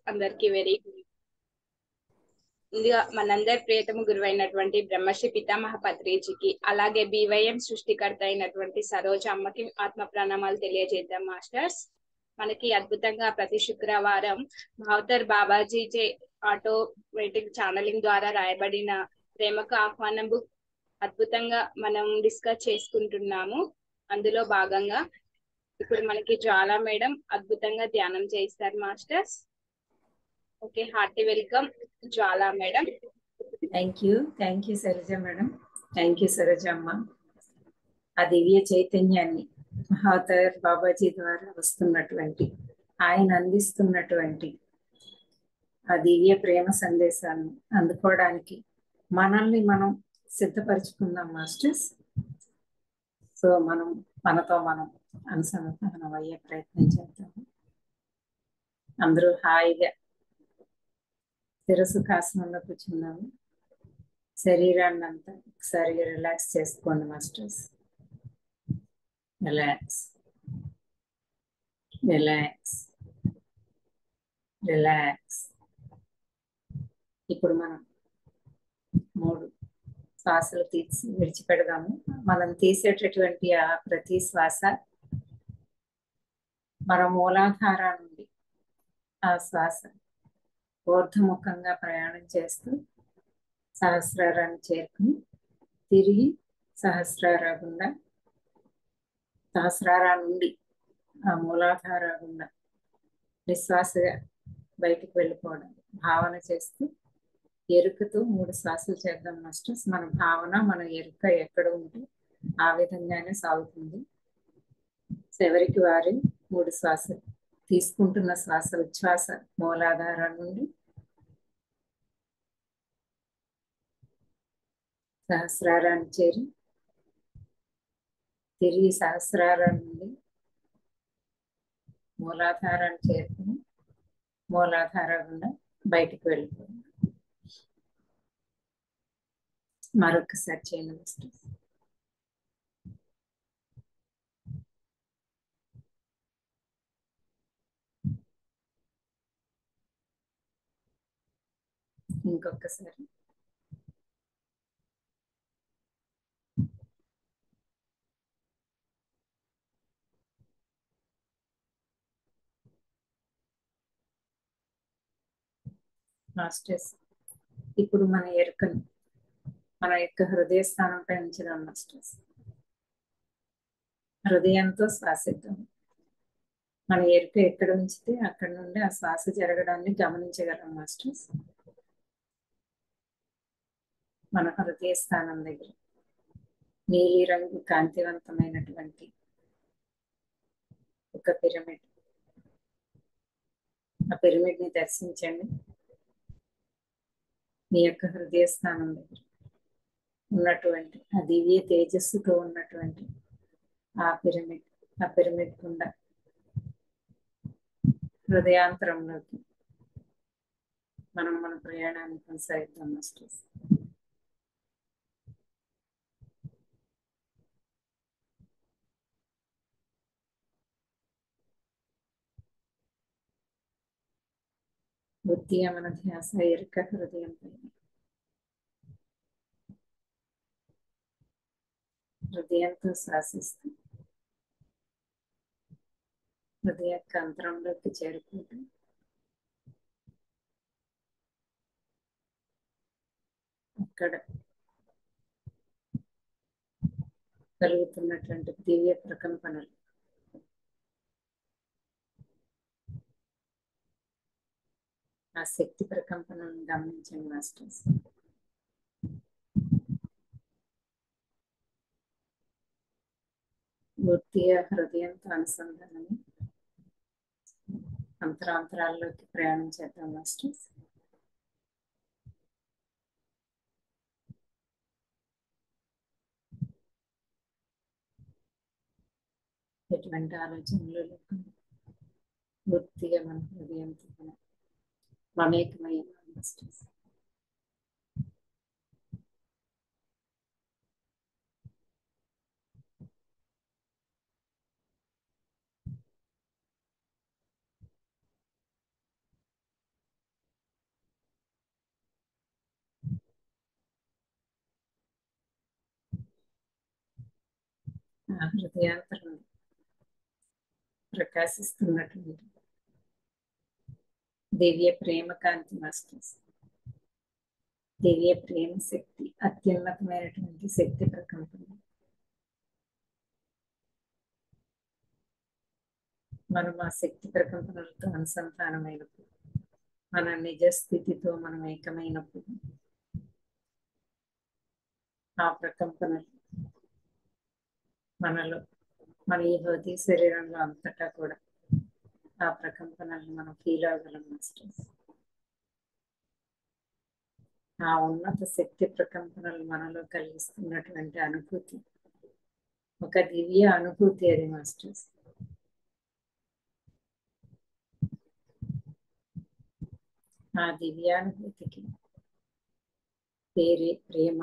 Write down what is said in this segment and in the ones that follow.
అందరికి very good ముందుగా మనందరి ప్రియతమ గురువైనటువంటి బ్రహ్మశ్రీ పితామహ పత్రిజీకి అలాగే బివైఎం సృష్టికర్త అయినటువంటి సరోజ అమ్మకి ఆత్మ ప్రణామాలు తెలియజేద్దాం మాస్టర్స్ మనకి అద్భుతంగా ప్రతి శుక్రవారం భావతర్ బాబాజీ చే ఆటోమేటిక్ ఛానలింగ్ ద్వారా రాయబడిన ప్రేమకు ఆహ్వానం బుక్ అద్భుతంగా మనం డిస్కస్ చేసుకుంటున్నాము అందులో భాగంగా ఇప్పుడు మనకి జ్వాలా మేడం అద్భుతంగా ధ్యానం చేయిస్తారు masters okay hearty welcome Jwala madam thank you thank you Saroja madam thank you Saroja అమ్మ ఆ దివ్య చైతన్యాన్ని మహావతార్ బాబాజీ ద్వారా వస్తున్నటువంటి ఆయన అందిస్తున్నటువంటి ఆ దివ్య ప్రేమ సందేశాన్ని అందుకోవడానికి మనల్ని మనం సిద్ధపరచుకుందాం మాస్టర్స్ సో మనం మనతో మనం అనుసంధానం అయ్యే ప్రయత్నం చేద్దాము అందరూ హాయిగా శిరసుఖాసనంలో కూర్చున్నాము శరీరాన్ని అంతా ఒకసారి రిలాక్స్ చేసుకోండి మాస్టర్స్ రిలాక్స్ రిలాక్స్ రిలాక్స్ ఇప్పుడు మనం మూడు శ్వాసలు తీసి విడిచిపెడదాము మనం తీసేటటువంటి ఆ ప్రతి శ్వాస మన మూలాధార నుండి ఆ శ్వాస ఊర్ధముఖంగా ప్రయాణం చేస్తూ సహస్రారాన్ని చేరుకుని తిరిగి సహస్రారా గుండా సహస్రారా నుండి ఆ మూలాధార గుండా నిశ్వాసగా బయటికి వెళ్ళిపోవడం భావన చేస్తూ ఎరుకతో మూడు శ్వాసలు చేద్దాం మాస్టర్స్ మన భావన మన ఎరుక ఎక్కడ ఉంటే ఆ విధంగానే సాగుతుంది ఎవరికి వారి మూడు శ్వాసలు తీసుకుంటున్న శ్వాస ఉచ్ఛ్వాస మూలాధారం నుండి సహస్రారాన్ని చేరి తిరిగి సహస్రారం నుండి మూలాధారాన్ని చేరుకుని మూలాధార గుండా బయటికి వెళ్ళిపోయింది మరొకసారి చేయండి మిస్టర్ ఇంకొకసారి మాస్టర్స్ ఇప్పుడు మన ఎరుకను మన యొక్క హృదయ స్థానంపై ఉంచుదాం మాస్టర్స్ హృదయంతో శ్వాసిద్దాం మన ఎరుక ఎక్కడ ఉంచితే అక్కడ నుండి ఆ శ్వాస జరగడాన్ని గమనించగలం మాస్టర్స్ మన హృదయ స్థానం దగ్గర నీలి రంగు కాంతివంతమైనటువంటి ఒక పిరమిడ్ ఆ పిరమిడ్ ని దర్శించండి మీ యొక్క హృదయ స్థానం దగ్గర ఉన్నటువంటి ఆ దివ్య తేజస్సుతో ఉన్నటువంటి ఆ పిరమిడ్ ఆ పిరమిడ్ గుండా హృదయాంతరంలోకి మనం మన ప్రయాణాన్ని కొనసాగిద్దాం మాస్టర్స్ బుద్ధి మన ధ్యాస ఎరుక హృదయం పైన హృదయంతో శ్వాసిస్తూ హృదయ కంత్రంలోకి చేరుకుంటూ అక్కడ కలుగుతున్నటువంటి దివ్య ప్రకంపనలు ఆ శక్తి ప్రకంపనలను గమనించండి మాస్టర్స్ పూర్తిగా హృదయంతో అనుసంధానం అంతరాంతరాల్లోకి ప్రయాణం చేద్దాం మాస్టర్స్ ఎటువంటి ఆలోచనలు లేకుండా పూర్తిగా మన హృదయంతో మనం మమేకమైన మాస్టర్స్ నా హృదయాంతరం ప్రకాశిస్తున్నటువంటి దివ్య ప్రేమ కాంతి మాస్టర్స్ దివ్య ప్రేమ శక్తి అత్యున్నతమైనటువంటి శక్తి ప్రకంపన మనం ఆ శక్తి ప్రకంపనలతో అనుసంధానమైనప్పుడు మన నిజ స్థితితో మనం ఏకమైనప్పుడు ఆ ప్రకంపనలు మనలో మన ఈ భౌతిక శరీరంలో అంతటా కూడా ఆ ప్రకంపనల్ని మనం ఫీల్ అవ్వగలం మాస్టర్స్ ఆ ఉన్నత శక్తి ప్రకంపనలు మనలో కలిగిస్తున్నటువంటి అనుభూతి ఒక దివ్య అనుభూతి అది మాస్టర్స్ ఆ దివ్యానుభూతికి పేరే ప్రేమ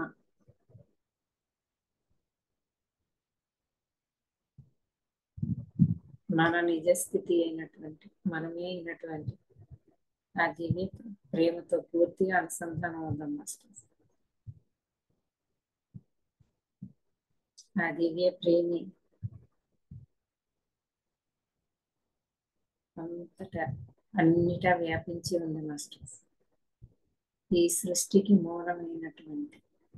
మన నిజస్థితి అయినటువంటి మనమే అయినటువంటి ఆ దివ్య ప్రేమతో పూర్తిగా అనుసంధానం ఉందాం మాస్టర్స్ ఆ దివ్య ప్రేమి అంతటా అన్నిటా వ్యాపించి ఉంది మాస్టర్స్ ఈ సృష్టికి మూలమైనటువంటి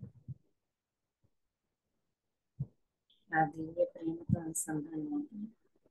ఆ దివ్య ప్రేమతో అనుసంధానం అవుతుంది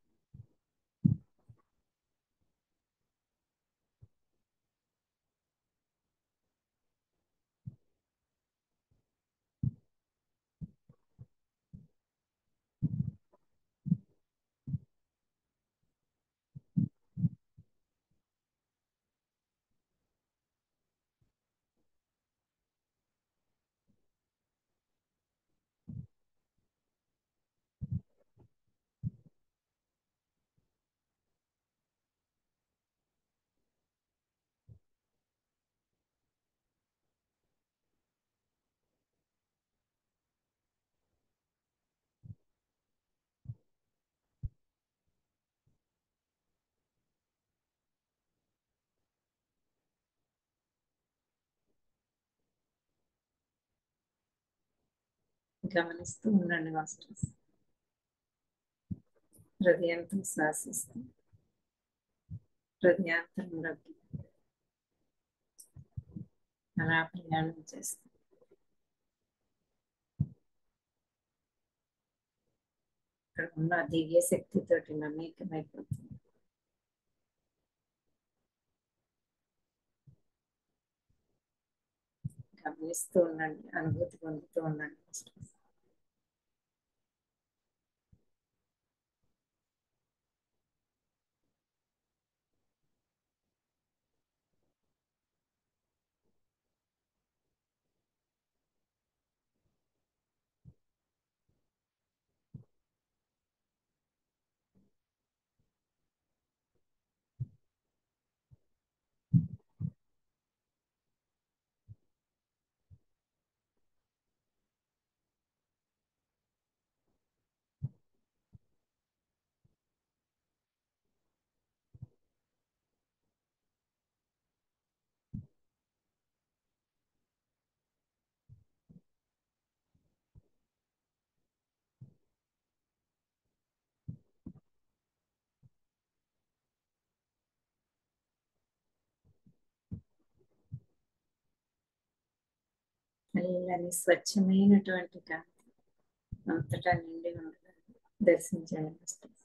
గమనిస్తూ ఉండండి మాస్టర్స్ హృదయంతో శ్వాసిస్తూ హృదయాంతరంలోకి అలా ప్రయాణం చేస్తూ ఇక్కడ ఉన్న దివ్య శక్తితోటి మమేకమైపోతుంది గమనిస్తూ ఉండండి అనుభూతి పొందుతూ ఉండండి మాస్టర్స్ చల్లని స్వచ్ఛమైనటువంటి కాంతి అంతటా నిండి ఉండగా దర్శించండి మాస్టర్స్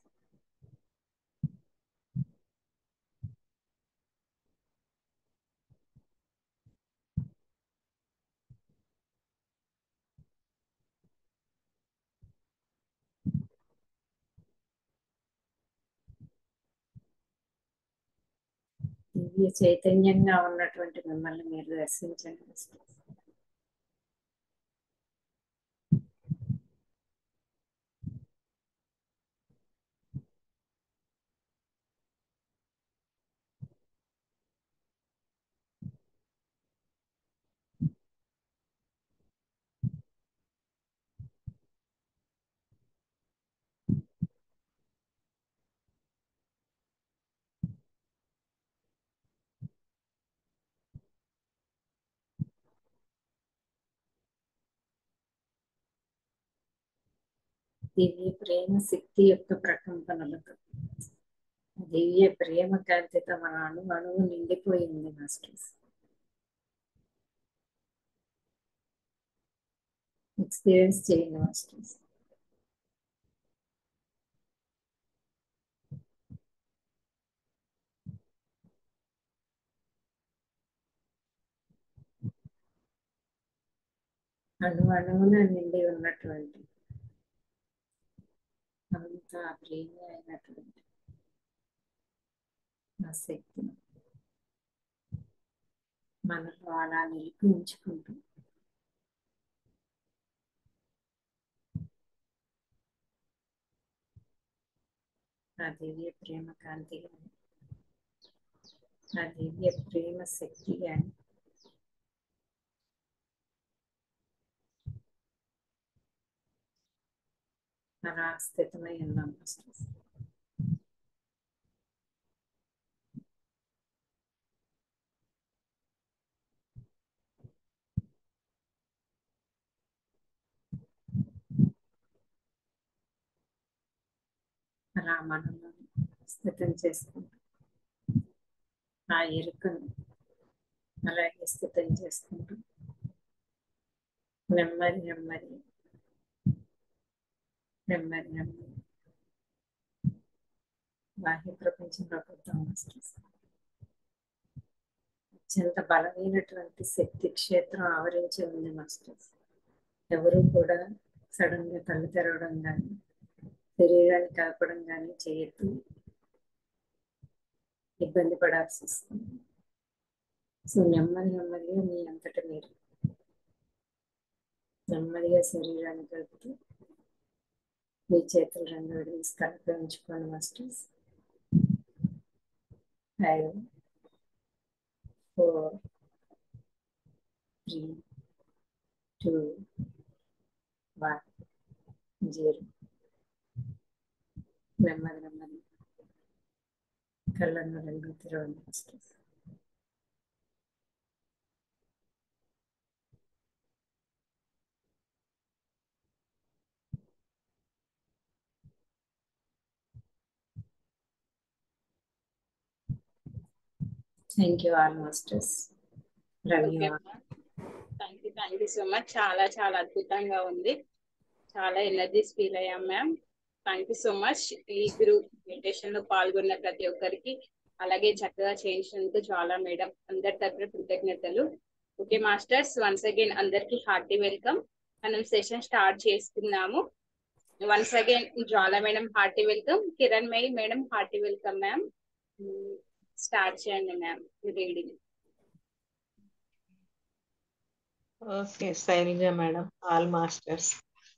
దివ్య చైతన్యంగా ఉన్నటువంటి మిమ్మల్ని మీరు దర్శించండి మాస్టర్స్ దివ్య ప్రేమ శక్తి యొక్క ప్రకంపనలతో దివ్య ప్రేమ కాంతితో మన అణు అణువు నిండిపోయింది మాస్టర్స్ ఎక్స్పీరియన్స్ చేయండి మాస్టర్స్ అణు అణువున నిండి ఉన్నటువంటి అంత ప్రేమ అయినటువంటి ఆ శక్తిని మనలో అలా నిలిపి ఉంచుకుంటూ ఆ దివ్య ప్రేమ కాంతి కానీ ఆ దివ్య ప్రేమ శక్తి కానీ అలా స్థితమై ఉన్నాం మాస్టర్స్ అలా మనలో స్థితం చేసుకుంటూ ఆ ఎరుకను అలాగే స్థితం చేసుకుంటూ నెమ్మది నెమ్మది నెమ్మది నెమ్మది బాహ్య ప్రపంచంలోకి వద్దాం మాస్టర్స్ అత్యంత బలమైనటువంటి శక్తి క్షేత్రం ఆవరించి ఉంది మాస్టర్స్ ఎవరు కూడా సడన్ గా కళ్ళు తెరవడం కానీ శరీరాన్ని కలపడం కానీ చేయొద్దు ఇబ్బంది పడాల్సి వస్తుంది సో నెమ్మది నెమ్మదిగా మీ అంతట మీరు నెమ్మదిగా శరీరాన్ని కలుపుతూ మీ చేతులు రెండు విడిసి కలిపి ఉంచుకోండి masters five four three two one zero నెమ్మది నెమ్మది కళ్ళను రెండు తెరవండి masters thank you all masters love you all thank you thank you so much చాలా చాలా అద్భుతంగా ఉంది చాలా ఎనర్జీస్ ఫీల్ అయ్యాం ma'am thank you so much ఈ గ్రూప్ మెడిటేషన్ లో పాల్గొన్న ప్రతి ఒక్కరికి అలాగే చక్కగా చేయించినందుకు చాలా మేడం అందరి తరపున కృతజ్ఞతలు ఓకే మాస్టర్స్ వన్స్ అగైన్ అందరికి హార్టీ వెల్కమ్ మనం సెషన్ స్టార్ట్ చేసుకున్నాము once again Jwala madam hearty welcome Kiranmai madam hearty welcome ma'am start చేయండి ma'am reading okay Shailaja madam all masters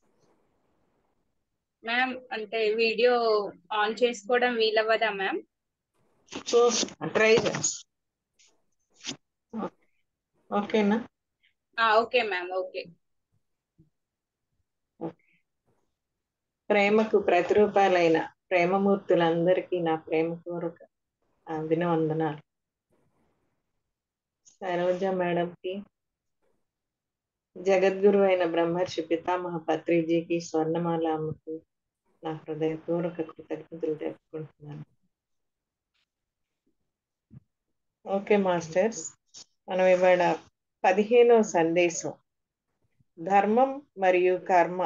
ma'am అంటే వీడియో ఆన్ చేసుకోవడం వీలవ్వదా మ్యామ్ సో ట్రై చేస్తా ఓకేనా okay ma'am okay ప్రేమకు ప్రతిరూపాలైన ప్రేమమూర్తులందరికీ నా ప్రేమపూర్వక అభినందనాలు సరోజ మేడంకి జగద్గురు అయిన బ్రహ్మర్షి పితామహ పత్రిజీకి స్వర్ణమాల అమ్మకు నా హృదయపూర్వక కృతజ్ఞతలు తెలుపుకుంటున్నాను ఓకే మాస్టర్స్ మనం ఇవాళ పదిహేనో సందేశం ధర్మం మరియు కర్మ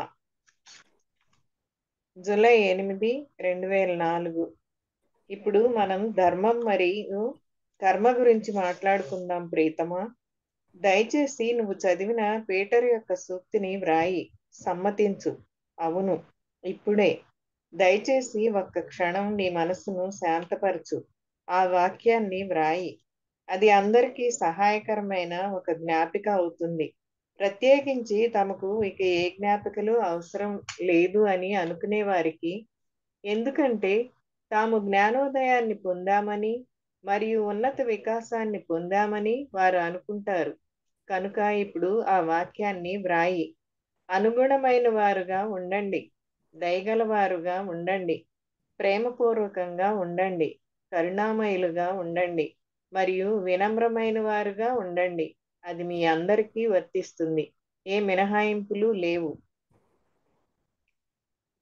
జూలై ఎనిమిది రెండు వేల నాలుగు ఇప్పుడు మనం ధర్మం మరియు కర్మ గురించి మాట్లాడుకుందాం ప్రీతమా దయచేసి నువ్వు చదివిన పీటర్ యొక్క సూక్తిని వ్రాయి సమ్మతించు అవును ఇప్పుడే దయచేసి ఒక్క క్షణం నీ మనసును శాంతపరచు ఆ వాక్యాన్ని వ్రాయి అది అందరికీ సహాయకరమైన ఒక జ్ఞాపిక అవుతుంది ప్రత్యేకించి తమకు ఇక ఏ జ్ఞాపికలు అవసరం లేదు అని అనుకునే వారికి ఎందుకంటే తాము జ్ఞానోదయాన్ని పొందామని మరియు ఉన్నత వికాసాన్ని పొందామని వారు అనుకుంటారు కనుక ఇప్పుడు ఆ వాక్యాన్ని వ్రాయి అనుగుణమైన వారుగా ఉండండి దయగలవారుగా ఉండండి ప్రేమపూర్వకంగా ఉండండి కరుణామయులుగా ఉండండి మరియు వినమ్రమైన వారుగా ఉండండి అది మీ అందరికీ వర్తిస్తుంది ఏ మినహాయింపులు లేవు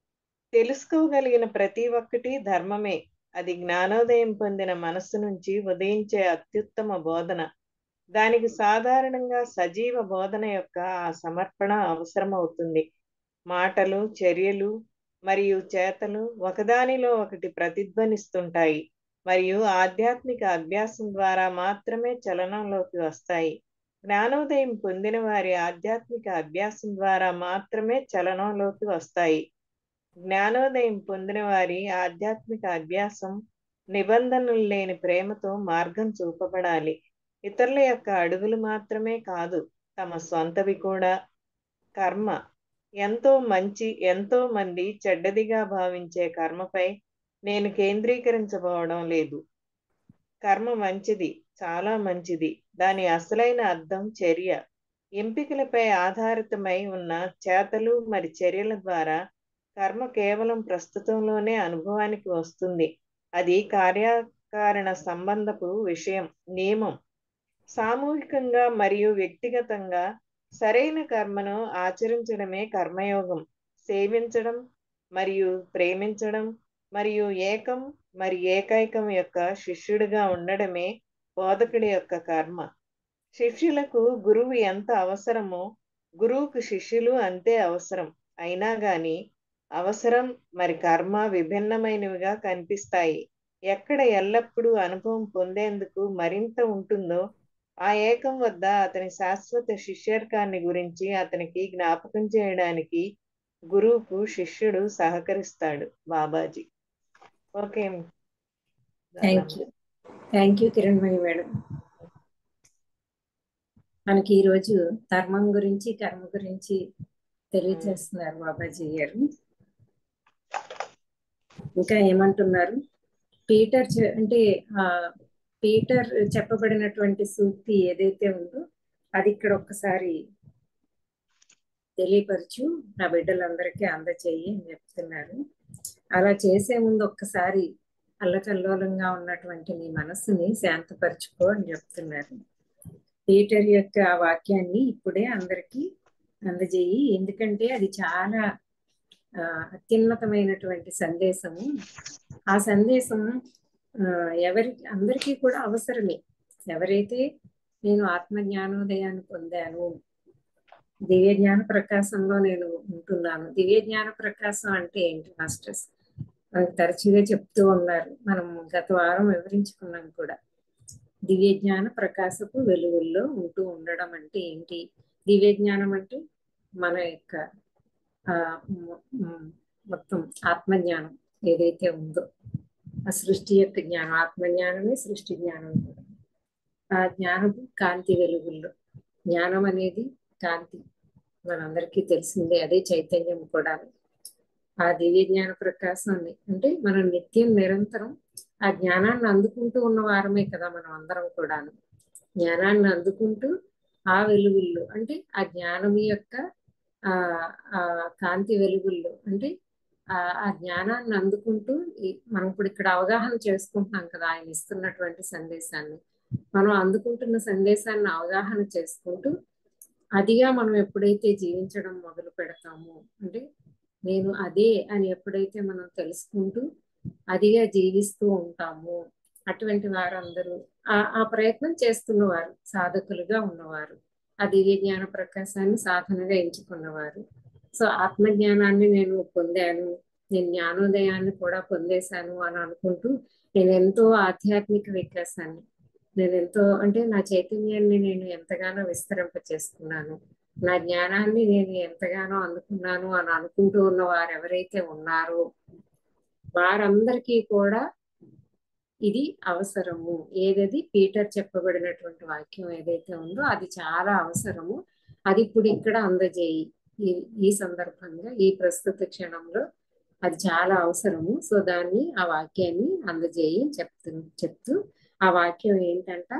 తెలుసుకోగలిగిన ప్రతి ఒక్కటి ధర్మమే అది జ్ఞానోదయం పొందిన మనస్సు నుంచి ఉదయించే అత్యుత్తమ బోధన దానికి సాధారణంగా సజీవ బోధన యొక్క ఆ సమర్పణ అవసరమవుతుంది మాటలు చర్యలు మరియు చేతలు ఒకదానిలో ఒకటి ప్రతిధ్వనిస్తుంటాయి మరియు ఆధ్యాత్మిక అభ్యాసం ద్వారా మాత్రమే చలనంలోకి వస్తాయి జ్ఞానోదయం పొందిన వారి ఆధ్యాత్మిక అభ్యాసం ద్వారా మాత్రమే చలనంలోకి వస్తాయి జ్ఞానోదయం పొందిన వారి ఆధ్యాత్మిక అభ్యాసం నిబంధనలు లేని ప్రేమతో మార్గం చూపబడాలి ఇతరుల యొక్క అడుగులు మాత్రమే కాదు తమ సొంతవి కూడా కర్మ ఎంతో మంచి ఎంతో మంది చెడ్డదిగా భావించే కర్మపై నేను కేంద్రీకరించబోవడం లేదు కర్మ మంచిది చాలా మంచిది దాని అసలైన అర్థం చర్య ఎంపికలపై ఆధారితమై ఉన్న చేతలు మరి చర్యల ద్వారా కర్మ కేవలం ప్రస్తుతంలోనే అనుభవానికి వస్తుంది అది కార్యకారణ సంబంధపు విషయం నియమం సామూహికంగా మరియు వ్యక్తిగతంగా సరైన కర్మను ఆచరించడమే కర్మయోగం సేవించడం మరియు ప్రేమించడం మరియు ఏకం మరి ఏకైకం యొక్క శిష్యుడిగా ఉండడమే బోధకుడి యొక్క కర్మ శిష్యులకు గురువు ఎంత అవసరమో గురువుకు శిష్యులు అంతే అవసరం అయినా గాని అవసరం మరి కర్మ విభిన్నమైనవిగా కనిపిస్తాయి ఎక్కడ ఎల్లప్పుడూ అనుభవం పొందేందుకు మరింత ఉంటుందో ఆ ఏకం వద్ద అతని శాశ్వత శిష్యర్కాన్ని గురించి అతనికి జ్ఞాపకం చేయడానికి గురువుకు శిష్యుడు సహకరిస్తాడు Babaji okay thank you thank you Kiranmani madam మనకి ఈరోజు ధర్మం గురించి కర్మ గురించి తెలియజేస్తున్నారు బాబాజీ గారు ఇంకా ఏమంటున్నారు పీటర్ చె- అంటే ఆ పీటర్ చెప్పబడినటువంటి సూక్తి ఏదైతే ఉందో అది ఇక్కడ ఒక్కసారి తెలియపరచు నా బిడ్డలందరికీ అందచేయి అని చెప్తున్నారు అలా చేసే ముందు ఒక్కసారి అల్లకల్లోలంగా ఉన్నటువంటి నీ మనస్సుని శాంతపరచుకో అని చెప్తున్నారు పీటర్ యొక్క ఆ వాక్యాన్ని ఇప్పుడే అందరికీ అందజేయి ఎందుకంటే అది చాలా ఆ, అత్యున్నతమైనటువంటి సందేశము ఆ సందేశం ఆ, ఎవరికి అందరికీ కూడా అవసరమే ఎవరైతే నేను ఆత్మ జ్ఞానోదయాన్ని పొందాను దివ్య జ్ఞాన ప్రకాశంలో నేను ఉంటున్నాను దివ్య జ్ఞాన ప్రకాశం అంటే ఏంటి మాస్టర్స్ మనకు తరచుగా చెప్తూ ఉన్నారు మనం గత వారం వివరించుకున్నాం కూడా దివ్య జ్ఞాన ప్రకాశపు వెలుగుల్లో ఉంటూ ఉండడం అంటే ఏంటి దివ్య జ్ఞానం అంటే మన యొక్క ఆ మొ- మొ- మొత్తం ఆత్మజ్ఞానం ఏదైతే ఉందో ఆ సృష్టి యొక్క జ్ఞానం ఆత్మజ్ఞానమే సృష్టి జ్ఞానం కూడా ఆ జ్ఞానపు కాంతి వెలుగుల్లో జ్ఞానం అనేది కాంతి మనందరికీ తెలిసిందే అదే చైతన్యం కూడా ఆ దివ్య జ్ఞాన ప్రకాశాన్ని అంటే మనం నిత్యం నిరంతరం ఆ జ్ఞానాన్ని అందుకుంటూ ఉన్న వారమే కదా మనం అందరం కూడాను జ్ఞానాన్ని అందుకుంటూ ఆ వెలుగుల్లో అంటే ఆ జ్ఞానం యొక్క ఆ ఆ కాంతి వెలుగుల్లో అంటే ఆ ఆ జ్ఞానాన్ని అందుకుంటూ ఈ- మనం ఇప్పుడు ఇక్కడ అవగాహన చేసుకుంటున్నాం కదా ఆయన ఇస్తున్నటువంటి సందేశాన్ని మనం అందుకుంటున్న సందేశాన్ని అవగాహన చేసుకుంటూ అదిగా మనం ఎప్పుడైతే జీవించడం మొదలు పెడతామో అంటే నేను అదే అని ఎప్పుడైతే మనం తెలుసుకుంటూ అదిగా జీవిస్తూ ఉంటాము అటువంటి వారందరూ ఆ ఆ ప్రయత్నం చేస్తున్నవారు సాధకులుగా ఉన్నవారు ఆ దివ్య జ్ఞాన ప్రకాశాన్ని సాధనగా ఎంచుకున్నవారు సో ఆత్మ జ్ఞానాన్ని నేను పొందాను నేను జ్ఞానోదయాన్ని కూడా పొందేశాను అని అనుకుంటూ నేను ఎంతో ఆధ్యాత్మిక వికాసాన్ని నేను ఎంతో అంటే నా చైతన్యాన్ని నేను ఎంతగానో విస్తరింప చేసుకున్నాను నా జ్ఞానాన్ని నేను ఎంతగానో అందుకున్నాను అని అనుకుంటూ ఉన్న వారు ఎవరైతే ఉన్నారో వారందరికీ కూడా ఇది అవసరము ఏదది పీటర్ చెప్పబడినటువంటి వాక్యం ఏదైతే ఉందో అది చాలా అవసరము అది ఇప్పుడు ఇక్కడ అందజేయి ఈ ఈ సందర్భంగా ఈ ప్రస్తుత క్షణంలో అది చాలా అవసరము సో దాన్ని ఆ వాక్యాన్ని అందజేయి చెప్తు చెప్తూ ఆ వాక్యం ఏంటంట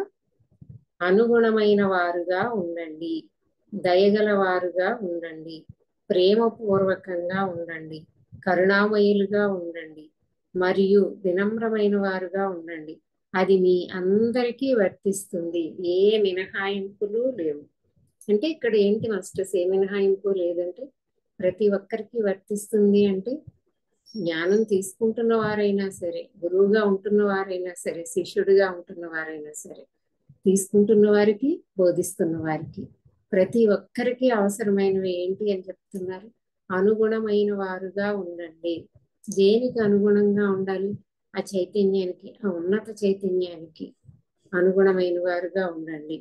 అనుగుణమైన వారుగా ఉండండి దయగల వారుగా ఉండండి ప్రేమపూర్వకంగా ఉండండి కరుణామయులుగా ఉండండి మరియు వినమ్రమైన వారుగా ఉండండి అది మీ అందరికీ వర్తిస్తుంది ఏ మినహాయింపులు లేవు అంటే ఇక్కడ ఏంటి మాస్టర్స్ ఏ మినహాయింపు లేదంటే ప్రతి ఒక్కరికి వర్తిస్తుంది అంటే జ్ఞానం తీసుకుంటున్న వారైనా సరే గురువుగా ఉంటున్న వారైనా సరే శిష్యుడిగా ఉంటున్న వారైనా సరే తీసుకుంటున్న వారికి బోధిస్తున్న వారికి ప్రతి ఒక్కరికి అవసరమైనవి ఏంటి అని చెప్తున్నారు అనుగుణమైన వారుగా ఉండండి దేనికి అనుగుణంగా ఉండాలి ఆ చైతన్యానికి ఆ ఉన్నత చైతన్యానికి అనుగుణమైన వారుగా ఉండండి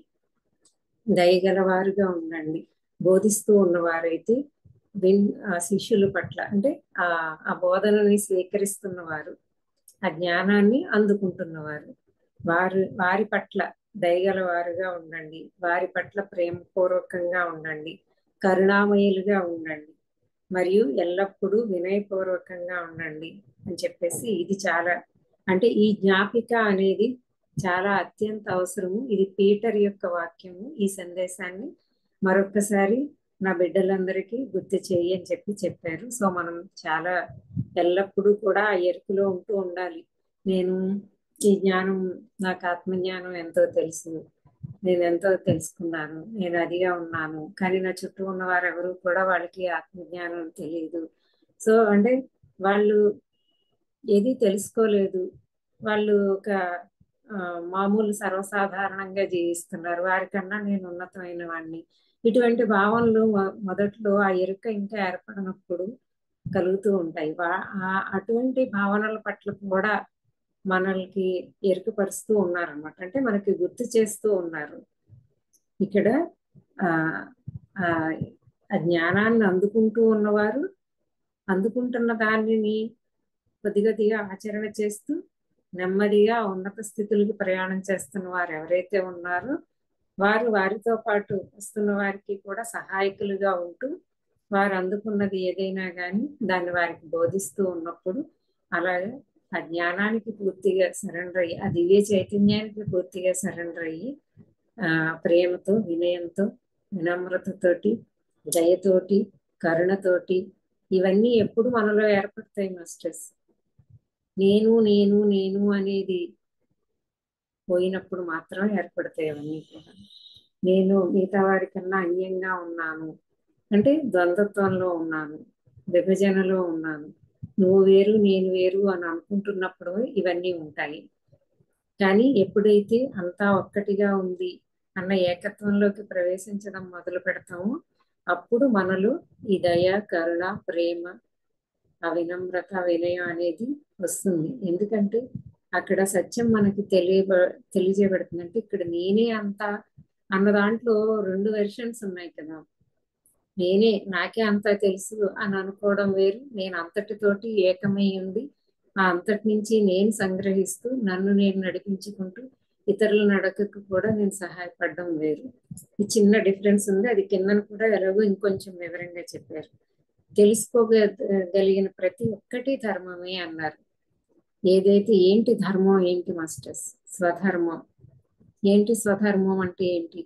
దయగల వారుగా ఉండండి బోధిస్తూ ఉన్నవారైతే విన్ ఆ శిష్యుల పట్ల అంటే ఆ ఆ బోధనని స్వీకరిస్తున్నవారు ఆ జ్ఞానాన్ని అందుకుంటున్నవారు వారు వారి పట్ల దయగల వారుగా ఉండండి వారి పట్ల ప్రేమపూర్వకంగా ఉండండి కరుణామయులుగా ఉండండి మరియు ఎల్లప్పుడూ వినయపూర్వకంగా ఉండండి అని చెప్పేసి ఇది చాలా అంటే ఈ జ్ఞాపిక అనేది చాలా అత్యంత అవసరము ఇది పీటర్ యొక్క వాక్యము ఈ సందేశాన్ని మరొకసారి నా బిడ్డలందరికీ గుర్తు చేయి అని చెప్పి చెప్పారు సో మనం చాలా ఎల్లప్పుడూ కూడా ఆ ఎరుకులో ఉంటూ ఉండాలి నేను ఈ జ్ఞానం నాకు ఆత్మజ్ఞానం ఎంతో తెలుసు నేను ఎంతో తెలుసుకున్నాను నేను అదిగా ఉన్నాను కానీ నా చుట్టూ ఉన్న వారు ఎవరు కూడా వాళ్ళకి ఆత్మజ్ఞానం తెలియదు సో అంటే వాళ్ళు ఏది తెలుసుకోలేదు వాళ్ళు ఒక మామూలు సర్వసాధారణంగా జీవిస్తున్నారు వారికన్నా నేను ఉన్నతమైన వాడిని ఇటువంటి భావనలు మొదట్లో ఆ ఎరుక ఇంకా ఏర్పడినప్పుడు కలుగుతూ ఉంటాయి అటువంటి భావనల పట్ల కూడా మనల్కి ఎరుకపరుస్తూ ఉన్నారనమాట అంటే మనకి గుర్తు చేస్తూ ఉన్నారు ఇక్కడ ఆ ఆ జ్ఞానాన్ని అందుకుంటూ ఉన్నవారు అందుకుంటున్న దానిని కొద్ది కొద్దిగా ఆచరణ చేస్తూ నెమ్మదిగా ఉన్నత స్థితులకు ప్రయాణం చేస్తున్న వారు ఎవరైతే ఉన్నారో వారు వారితో పాటు వస్తున్న వారికి కూడా సహాయకులుగా ఉంటూ వారు అందుకున్నది ఏదైనా కానీ దాన్ని వారికి బోధిస్తూ ఉన్నప్పుడు అలాగే ఆ జ్ఞానానికి పూర్తిగా సరెండర్ అయ్యి ఆ దివ్య చైతన్యానికి పూర్తిగా సరెండర్ అయ్యి ఆ ప్రేమతో వినయంతో వినమ్రతతోటి దయతోటి కరుణతోటి ఇవన్నీ ఎప్పుడు మనలో ఏర్పడతాయి మాస్టర్స్ నేను నేను నేను అనేది పోయినప్పుడు మాత్రం ఏర్పడతాయి అవన్నీ కూడా నేను మిగతా వారికన్నా అన్యంగా ఉన్నాను అంటే ద్వంద్వత్వంలో ఉన్నాను విభజనలో ఉన్నాను నువ్వు వేరు నేను వేరు అని అనుకుంటున్నప్పుడు ఇవన్నీ ఉంటాయి కానీ ఎప్పుడైతే అంతా ఒక్కటిగా ఉంది అన్న ఏకత్వంలోకి ప్రవేశించడం మొదలు పెడతామో అప్పుడు మనలో ఈ దయ కరుణ ప్రేమ ఆ వినమ్రత వినయం అనేది వస్తుంది ఎందుకంటే అక్కడ సత్యం మనకి తెలియబ తెలియజేయబడుతుంది అంటే ఇక్కడ నేనే అంత అన్న దాంట్లో రెండు వెర్షన్స్ ఉన్నాయి కదా నేనే నాకే అంతా తెలుసు అని అనుకోవడం వేరు నేను అంతటితోటి ఏకమై ఉంది ఆ అంతటి నుంచి నేను సంగ్రహిస్తూ నన్ను నేను నడిపించుకుంటూ ఇతరుల నడకకు కూడా నేను సహాయపడడం వేరు ఈ చిన్న డిఫరెన్స్ ఉంది అది కిందను కూడా ఎలాగో ఇంకొంచెం వివరంగా చెప్పారు తెలుసుకోగలిగిన ప్రతి ఒక్కటి ధర్మమే అన్నారు ఏదైతే ఏంటి ధర్మం ఏంటి మాస్టర్స్ స్వధర్మం ఏంటి స్వధర్మం అంటే ఏంటి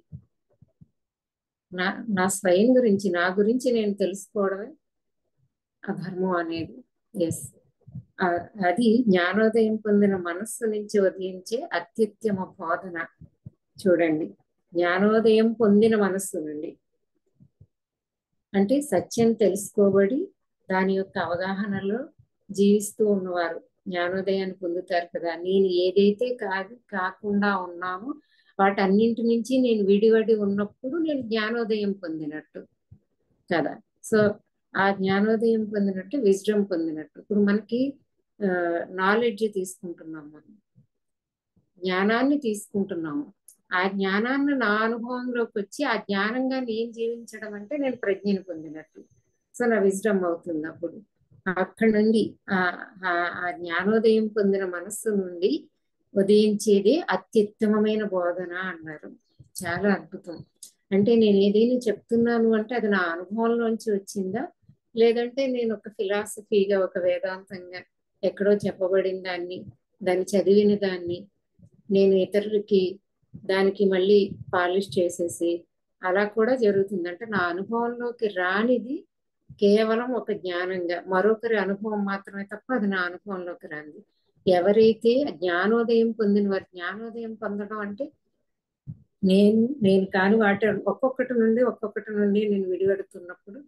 నా నా స్వయం గురించి నా గురించి నేను తెలుసుకోవడమే ఆ ధర్మం అనేది ఎస్ అది జ్ఞానోదయం పొందిన మనస్సు నుంచి ఉదయించే అత్యుత్తమ బోధన చూడండి జ్ఞానోదయం పొందిన మనస్సు నుండి అంటే సత్యం తెలుసుకోబడి దాని యొక్క అవగాహనలో జీవిస్తూ ఉన్నవారు జ్ఞానోదయాన్ని పొందుతారు కదా నేను ఏదైతే కాదు కాకుండా ఉన్నామో వాటన్నింటి నుంచి నేను విడివడి ఉన్నప్పుడు నేను జ్ఞానోదయం పొందినట్టు కదా సో ఆ జ్ఞానోదయం పొందినట్టు విజ్డమ్ పొందినట్టు ఇప్పుడు మనకి నాలెడ్జ్ తీసుకుంటున్నాం మనం జ్ఞానాన్ని తీసుకుంటున్నాము ఆ జ్ఞానాన్ని నా అనుభవంలోకి వచ్చి ఆ జ్ఞానంగా నేను జీవించడం అంటే నేను ప్రజ్ఞను పొందినట్టు సో నా విజ్డమ్ అవుతుంది అప్పుడు అక్కడి నుండి ఆ జ్ఞానోదయం పొందిన మనస్సు నుండి ఉదయించేది అత్యుత్తమమైన బోధన అన్నారు చాలా అద్భుతం అంటే నేను ఏదైనా చెప్తున్నాను అంటే అది నా అనుభవంలోంచి వచ్చిందా లేదంటే నేను ఒక ఫిలాసఫీగా ఒక వేదాంతంగా ఎక్కడో చెప్పబడిన దాన్ని దాన్ని చదివిన దాన్ని నేను ఇతరులకి దానికి మళ్ళీ పాలిష్ చేసేసి అలా కూడా జరుగుతుంది అంటే నా అనుభవంలోకి రానిది కేవలం ఒక జ్ఞానంగా మరొకరి అనుభవం మాత్రమే తప్ప అది నా అనుభవంలోకి రానిది ఎవరైతే జ్ఞానోదయం పొందిన వారు జ్ఞానోదయం పొందడం అంటే నేను నేను కాని వాటి ఒక్కొక్కటి నుండి ఒక్కొక్కటి నుండి నేను విడిపెడుతున్నప్పుడు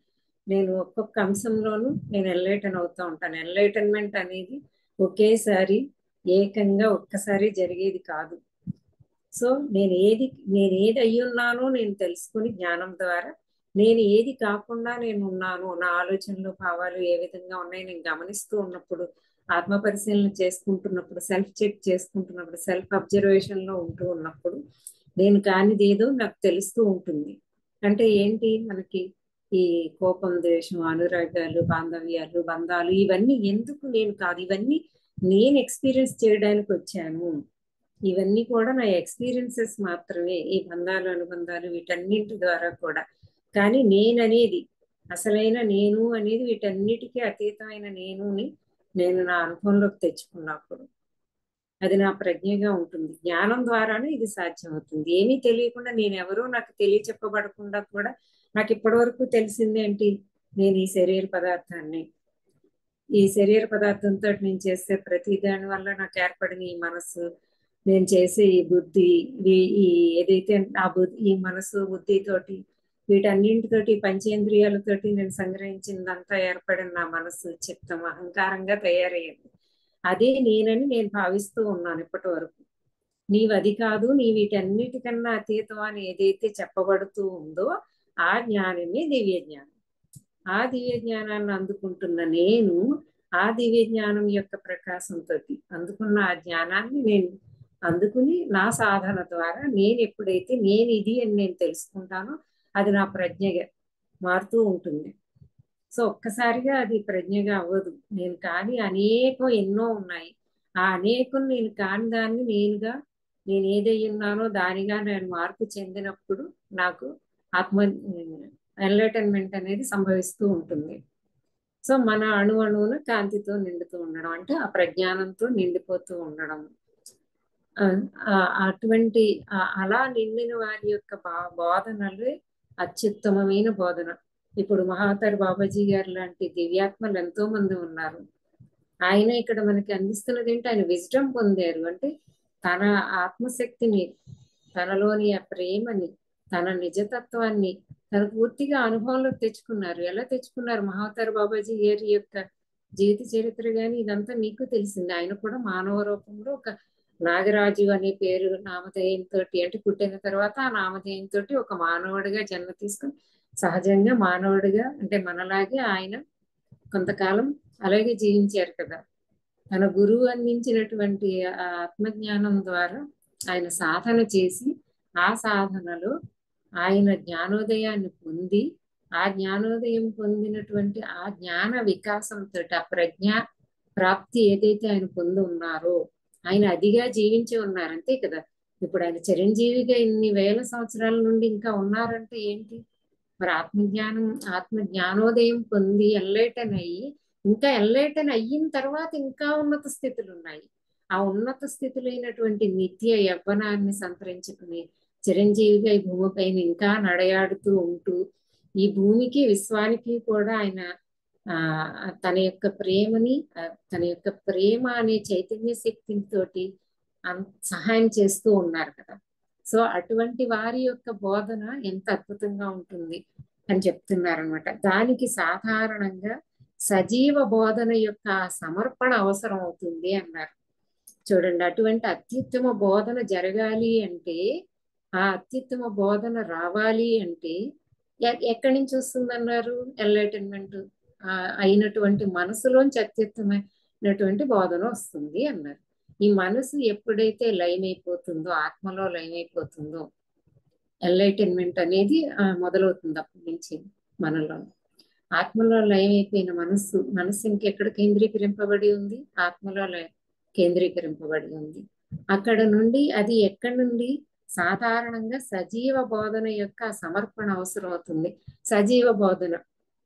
నేను ఒక్కొక్క అంశంలోనూ నేను ఎన్లైటన్ అవుతూ ఉంటాను ఎన్లైటన్మెంట్ అనేది ఒకేసారి ఏకంగా ఒక్కసారి జరిగేది కాదు సో నేను ఏది నేను ఏది అయ్యున్నానో నేను తెలుసుకుని జ్ఞానం ద్వారా నేను ఏది కాకుండా నేను ఉన్నాను నా ఆలోచనలు భావాలు ఏ విధంగా ఉన్నాయి నేను గమనిస్తూ ఉన్నప్పుడు ఆత్మ పరిశీలన చేసుకుంటున్నప్పుడు సెల్ఫ్ చెక్ చేసుకుంటున్నప్పుడు సెల్ఫ్ అబ్జర్వేషన్ లో ఉంటూ ఉన్నప్పుడు నేను కానిది ఏదో నాకు తెలుస్తూ ఉంటుంది అంటే ఏంటి మనకి ఈ కోపం ద్వేషం అనురాగాలు బాంధవ్యాలు బంధాలు ఇవన్నీ ఎందుకు నేను కాదు ఇవన్నీ నేను ఎక్స్పీరియన్స్ చేయడానికి వచ్చాను ఇవన్నీ కూడా నా ఎక్స్పీరియన్సెస్ మాత్రమే ఈ బంధాలు అనుబంధాలు వీటన్నింటి ద్వారా కూడా కానీ నేననేది అసలైన నేను అనేది వీటన్నిటికీ అతీతమైన నేనుని నేను నా అనుభవంలోకి తెచ్చుకున్నప్పుడు అది నా ప్రజ్ఞగా ఉంటుంది జ్ఞానం ద్వారానే ఇది సాధ్యమవుతుంది ఏమీ తెలియకుండా నేను ఎవరో నాకు తెలియచెప్పబడకుండా కూడా నాకు ఇప్పటి వరకు తెలిసింది ఏంటి నేను ఈ శరీర పదార్థాన్ని ఈ శరీర పదార్థంతో నేను చేసే ప్రతి దాని వల్ల నాకు ఏర్పడిన ఈ మనసు నేను చేసే ఈ బుద్ధి ఈ ఏదైతే ఆ బుద్ధి ఈ మనసు బుద్ధితోటి వీటన్నింటితోటి పంచేంద్రియాలతోటి నేను సంగ్రహించిందంతా ఏర్పడిన నా మనసు చిత్తం అహంకారంగా తయారయ్యింది అదే నేనని నేను భావిస్తూ ఉన్నాను ఇప్పటి వరకు నీవు అది కాదు నీ వీటన్నిటికన్నా అతీతం అని ఏదైతే చెప్పబడుతూ ఉందో ఆ జ్ఞానమే దివ్య జ్ఞానం ఆ దివ్య జ్ఞానాన్ని అందుకుంటున్న నేను ఆ దివ్య జ్ఞానం యొక్క ప్రకాశంతో అందుకున్న ఆ జ్ఞానాన్ని నేను అందుకుని నా సాధన ద్వారా నేను ఎప్పుడైతే నేను ఇది అని నేను తెలుసుకుంటానో అది నా ప్రజ్ఞగా మారుతూ ఉంటుంది సో ఒక్కసారిగా అది ప్రజ్ఞగా అవ్వదు నేను కానీ అనేకం ఎన్నో ఉన్నాయి ఆ అనేకం నేను కాని దాన్ని నేనుగా నేను ఏదై ఉన్నానో దానిగా నేను మార్పు చెందినప్పుడు నాకు ఆత్మ ఎన్లైటన్మెంట్ అనేది సంభవిస్తూ ఉంటుంది సో మన అణు అణువున కాంతితో నిండుతూ ఉండడం అంటే ఆ ప్రజ్ఞానంతో నిండిపోతూ ఉండడం అటువంటి అలా నిండిన వారి యొక్క బోధనలు అత్యుత్తమమైన బోధన ఇప్పుడు మహాతర్ బాబాజీ గారు లాంటి దివ్యాత్మలు ఎంతో మంది ఉన్నారు ఆయన ఇక్కడ మనకి అందిస్తున్నది ఏంటి ఆయన విజ్డమ్ పొందారు అంటే తన ఆత్మశక్తిని తనలోని ఆ ప్రేమని తన నిజతత్వాన్ని తన పూర్తిగా అనుభవంలో తెచ్చుకున్నారు ఎలా తెచ్చుకున్నారు మహావతార్ బాబాజీ గారి యొక్క జీవిత చరిత్ర గాని ఇదంతా మీకు తెలిసింది ఆయన కూడా మానవ రూపంలో ఒక నాగరాజు అనే పేరు నామధేయంతో అంటే పుట్టిన తర్వాత ఆ నామధేయంతో ఒక మానవుడిగా జన్మ తీసుకుని సహజంగా మానవుడిగా అంటే మనలాగే ఆయన కొంతకాలం అలాగే జీవించారు కదా తన గురువు అందించినటువంటి ఆత్మజ్ఞానం ద్వారా ఆయన సాధన చేసి ఆ సాధనలో ఆయన జ్ఞానోదయాన్ని పొంది ఆ జ్ఞానోదయం పొందినటువంటి ఆ జ్ఞాన వికాసంతో ఆ ప్రజ్ఞ ప్రాప్తి ఏదైతే ఆయన పొంది ఉన్నారో ఆయన అదిగా జీవించి ఉన్నారు అంతే కదా ఇప్పుడు ఆయన చిరంజీవిగా ఇన్ని వేల సంవత్సరాల నుండి ఇంకా ఉన్నారంటే ఏంటి మరి ఆత్మజ్ఞానం ఆత్మ జ్ఞానోదయం పొంది ఎన్లైటన్ అయ్యి ఇంకా ఎన్లైటన్ అయిన తర్వాత ఇంకా ఉన్నత స్థితులు ఉన్నాయి ఆ ఉన్నత స్థితులైనటువంటి నిత్య యవ్వనాన్ని సంతరించుకుని చిరంజీవిగా ఈ భూమిపైన ఇంకా నడయాడుతూ ఉంటూ ఈ భూమికి విశ్వానికి కూడా ఆయన ఆ తన యొక్క ప్రేమని తన యొక్క ప్రేమ అనే చైతన్య శక్తితోటి సహాయం చేస్తూ ఉన్నారు కదా సో అటువంటి వారి యొక్క బోధన ఎంత అద్భుతంగా ఉంటుంది అని చెప్తున్నారనమాట దానికి సాధారణంగా సజీవ బోధన యొక్క సమర్పణ అవసరం అవుతుంది అన్నారు చూడండి అటువంటి అత్యుత్తమ బోధన జరగాలి అంటే ఆ అత్యుత్తమ బోధన రావాలి అంటే ఎక్కడి నుంచి వస్తుందన్నారు ఎన్లైటన్మెంట్ అయినటువంటి మనసులోంచి అత్యుత్తమైనటువంటి బోధన వస్తుంది అన్నారు ఈ మనసు ఎప్పుడైతే లయమైపోతుందో ఆత్మలో లయమైపోతుందో ఎన్లైటన్మెంట్ అనేది మొదలవుతుంది అప్పటి నుంచి మనలో ఆత్మలో లయమైపోయిన మనస్సు మనస్సు ఇంకెక్కడ కేంద్రీకరింపబడి ఉంది ఆత్మలో లయ కేంద్రీకరింపబడి ఉంది అక్కడ నుండి అది ఎక్కడి నుండి సాధారణంగా సజీవ బోధన యొక్క సమర్పణ అవసరం అవుతుంది సజీవ బోధన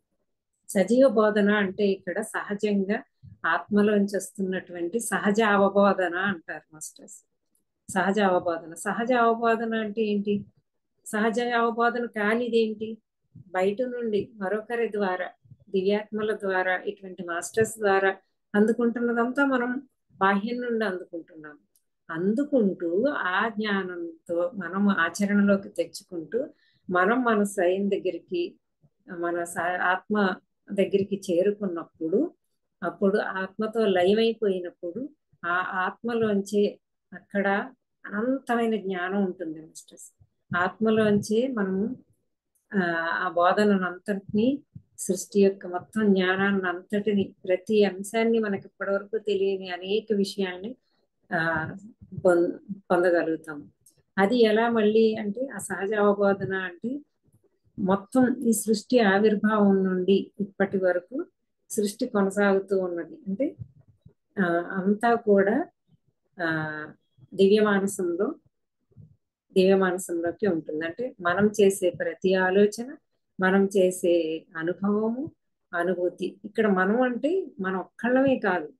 సజీవ బోధన అంటే ఇక్కడ సహజంగా ఆత్మలోంచి వస్తున్నటువంటి సహజ అవబోధన అంటారు మాస్టర్స్ సహజ అవబోధన సహజ అవబోధన అంటే ఏంటి సహజ అవబోధన కానిదేంటి బయట నుండి మరొకరి ద్వారా దివ్యాత్మల ద్వారా ఇటువంటి మాస్టర్స్ ద్వారా అందుకుంటున్నదంతా మనం బాహ్యం నుండి అందుకుంటున్నాం అందుకుంటూ ఆ జ్ఞానంతో మనం ఆచరణలోకి తెచ్చుకుంటూ మనం మన స్వయం దగ్గరికి మన సా- ఆత్మ దగ్గరికి చేరుకున్నప్పుడు అప్పుడు ఆత్మతో లయమైపోయినప్పుడు ఆ ఆత్మలోంచే అక్కడ అనంతమైన జ్ఞానం ఉంటుంది మిస్టర్స్ ఆత్మలోంచే మనము ఆ ఆ బోధనను అంతటిని సృష్టి యొక్క మొత్తం జ్ఞానాన్ని అంతటిని ప్రతి అంశాన్ని మనకి ఇప్పటివరకు తెలియని అనేక విషయాల్ని ఆ పొం- పొందగలుగుతాం అది ఎలా మళ్ళీ అంటే ఆ సహజ అవబోధన అంటే మొత్తం ఈ సృష్టి ఆవిర్భావం నుండి ఇప్పటి వరకు సృష్టి కొనసాగుతూ ఉన్నది అంటే ఆ, అంతా కూడా ఆ దివ్య మానసంలో దివ్య మానసంలోకి ఉంటుంది అంటే మనం చేసే ప్రతి ఆలోచన మనం చేసే అనుభవము అనుభూతి ఇక్కడ మనం అంటే మన ఒక్కళ్ళమే కాదు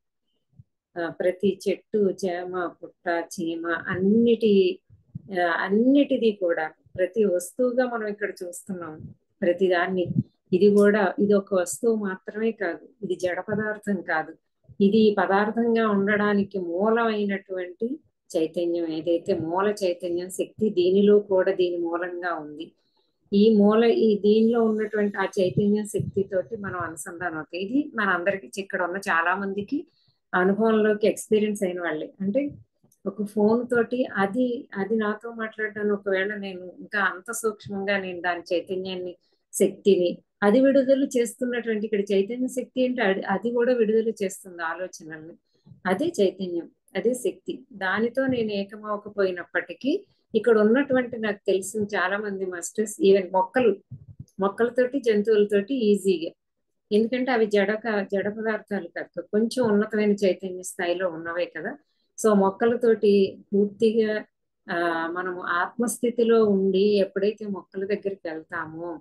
ఆ, ప్రతి చెట్టు చేమ పుట్ట చీమ అన్నిటి ఆ, అన్నిటిది కూడా ప్రతి వస్తువుగా మనం ఇక్కడ చూస్తున్నాం ప్రతి దాన్ని ఇది కూడా ఇది ఒక వస్తువు మాత్రమే కాదు ఇది జడ పదార్థం కాదు ఇది పదార్థంగా ఉండడానికి మూలమైనటువంటి చైతన్యం ఏదైతే మూల చైతన్యం శక్తి దీనిలో కూడా దీని మూలంగా ఉంది ఈ మూల ఈ దీనిలో ఉన్నటువంటి ఆ చైతన్య శక్తితోటి మనం అనుసంధానం అవుతాయి ఇది మన అందరికి ఇక్కడ ఉన్న చాలా మందికి అనుభవంలోకి ఎక్స్పీరియన్స్ అయిన వాళ్ళే అంటే ఒక ఫోన్ తోటి అది అది నాతో మాట్లాడడానికి ఒకవేళ నేను ఇంకా అంత సూక్ష్మంగా నేను దాని చైతన్యాన్ని శక్తిని అది విడుదల చేస్తున్నటువంటి ఇక్కడ చైతన్య శక్తి అంటే అది- అది కూడా విడుదల చేస్తుంది ఆలోచనల్ని అదే చైతన్యం అదే శక్తి దానితో నేను ఏకమవకపోయినప్పటికీ ఇక్కడ ఉన్నటువంటి నాకు తెలిసిన చాలా మంది మాస్టర్స్ ఈవెన్ మొక్కలు మొక్కలతోటి జంతువులతోటి ఈజీగా ఎందుకంటే అవి జడ కా- జడ పదార్థాలు కాదు కొంచెం ఉన్నతమైన చైతన్య స్థాయిలో ఉన్నవే కదా సో మొక్కలతోటి పూర్తిగా ఆ మనము ఆత్మస్థితిలో ఉండి ఎప్పుడైతే మొక్కల దగ్గరికి వెళ్తామో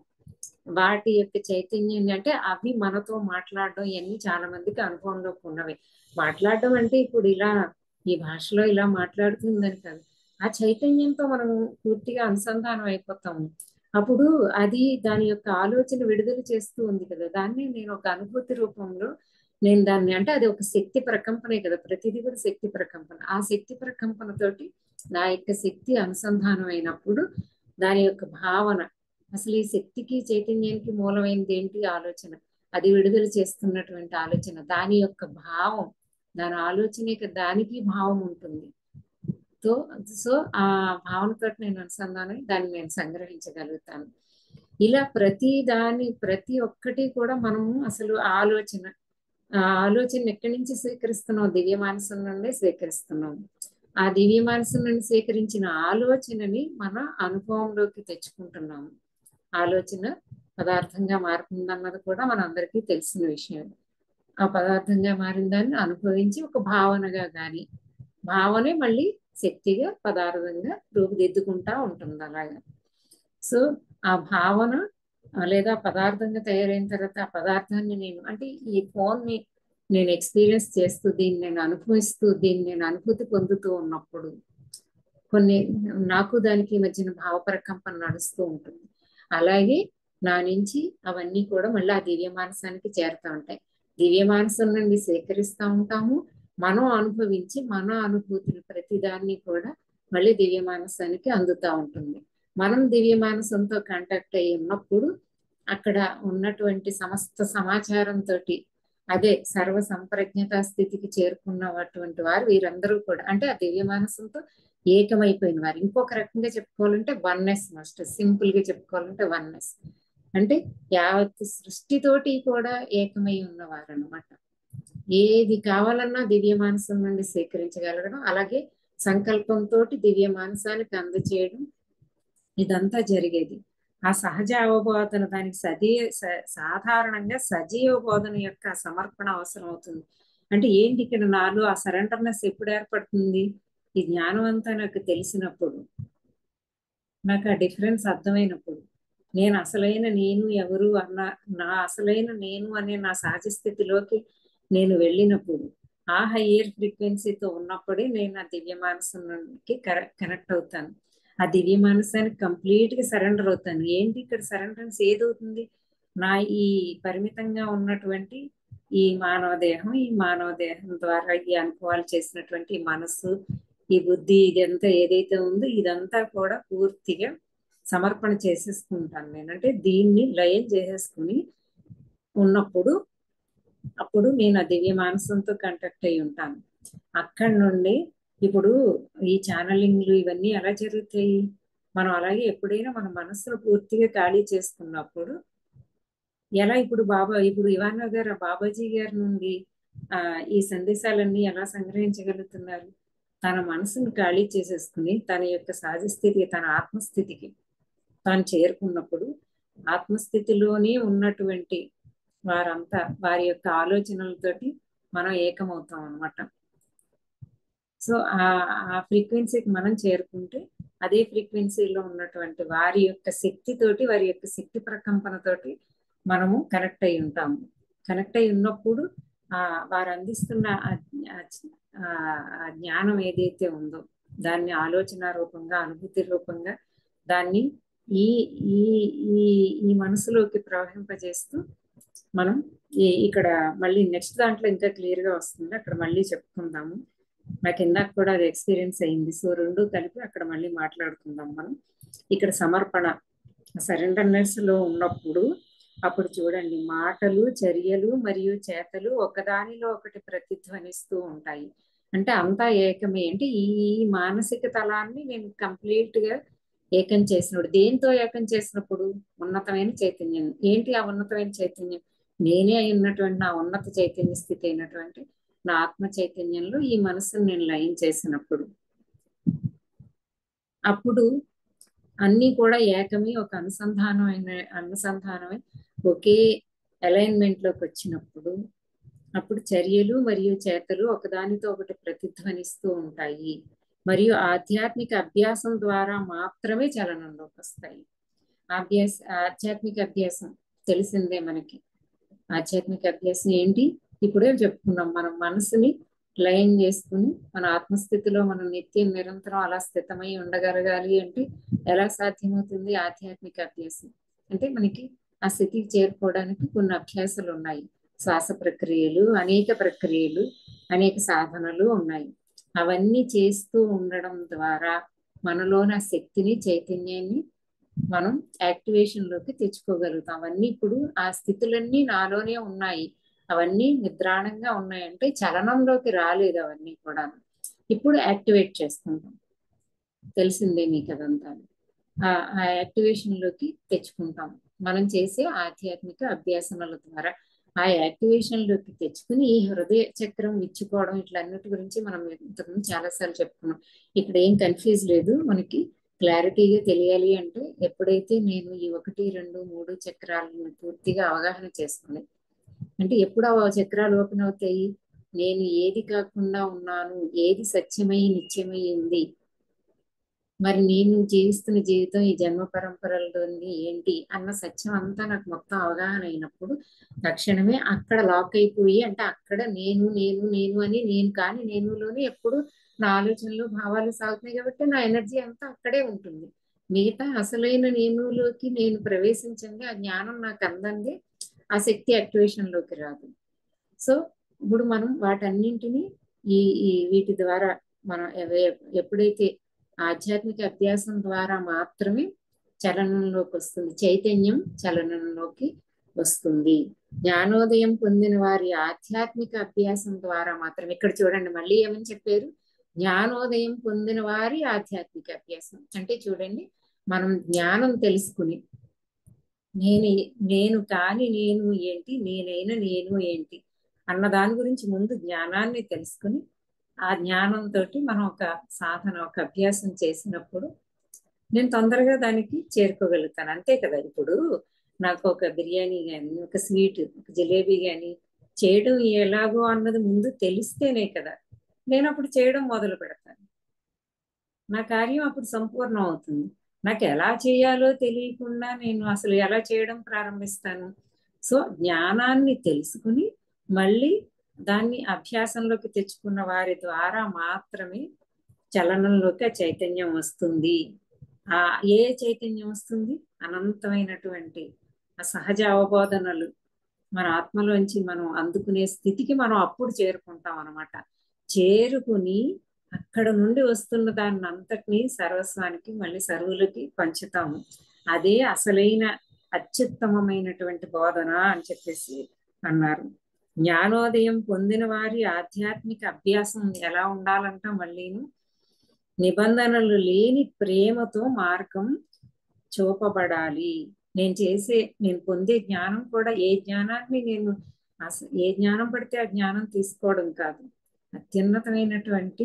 వాటి యొక్క చైతన్యాన్ని అంటే అవి మనతో మాట్లాడడం ఇవన్నీ చాలా మందికి అనుభవంలోకి ఉన్నవి మాట్లాడడం అంటే ఇప్పుడు ఇలా ఈ భాషలో ఇలా మాట్లాడుతుందని కాదు ఆ చైతన్యంతో మనం పూర్తిగా అనుసంధానం అయిపోతాము అప్పుడు అది దాని యొక్క ఆలోచన విడుదల చేస్తూ ఉంది కదా దాన్ని నేను ఒక అనుభూతి రూపంలో నేను దాన్ని అంటే అది ఒక శక్తి ప్రకంపనే కదా ప్రతిదీ కూడా శక్తి ప్రకంపన ఆ శక్తి ప్రకంపనతోటి నా యొక్క శక్తి అనుసంధానం అయినప్పుడు దాని యొక్క భావన అసలు ఈ శక్తికి చైతన్యానికి మూలమైనది ఏంటి ఆలోచన అది విడుదల చేస్తున్నటువంటి ఆలోచన దాని యొక్క భావం దాని ఆలోచన దానికి భావం ఉంటుంది సో సో ఆ భావనతో నేను అనుసంధానం దాన్ని నేను సంగ్రహించగలుగుతాను ఇలా ప్రతి దాని ప్రతి ఒక్కటి కూడా మనము అసలు ఆలోచన ఆ ఆలోచన ఎక్కడి నుంచి స్వీకరిస్తున్నాం దివ్య మానసం నుండి స్వీకరిస్తున్నాం ఆ దివ్య మానసం నుండి స్వీకరించిన ఆలోచనని మన అనుభవంలోకి తెచ్చుకుంటున్నాము ఆలోచన పదార్థంగా మారుతుందన్నది కూడా మనందరికీ తెలిసిన విషయం ఆ పదార్థంగా మారిన దాన్ని అనుభవించి ఒక భావనగా గాని భావనే మళ్ళీ శక్తిగా పదార్థంగా రూపుదిద్దుకుంటా ఉంటుంది అలాగా సో ఆ భావన ఆ లేదా పదార్థంగా తయారైన తర్వాత ఆ పదార్థాన్ని నేను అంటే ఈ ఫోన్ ని నేను ఎక్స్పీరియన్స్ చేస్తూ దీన్ని నేను అనుభవిస్తూ దీన్ని నేను అనుభూతి పొందుతూ ఉన్నప్పుడు కొన్ని నాకు దానికి మధ్యన భావ ప్రకంపన నడుస్తూ ఉంటుంది అలాగే నా నుంచి అవన్నీ కూడా మళ్ళీ ఆ దివ్య మానసానికి చేరుతూ ఉంటాయి దివ్య మానసం నుండి స్వీకరిస్తూ ఉంటాము మనం అనుభవించి మన అనుభూతులు ప్రతిదాన్ని కూడా మళ్ళీ దివ్య మానసానికి అందుతూ ఉంటుంది మనం దివ్య మానసంతో కాంటాక్ట్ అయ్యి ఉన్నప్పుడు అక్కడ ఉన్నటువంటి సమస్త సమాచారంతో అదే సర్వ సంప్రజ్ఞత స్థితికి చేరుకున్నటువంటి వారు వీరందరూ కూడా అంటే ఆ దివ్య మానసంతో ఏకమైపోయిన వారు ఇంకొక రకంగా చెప్పుకోవాలంటే వన్నెస్ మస్ట్ సింపుల్ గా చెప్పుకోవాలంటే వన్నెస్ అంటే యావత్ సృష్టితోటి కూడా ఏకమై ఉన్నవారు అనమాట ఏది కావాలన్నా దివ్య మానసం నుండి స్వీకరించగలగడం అలాగే సంకల్పంతో దివ్య మానసానికి అందచేయడం ఇదంతా జరిగేది ఆ సహజ అవబోధన దానికి సజీ సాధారణంగా సజీవ బోధన యొక్క సమర్పణ అవసరం అవుతుంది అంటే ఏంటి ఇక్కడ నాలో ఆ సరెండర్నెస్ ఎప్పుడు ఏర్పడుతుంది ఈ జ్ఞానం అంతా నాకు తెలిసినప్పుడు నాకు ఆ డిఫరెన్స్ అర్థమైనప్పుడు నేను అసలైన నేను ఎవరు అన్న నా అసలైన నేను అనే నా సహజ స్థితిలోకి నేను వెళ్ళినప్పుడు ఆ హయ్యర్ ఫ్రీక్వెన్సీతో ఉన్నప్పుడే నేను ఆ దివ్య మానసానికి కనెక్ట్ అవుతాను ఆ దివ్య మానసానికి కంప్లీట్ గా సరెండర్ అవుతాను ఏంటి ఇక్కడ సరెండరెన్స్ ఏదవుతుంది నా ఈ పరిమితంగా ఉన్నటువంటి ఈ మానవ దేహం ఈ మానవ దేహం ద్వారా ఈ అనుభవాలు చేసినటువంటి ఈ మనస్సు ఈ బుద్ధి ఇదంతా ఏదైతే ఉందో ఇదంతా కూడా పూర్తిగా సమర్పణ చేసేసుకుంటాను నేను అంటే దీన్ని లయం చేసేసుకుని ఉన్నప్పుడు అప్పుడు నేను ఆ దివ్య మానసంతో కంటాక్ట్ అయి ఉంటాను అక్కడి నుండి ఇప్పుడు ఈ ఛానలింగ్లు ఇవన్నీ ఎలా జరుగుతాయి మనం అలాగే ఎప్పుడైనా మన మనసును పూర్తిగా ఖాళీ చేసుకున్నప్పుడు ఎలా ఇప్పుడు బాబా ఇప్పుడు ఇవానా గారు ఆ బాబాజీ గారి నుండి ఆ ఈ సందేశాలన్నీ ఎలా సంగ్రహించగలుగుతున్నారు తన మనసును ఖాళీ చేసేసుకుని తన యొక్క సహజ స్థితి తన ఆత్మస్థితికి తాను చేరుకున్నప్పుడు ఆత్మస్థితిలోనే ఉన్నటువంటి వారంతా వారి యొక్క ఆలోచనలతోటి మనం ఏకమవుతాం అనమాట సో ఆ ఆ ఫ్రీక్వెన్సీకి మనం చేరుకుంటే అదే ఫ్రీక్వెన్సీలో ఉన్నటువంటి వారి యొక్క శక్తితోటి వారి యొక్క శక్తి ప్రకంపనతోటి మనము కనెక్ట్ అయి ఉంటాము కనెక్ట్ అయి ఉన్నప్పుడు ఆ వారు అందిస్తున్న ఆ జ్ఞానం ఏదైతే ఉందో దాన్ని ఆలోచన రూపంగా అనుభూతి రూపంగా దాన్ని ఈ ఈ ఈ ఈ మనసులోకి ప్రవహింపజేస్తూ మనం ఇక్కడ మళ్ళీ నెక్స్ట్ దాంట్లో ఇంకా క్లియర్ గా వస్తుంది అక్కడ మళ్ళీ చెప్పుకుందాము నాకు ఇందాక కూడా అది ఎక్స్పీరియన్స్ అయింది సో రెండు కలిపి అక్కడ మళ్ళీ మాట్లాడుకుందాం మనం ఇక్కడ సమర్పణ సరెండర్నెస్ లో ఉన్నప్పుడు అప్పుడు చూడండి మాటలు చర్యలు మరియు చేతలు ఒకదానిలో ఒకటి ప్రతిధ్వనిస్తూ ఉంటాయి అంటే అంతా ఏకమే అంటే ఈ మానసిక తలాన్ని నేను కంప్లీట్ గా ఏకం చేసినప్పుడు దేంతో ఏకం చేసినప్పుడు ఉన్నతమైన చైతన్యం ఏంటి ఆ ఉన్నతమైన చైతన్యం నేనే అయినటువంటి నా ఉన్నత చైతన్య స్థితి అయినటువంటి నా ఆత్మ చైతన్యంలో ఈ మనసును నేను లయం చేసినప్పుడు అప్పుడు అన్ని కూడా ఏకమే ఒక అనుసంధానమైన అనుసంధానమై ఒకే అలైన్మెంట్ లోకి వచ్చినప్పుడు అప్పుడు చర్యలు మరియు చేతలు ఒకదానితో ఒకటి ప్రతిధ్వనిస్తూ ఉంటాయి మరియు ఆధ్యాత్మిక అభ్యాసం ద్వారా మాత్రమే చలనంలోకి వస్తాయి అభ్యాస ఆధ్యాత్మిక అభ్యాసం తెలిసిందే మనకి ఆధ్యాత్మిక అభ్యాసం ఏంటి ఇప్పుడే చెప్పుకున్నాం మనం మనసుని లయం చేసుకుని మన ఆత్మస్థితిలో మనం నిత్యం నిరంతరం అలా స్థితమై ఉండగలగాలి అంటే ఎలా సాధ్యమవుతుంది ఆధ్యాత్మిక అభ్యాసం అంటే మనకి ఆ స్థితికి చేరుకోవడానికి కొన్ని అభ్యాసాలు ఉన్నాయి శ్వాస ప్రక్రియలు అనేక ప్రక్రియలు అనేక సాధనలు ఉన్నాయి అవన్నీ చేస్తూ ఉండడం ద్వారా మనలోని ఆ శక్తిని చైతన్యాన్ని మనం యాక్టివేషన్ లోకి తెచ్చుకోగలుగుతాం అవన్నీ ఇప్పుడు ఆ స్థితులన్నీ నాలోనే ఉన్నాయి అవన్నీ నిద్రాణంగా ఉన్నాయంటే చలనంలోకి రాలేదు అవన్నీ కూడా ఇప్పుడు యాక్టివేట్ చేసుకుంటాం తెలిసిందే మీకు అదంతా ఆ యాక్టివేషన్ లోకి తెచ్చుకుంటాం మనం చేసే ఆధ్యాత్మిక అభ్యాసనల ద్వారా ఆ యాక్టివేషన్ లోకి తెచ్చుకుని ఈ హృదయ చక్రం ఇచ్చుకోవడం ఇట్లన్నిటి గురించి మనం ఇంతకుముందు చాలాసార్లు చెప్పుకున్నాం ఇక్కడ ఏం కన్ఫ్యూజ్ లేదు మనకి క్లారిటీగా తెలియాలి అంటే ఎప్పుడైతే నేను ఈ ఒకటి రెండు మూడు చక్రాలను పూర్తిగా అవగాహన చేసుకుని అంటే ఎప్పుడు ఆ చక్రాలు ఓపెన్ అవుతాయి నేను ఏది కాకుండా ఉన్నాను ఏది సత్యమై నిత్యమై ఉంది మరి నేను జీవిస్తున్న జీవితం ఈ జన్మ పరంపరలోని ఏంటి అన్న సత్యం అంతా నాకు మొత్తం అవగాహన అయినప్పుడు తక్షణమే అక్కడ లాక్ అయిపోయి అంటే అక్కడ నేను నేను నేను అని నేను కానీ నేనులోనే ఎప్పుడు నా ఆలోచనలు భావాలు సాగుతున్నాయి కాబట్టి నా ఎనర్జీ అంతా అక్కడే ఉంటుంది మిగతా అసలైన నేనులోకి నేను ప్రవేశించండి ఆ జ్ఞానం నాకు అందండి ఆ శక్తి యాక్టివేషన్ లోకి రాదు సో ఇప్పుడు మనం వాటన్నింటినీ ఈ ఈ వీటి ద్వారా మనం ఎప్పుడైతే ఆధ్యాత్మిక అభ్యాసం ద్వారా మాత్రమే చలనంలోకి వస్తుంది చైతన్యం చలనంలోకి వస్తుంది జ్ఞానోదయం పొందిన వారి ఆధ్యాత్మిక అభ్యాసం ద్వారా మాత్రం ఇక్కడ చూడండి మళ్ళీ ఏమని చెప్పారు జ్ఞానోదయం పొందిన వారి ఆధ్యాత్మిక అభ్యాసం అంటే చూడండి మనం జ్ఞానం తెలుసుకుని నేను నేను కాని నేను ఏంటి నేనైనా నేను ఏంటి అన్న దాని గురించి ముందు జ్ఞానాన్ని తెలుసుకుని ఆ జ్ఞానంతో మనం ఒక సాధన ఒక అభ్యాసం చేసినప్పుడు నేను తొందరగా దానికి చేరుకోగలుగుతాను అంతే కదా ఇప్పుడు నాకు ఒక బిర్యానీ కానీ ఒక స్వీట్ ఒక జిలేబీ కానీ చేయడం ఎలాగో అన్నది ముందు తెలిస్తేనే కదా నేను అప్పుడు చేయడం మొదలు పెడతాను నా కార్యం అప్పుడు సంపూర్ణం అవుతుంది నాకు ఎలా చేయాలో తెలియకుండా నేను అసలు ఎలా చేయడం ప్రారంభిస్తాను సో జ్ఞానాన్ని తెలుసుకుని మళ్ళీ దాన్ని అభ్యాసంలోకి తెచ్చుకున్న వారి ద్వారా మాత్రమే చలనంలోకి ఆ చైతన్యం వస్తుంది ఆ ఏ చైతన్యం వస్తుంది అనంతమైనటువంటి ఆ సహజ అవబోధనలు మన ఆత్మలోంచి మనం అందుకునే స్థితికి మనం అప్పుడు చేరుకుంటాం అనమాట చేరుకుని అక్కడ నుండి వస్తున్న దాన్ని అంతటినీ సర్వస్వానికి మళ్ళీ సర్వులకి పంచుతాము అదే అసలైన అత్యుత్తమమైనటువంటి బోధన అని చెప్పేసి అన్నారు జ్ఞానోదయం పొందిన వారి ఆధ్యాత్మిక అభ్యాసం ఎలా ఉండాలంట మళ్ళీను నిబంధనలు లేని ప్రేమతో మార్గం చూపబడాలి నేను చేసే నేను పొందే జ్ఞానం కూడా ఏ జ్ఞానాన్ని నేను అస ఏ జ్ఞానం పడితే ఆ జ్ఞానం తీసుకోవడం కాదు అత్యున్నతమైనటువంటి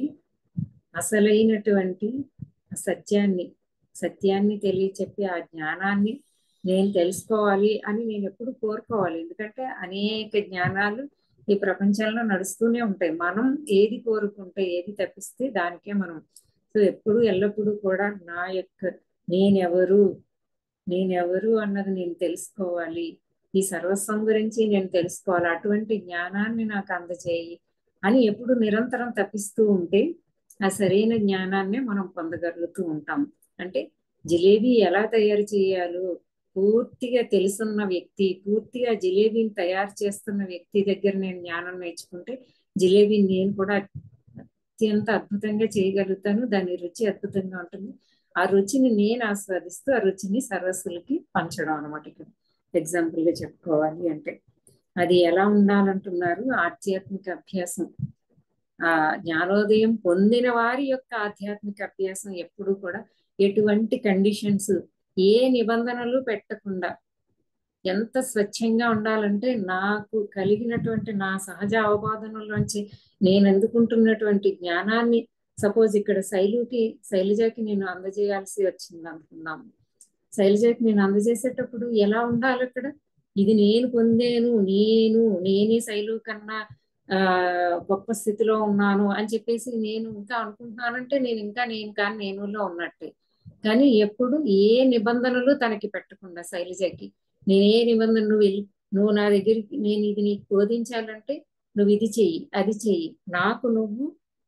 అసలైనటువంటి సత్యాన్ని సత్యాన్ని తెలియచెప్పి ఆ జ్ఞానాన్ని నేను తెలుసుకోవాలి అని నేను ఎప్పుడు కోరుకోవాలి ఎందుకంటే అనేక జ్ఞానాలు ఈ ప్రపంచంలో నడుస్తూనే ఉంటాయి మనం ఏది కోరుకుంటే ఏది తప్పిస్తే దానికే మనం సో ఎప్పుడు ఎల్లప్పుడూ కూడా నా యొక్క నేనెవరు నేనెవరు అన్నది నేను తెలుసుకోవాలి ఈ సర్వస్వం గురించి నేను తెలుసుకోవాలి అటువంటి జ్ఞానాన్ని నాకు అందజేయి అని ఎప్పుడు నిరంతరం తప్పిస్తూ ఉంటే ఆ సరైన జ్ఞానాన్ని మనం పొందగలుగుతూ ఉంటాం అంటే జిలేబీ ఎలా తయారు చేయాలో పూర్తిగా తెలుసున్న వ్యక్తి పూర్తిగా జిలేబీని తయారు చేస్తున్న వ్యక్తి దగ్గర నేను జ్ఞానం నేర్చుకుంటే జిలేబీని నేను కూడా అత్యంత అద్భుతంగా చేయగలుగుతాను దాని రుచి అద్భుతంగా ఉంటుంది ఆ రుచిని నేను ఆస్వాదిస్తూ ఆ రుచిని సర్వస్సులకి పంచడం అనమాట ఇక్కడ ఎగ్జాంపుల్ గా చెప్పుకోవాలి అంటే అది ఎలా ఉండాలంటున్నారు ఆధ్యాత్మిక అభ్యాసం ఆ జ్ఞానోదయం పొందిన వారి యొక్క ఆధ్యాత్మిక అభ్యాసం ఎప్పుడు కూడా ఎటువంటి కండిషన్స్ ఏ నిబంధనలు పెట్టకుండా ఎంత స్వచ్ఛంగా ఉండాలంటే నాకు కలిగినటువంటి నా సహజ అవబాధనలోంచి నేను అందుకుంటున్నటువంటి జ్ఞానాన్ని సపోజ్ ఇక్కడ శైలుకి శైలజకి నేను అందజేయాల్సి వచ్చింది అనుకుందాము శైలజకి నేను అందజేసేటప్పుడు ఎలా ఉండాలి అక్కడ ఇది నేను పొందాను నేను నేనే శైలు కన్నా ఆ గొప్ప స్థితిలో ఉన్నాను అని చెప్పేసి నేను ఇంకా అనుకుంటున్నానంటే నేను ఇంకా నేను కానీ నేనులో ఉన్నట్టే కానీ ఎప్పుడు ఏ నిబంధనలు తనకి పెట్టకుండా శైలజకి నేను ఏ నిబంధన నువ్వు వెళ్ళి నువ్వు నా దగ్గరికి నేను ఇది నీకు బోధించాలంటే నువ్వు ఇది చెయ్యి అది చెయ్యి నాకు నువ్వు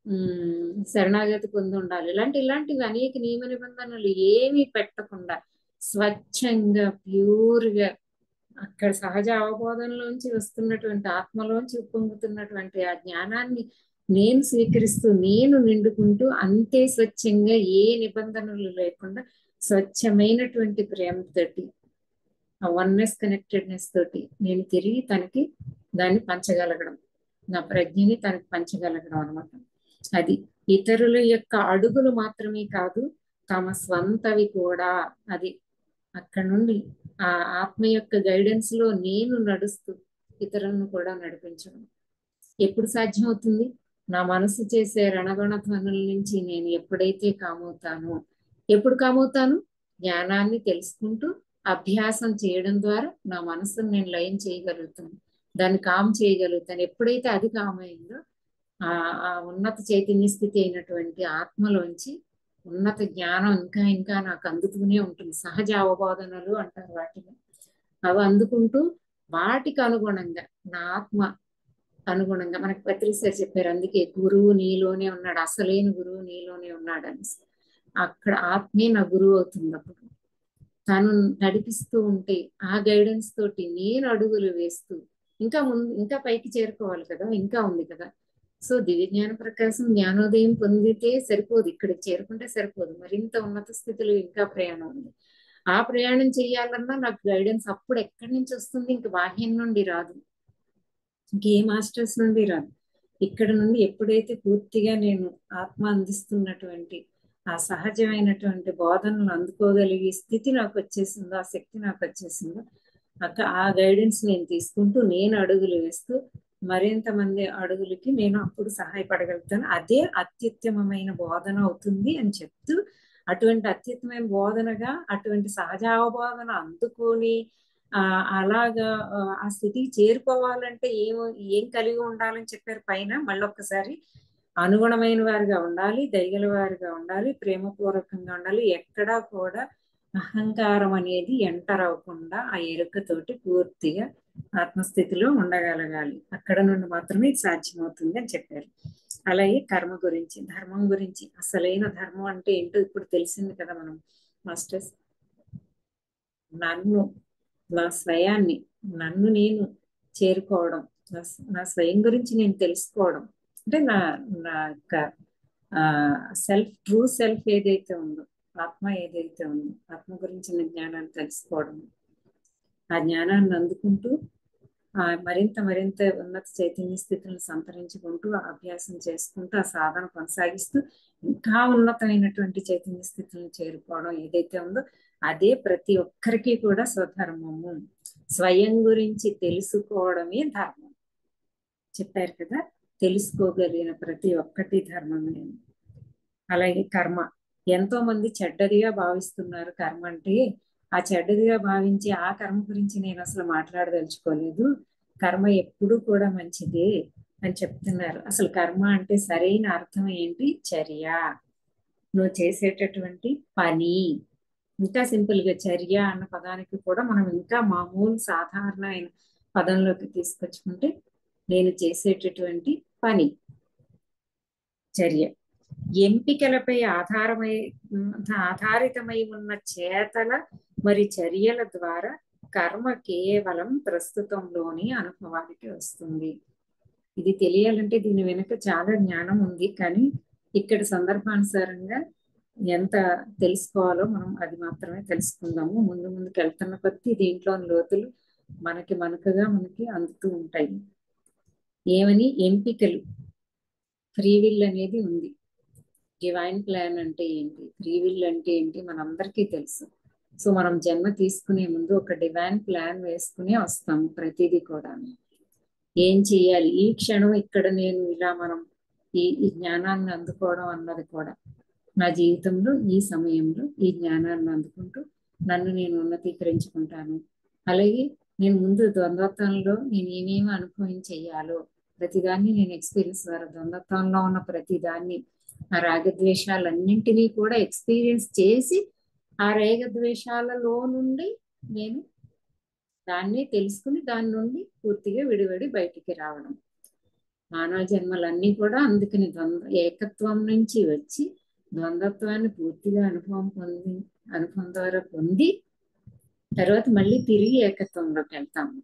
శరణాగతి పొంది ఉండాలి ఇలాంటి ఇలాంటివి అనేక నియమ నిబంధనలు ఏమీ పెట్టకుండా స్వచ్ఛంగా ప్యూర్గా అక్కడ సహజ అవబోధనలోంచి వస్తున్నటువంటి ఆత్మలోంచి ఉప్పొంగుతున్నటువంటి ఆ జ్ఞానాన్ని నేను స్వీకరిస్తూ నేను నిండుకుంటూ అంతే స్వచ్ఛంగా ఏ నిబంధనలు లేకుండా స్వచ్ఛమైనటువంటి ప్రేమతోటి ఆ వన్నెస్ కనెక్టెడ్నెస్ తోటి నేను తిరిగి తనకి దాన్ని పంచగలగడం నా ప్రజ్ఞని తనకి పంచగలగడం అనమాట అది ఇతరుల యొక్క అడుగులు మాత్రమే కాదు తమ స్వంతవి కూడా అది అక్కడ నుండి ఆ ఆత్మ యొక్క గైడెన్స్ లో నేను నడుస్తూ ఇతరులను కూడా నడిపించడం ఎప్పుడు సాధ్యమవుతుంది నా మనసు చేసే రణగణ ధ్వనుల నుంచి నేను ఎప్పుడైతే కామవుతానో ఎప్పుడు కామవుతాను జ్ఞానాన్ని తెలుసుకుంటూ అభ్యాసం చేయడం ద్వారా నా మనసును నేను లయం చేయగలుగుతాను దాన్ని కామ్ చేయగలుగుతాను ఎప్పుడైతే అది కామైందో ఆ ఆ ఉన్నత చైతన్య స్థితి అయినటువంటి ఆత్మలోంచి ఉన్నత జ్ఞానం ఇంకా ఇంకా నాకు అందుతూనే ఉంటుంది సహజ అవబోధనలు అంటారు వాటిని అవి అందుకుంటూ వాటికి అనుగుణంగా నా ఆత్మ అనుగుణంగా మనకు పత్రి సార్ చెప్పారు అందుకే గురువు నీలోనే ఉన్నాడు అసలైన గురువు నీలోనే ఉన్నాడు అని అక్కడ ఆత్మే నా గురువు అవుతుంది అప్పుడు తను నడిపిస్తూ ఉంటే ఆ గైడెన్స్ తోటి నేను అడుగులు వేస్తూ ఇంకా ముందు ఇంకా పైకి చేరుకోవాలి కదా ఇంకా ఉంది కదా సో దివ్య జ్ఞాన ప్రకాశం జ్ఞానోదయం పొందితే సరిపోదు ఇక్కడికి చేరుకుంటే సరిపోదు మరింత ఉన్నత స్థితిలో ఇంకా ప్రయాణం ఉంది ఆ ప్రయాణం చేయాలన్నా నాకు గైడెన్స్ అప్పుడు ఎక్కడి నుంచి వస్తుంది ఇంక బాహ్యం నుండి రాదు ఇంకే మాస్టర్స్ నుండి రాదు ఇక్కడ నుండి ఎప్పుడైతే పూర్తిగా నేను ఆత్మ అందిస్తున్నటువంటి ఆ సహజమైనటువంటి బోధనలు అందుకోగలిగే స్థితి నాకు వచ్చేసిందో ఆ శక్తి నాకు వచ్చేసిందో అక్క ఆ గైడెన్స్ నేను తీసుకుంటూ నేను అడుగులు వేస్తూ మరింత మంది అడుగులకి నేను అప్పుడు సహాయపడగలుగుతాను అదే అత్యుత్తమమైన బోధన అవుతుంది అని చెప్తూ అటువంటి అత్యుత్తమైన బోధనగా అటువంటి సహజ అవబోధన అందుకొని ఆ అలాగా ఆ స్థితికి చేరుకోవాలంటే ఏం ఏం కలిగి ఉండాలని చెప్పారు పైన మళ్ళీ ఒక్కసారి అనుగుణమైన వారిగా ఉండాలి దయగల వారిగా ఉండాలి ప్రేమపూర్వకంగా ఉండాలి ఎక్కడా కూడా అహంకారం అనేది ఎంటర్ అవ్వకుండా ఆ ఎరుకతోటి పూర్తిగా ఆత్మస్థితిలో ఉండగలగాలి అక్కడ నుండి మాత్రమే ఇది సాధ్యమవుతుంది అని చెప్పారు అలాగే కర్మ గురించి ధర్మం గురించి అసలైన ధర్మం అంటే ఏంటో ఇప్పుడు తెలిసింది కదా మనం మాస్టర్స్ నన్ను నా స్వయాన్ని నన్ను నేను చేరుకోవడం నా స్వయం గురించి నేను తెలుసుకోవడం అంటే నా నా యొక్క ఆ సెల్ఫ్ ట్రూ సెల్ఫ్ ఏదైతే ఉందో ఆత్మ ఏదైతే ఉందో ఆత్మ గురించిన జ్ఞానాన్ని తెలుసుకోవడం ఆ జ్ఞానాన్ని అందుకుంటూ ఆ మరింత మరింత ఉన్నత చైతన్య స్థితులను సంతరించుకుంటూ ఆ అభ్యాసం చేసుకుంటూ ఆ సాధన కొనసాగిస్తూ ఇంకా ఉన్నతమైనటువంటి చైతన్య స్థితులను చేరుకోవడం ఏదైతే ఉందో అదే ప్రతి ఒక్కరికి కూడా స్వధర్మము స్వయం గురించి తెలుసుకోవడమే ధర్మం చెప్పారు కదా తెలుసుకోగలిగిన ప్రతి ఒక్కటి ధర్మమే అలాగే కర్మ ఎంతో మంది చెడ్డదిగా భావిస్తున్నారు కర్మ అంటే ఆ చెడ్డదిగా భావించి ఆ కర్మ గురించి నేను అసలు మాట్లాడదలుచుకోలేదు కర్మ ఎప్పుడు కూడా మంచిదే అని చెప్తున్నారు అసలు కర్మ అంటే సరైన అర్థం ఏంటి చర్య నువ్వు చేసేటటువంటి పని ఇంకా సింపుల్ గా చర్య అన్న పదానికి కూడా మనం ఇంకా మామూలు సాధారణమైన పదంలోకి తీసుకొచ్చుకుంటే నేను చేసేటటువంటి పని చర్య ఎంపికలపై ఆధారమై ఆధారితమై ఉన్న చేతల మరి చర్యల ద్వారా కర్మ కేవలం ప్రస్తుతంలోని అనుభవానికి వస్తుంది ఇది తెలియాలంటే దీని వెనుక చాలా జ్ఞానం ఉంది కానీ ఇక్కడ సందర్భానుసారంగా ఎంత తెలుసుకోవాలో మనం అది మాత్రమే తెలుసుకుందాము ముందు ముందుకు వెళ్తున్న కొద్దీ దీంట్లోని లోతులు మనకి మనకుగా మనకి అందుతూ ఉంటాయి ఏమని ఎంపికలు ఫ్రీ విల్ అనేది ఉంది డివైన్ ప్లాన్ అంటే ఏంటి ఫ్రీ విల్ అంటే ఏంటి మనందరికీ తెలుసు సో మనం జన్మ తీసుకునే ముందు ఒక డివైన్ ప్లాన్ వేసుకుని వస్తాము ప్రతిదీ కూడా ఏం చేయాలి ఈ క్షణం ఇక్కడ నేను ఇలా మనం ఈ ఈ జ్ఞానాన్ని అందుకోవడం అన్నది కూడా నా జీవితంలో ఈ సమయంలో ఈ జ్ఞానాన్ని అందుకుంటూ నన్ను నేను ఉన్నతీకరించుకుంటాను అలాగే నేను ముందు ద్వంద్వత్వంలో నేను ఏమేమి అనుభవం చెయ్యాలో ప్రతిదాన్ని నేను ఎక్స్పీరియన్స్ ద్వారా ద్వంద్వత్వంలో ఉన్న ప్రతిదాన్ని ఆ రాగద్వేషాలన్నింటినీ కూడా ఎక్స్పీరియన్స్ చేసి ఆ రేగద్వేషాలలో నుండి నేను దాన్ని తెలుసుకుని దాని నుండి పూర్తిగా విడివడి బయటికి రావడం మానవ జన్మలన్నీ కూడా అందుకని ద్వంద్వ ఏకత్వం నుంచి వచ్చి ద్వంద్వత్వాన్ని పూర్తిగా అనుభవం పొంది అనుభవం ద్వారా పొంది తర్వాత మళ్ళీ తిరిగి ఏకత్వంలోకి వెళ్తాము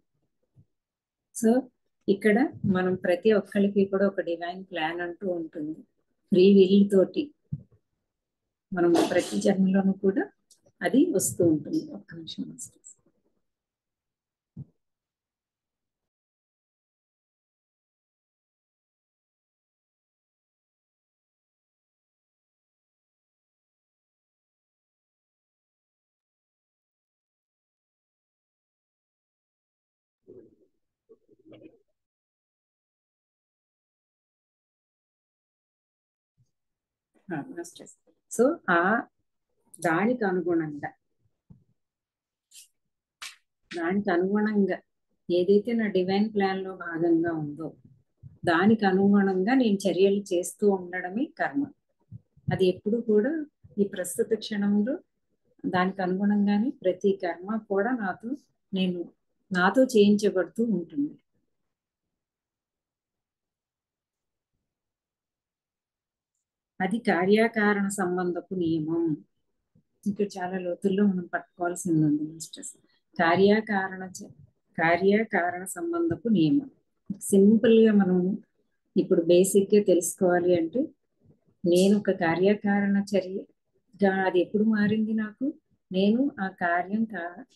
సో ఇక్కడ మనం ప్రతి ఒక్కరికి కూడా ఒక డివైన్ ప్లాన్ అంటూ ఉంటుంది ఫ్రీ విల్ తోటి మనం ప్రతి జన్మలోనూ కూడా అది వస్తూ ఉంటుంది ఒక్క నిమిషం వస్తుంది సో ఆ దానికి అనుగుణంగా దానికి అనుగుణంగా ఏదైతే నా డివైన్ ప్లాన్ లో భాగంగా ఉందో దానికి అనుగుణంగా నేను చర్యలు చేస్తూ ఉండడమే కర్మ అది ఎప్పుడు కూడా ఈ ప్రస్తుత క్షణంలో దానికి అనుగుణంగానే ప్రతి కర్మ కూడా నాతో నేను నాతో చేయించబడుతూ ఉంటుంది అది కార్యకారణ సంబంధపు నియమం ఇక్కడ చాలా లోతుల్లో మనం పట్టుకోవాల్సింది ఉంది మాస్టర్స్ కార్యకారణ కార్యకారణ సంబంధపు నియమం సింపుల్ గా మనం ఇప్పుడు బేసిక్ గా తెలుసుకోవాలి అంటే నేను ఒక కార్యకారణ చర్యగా అది ఎప్పుడు మారింది నాకు నేను ఆ కార్యం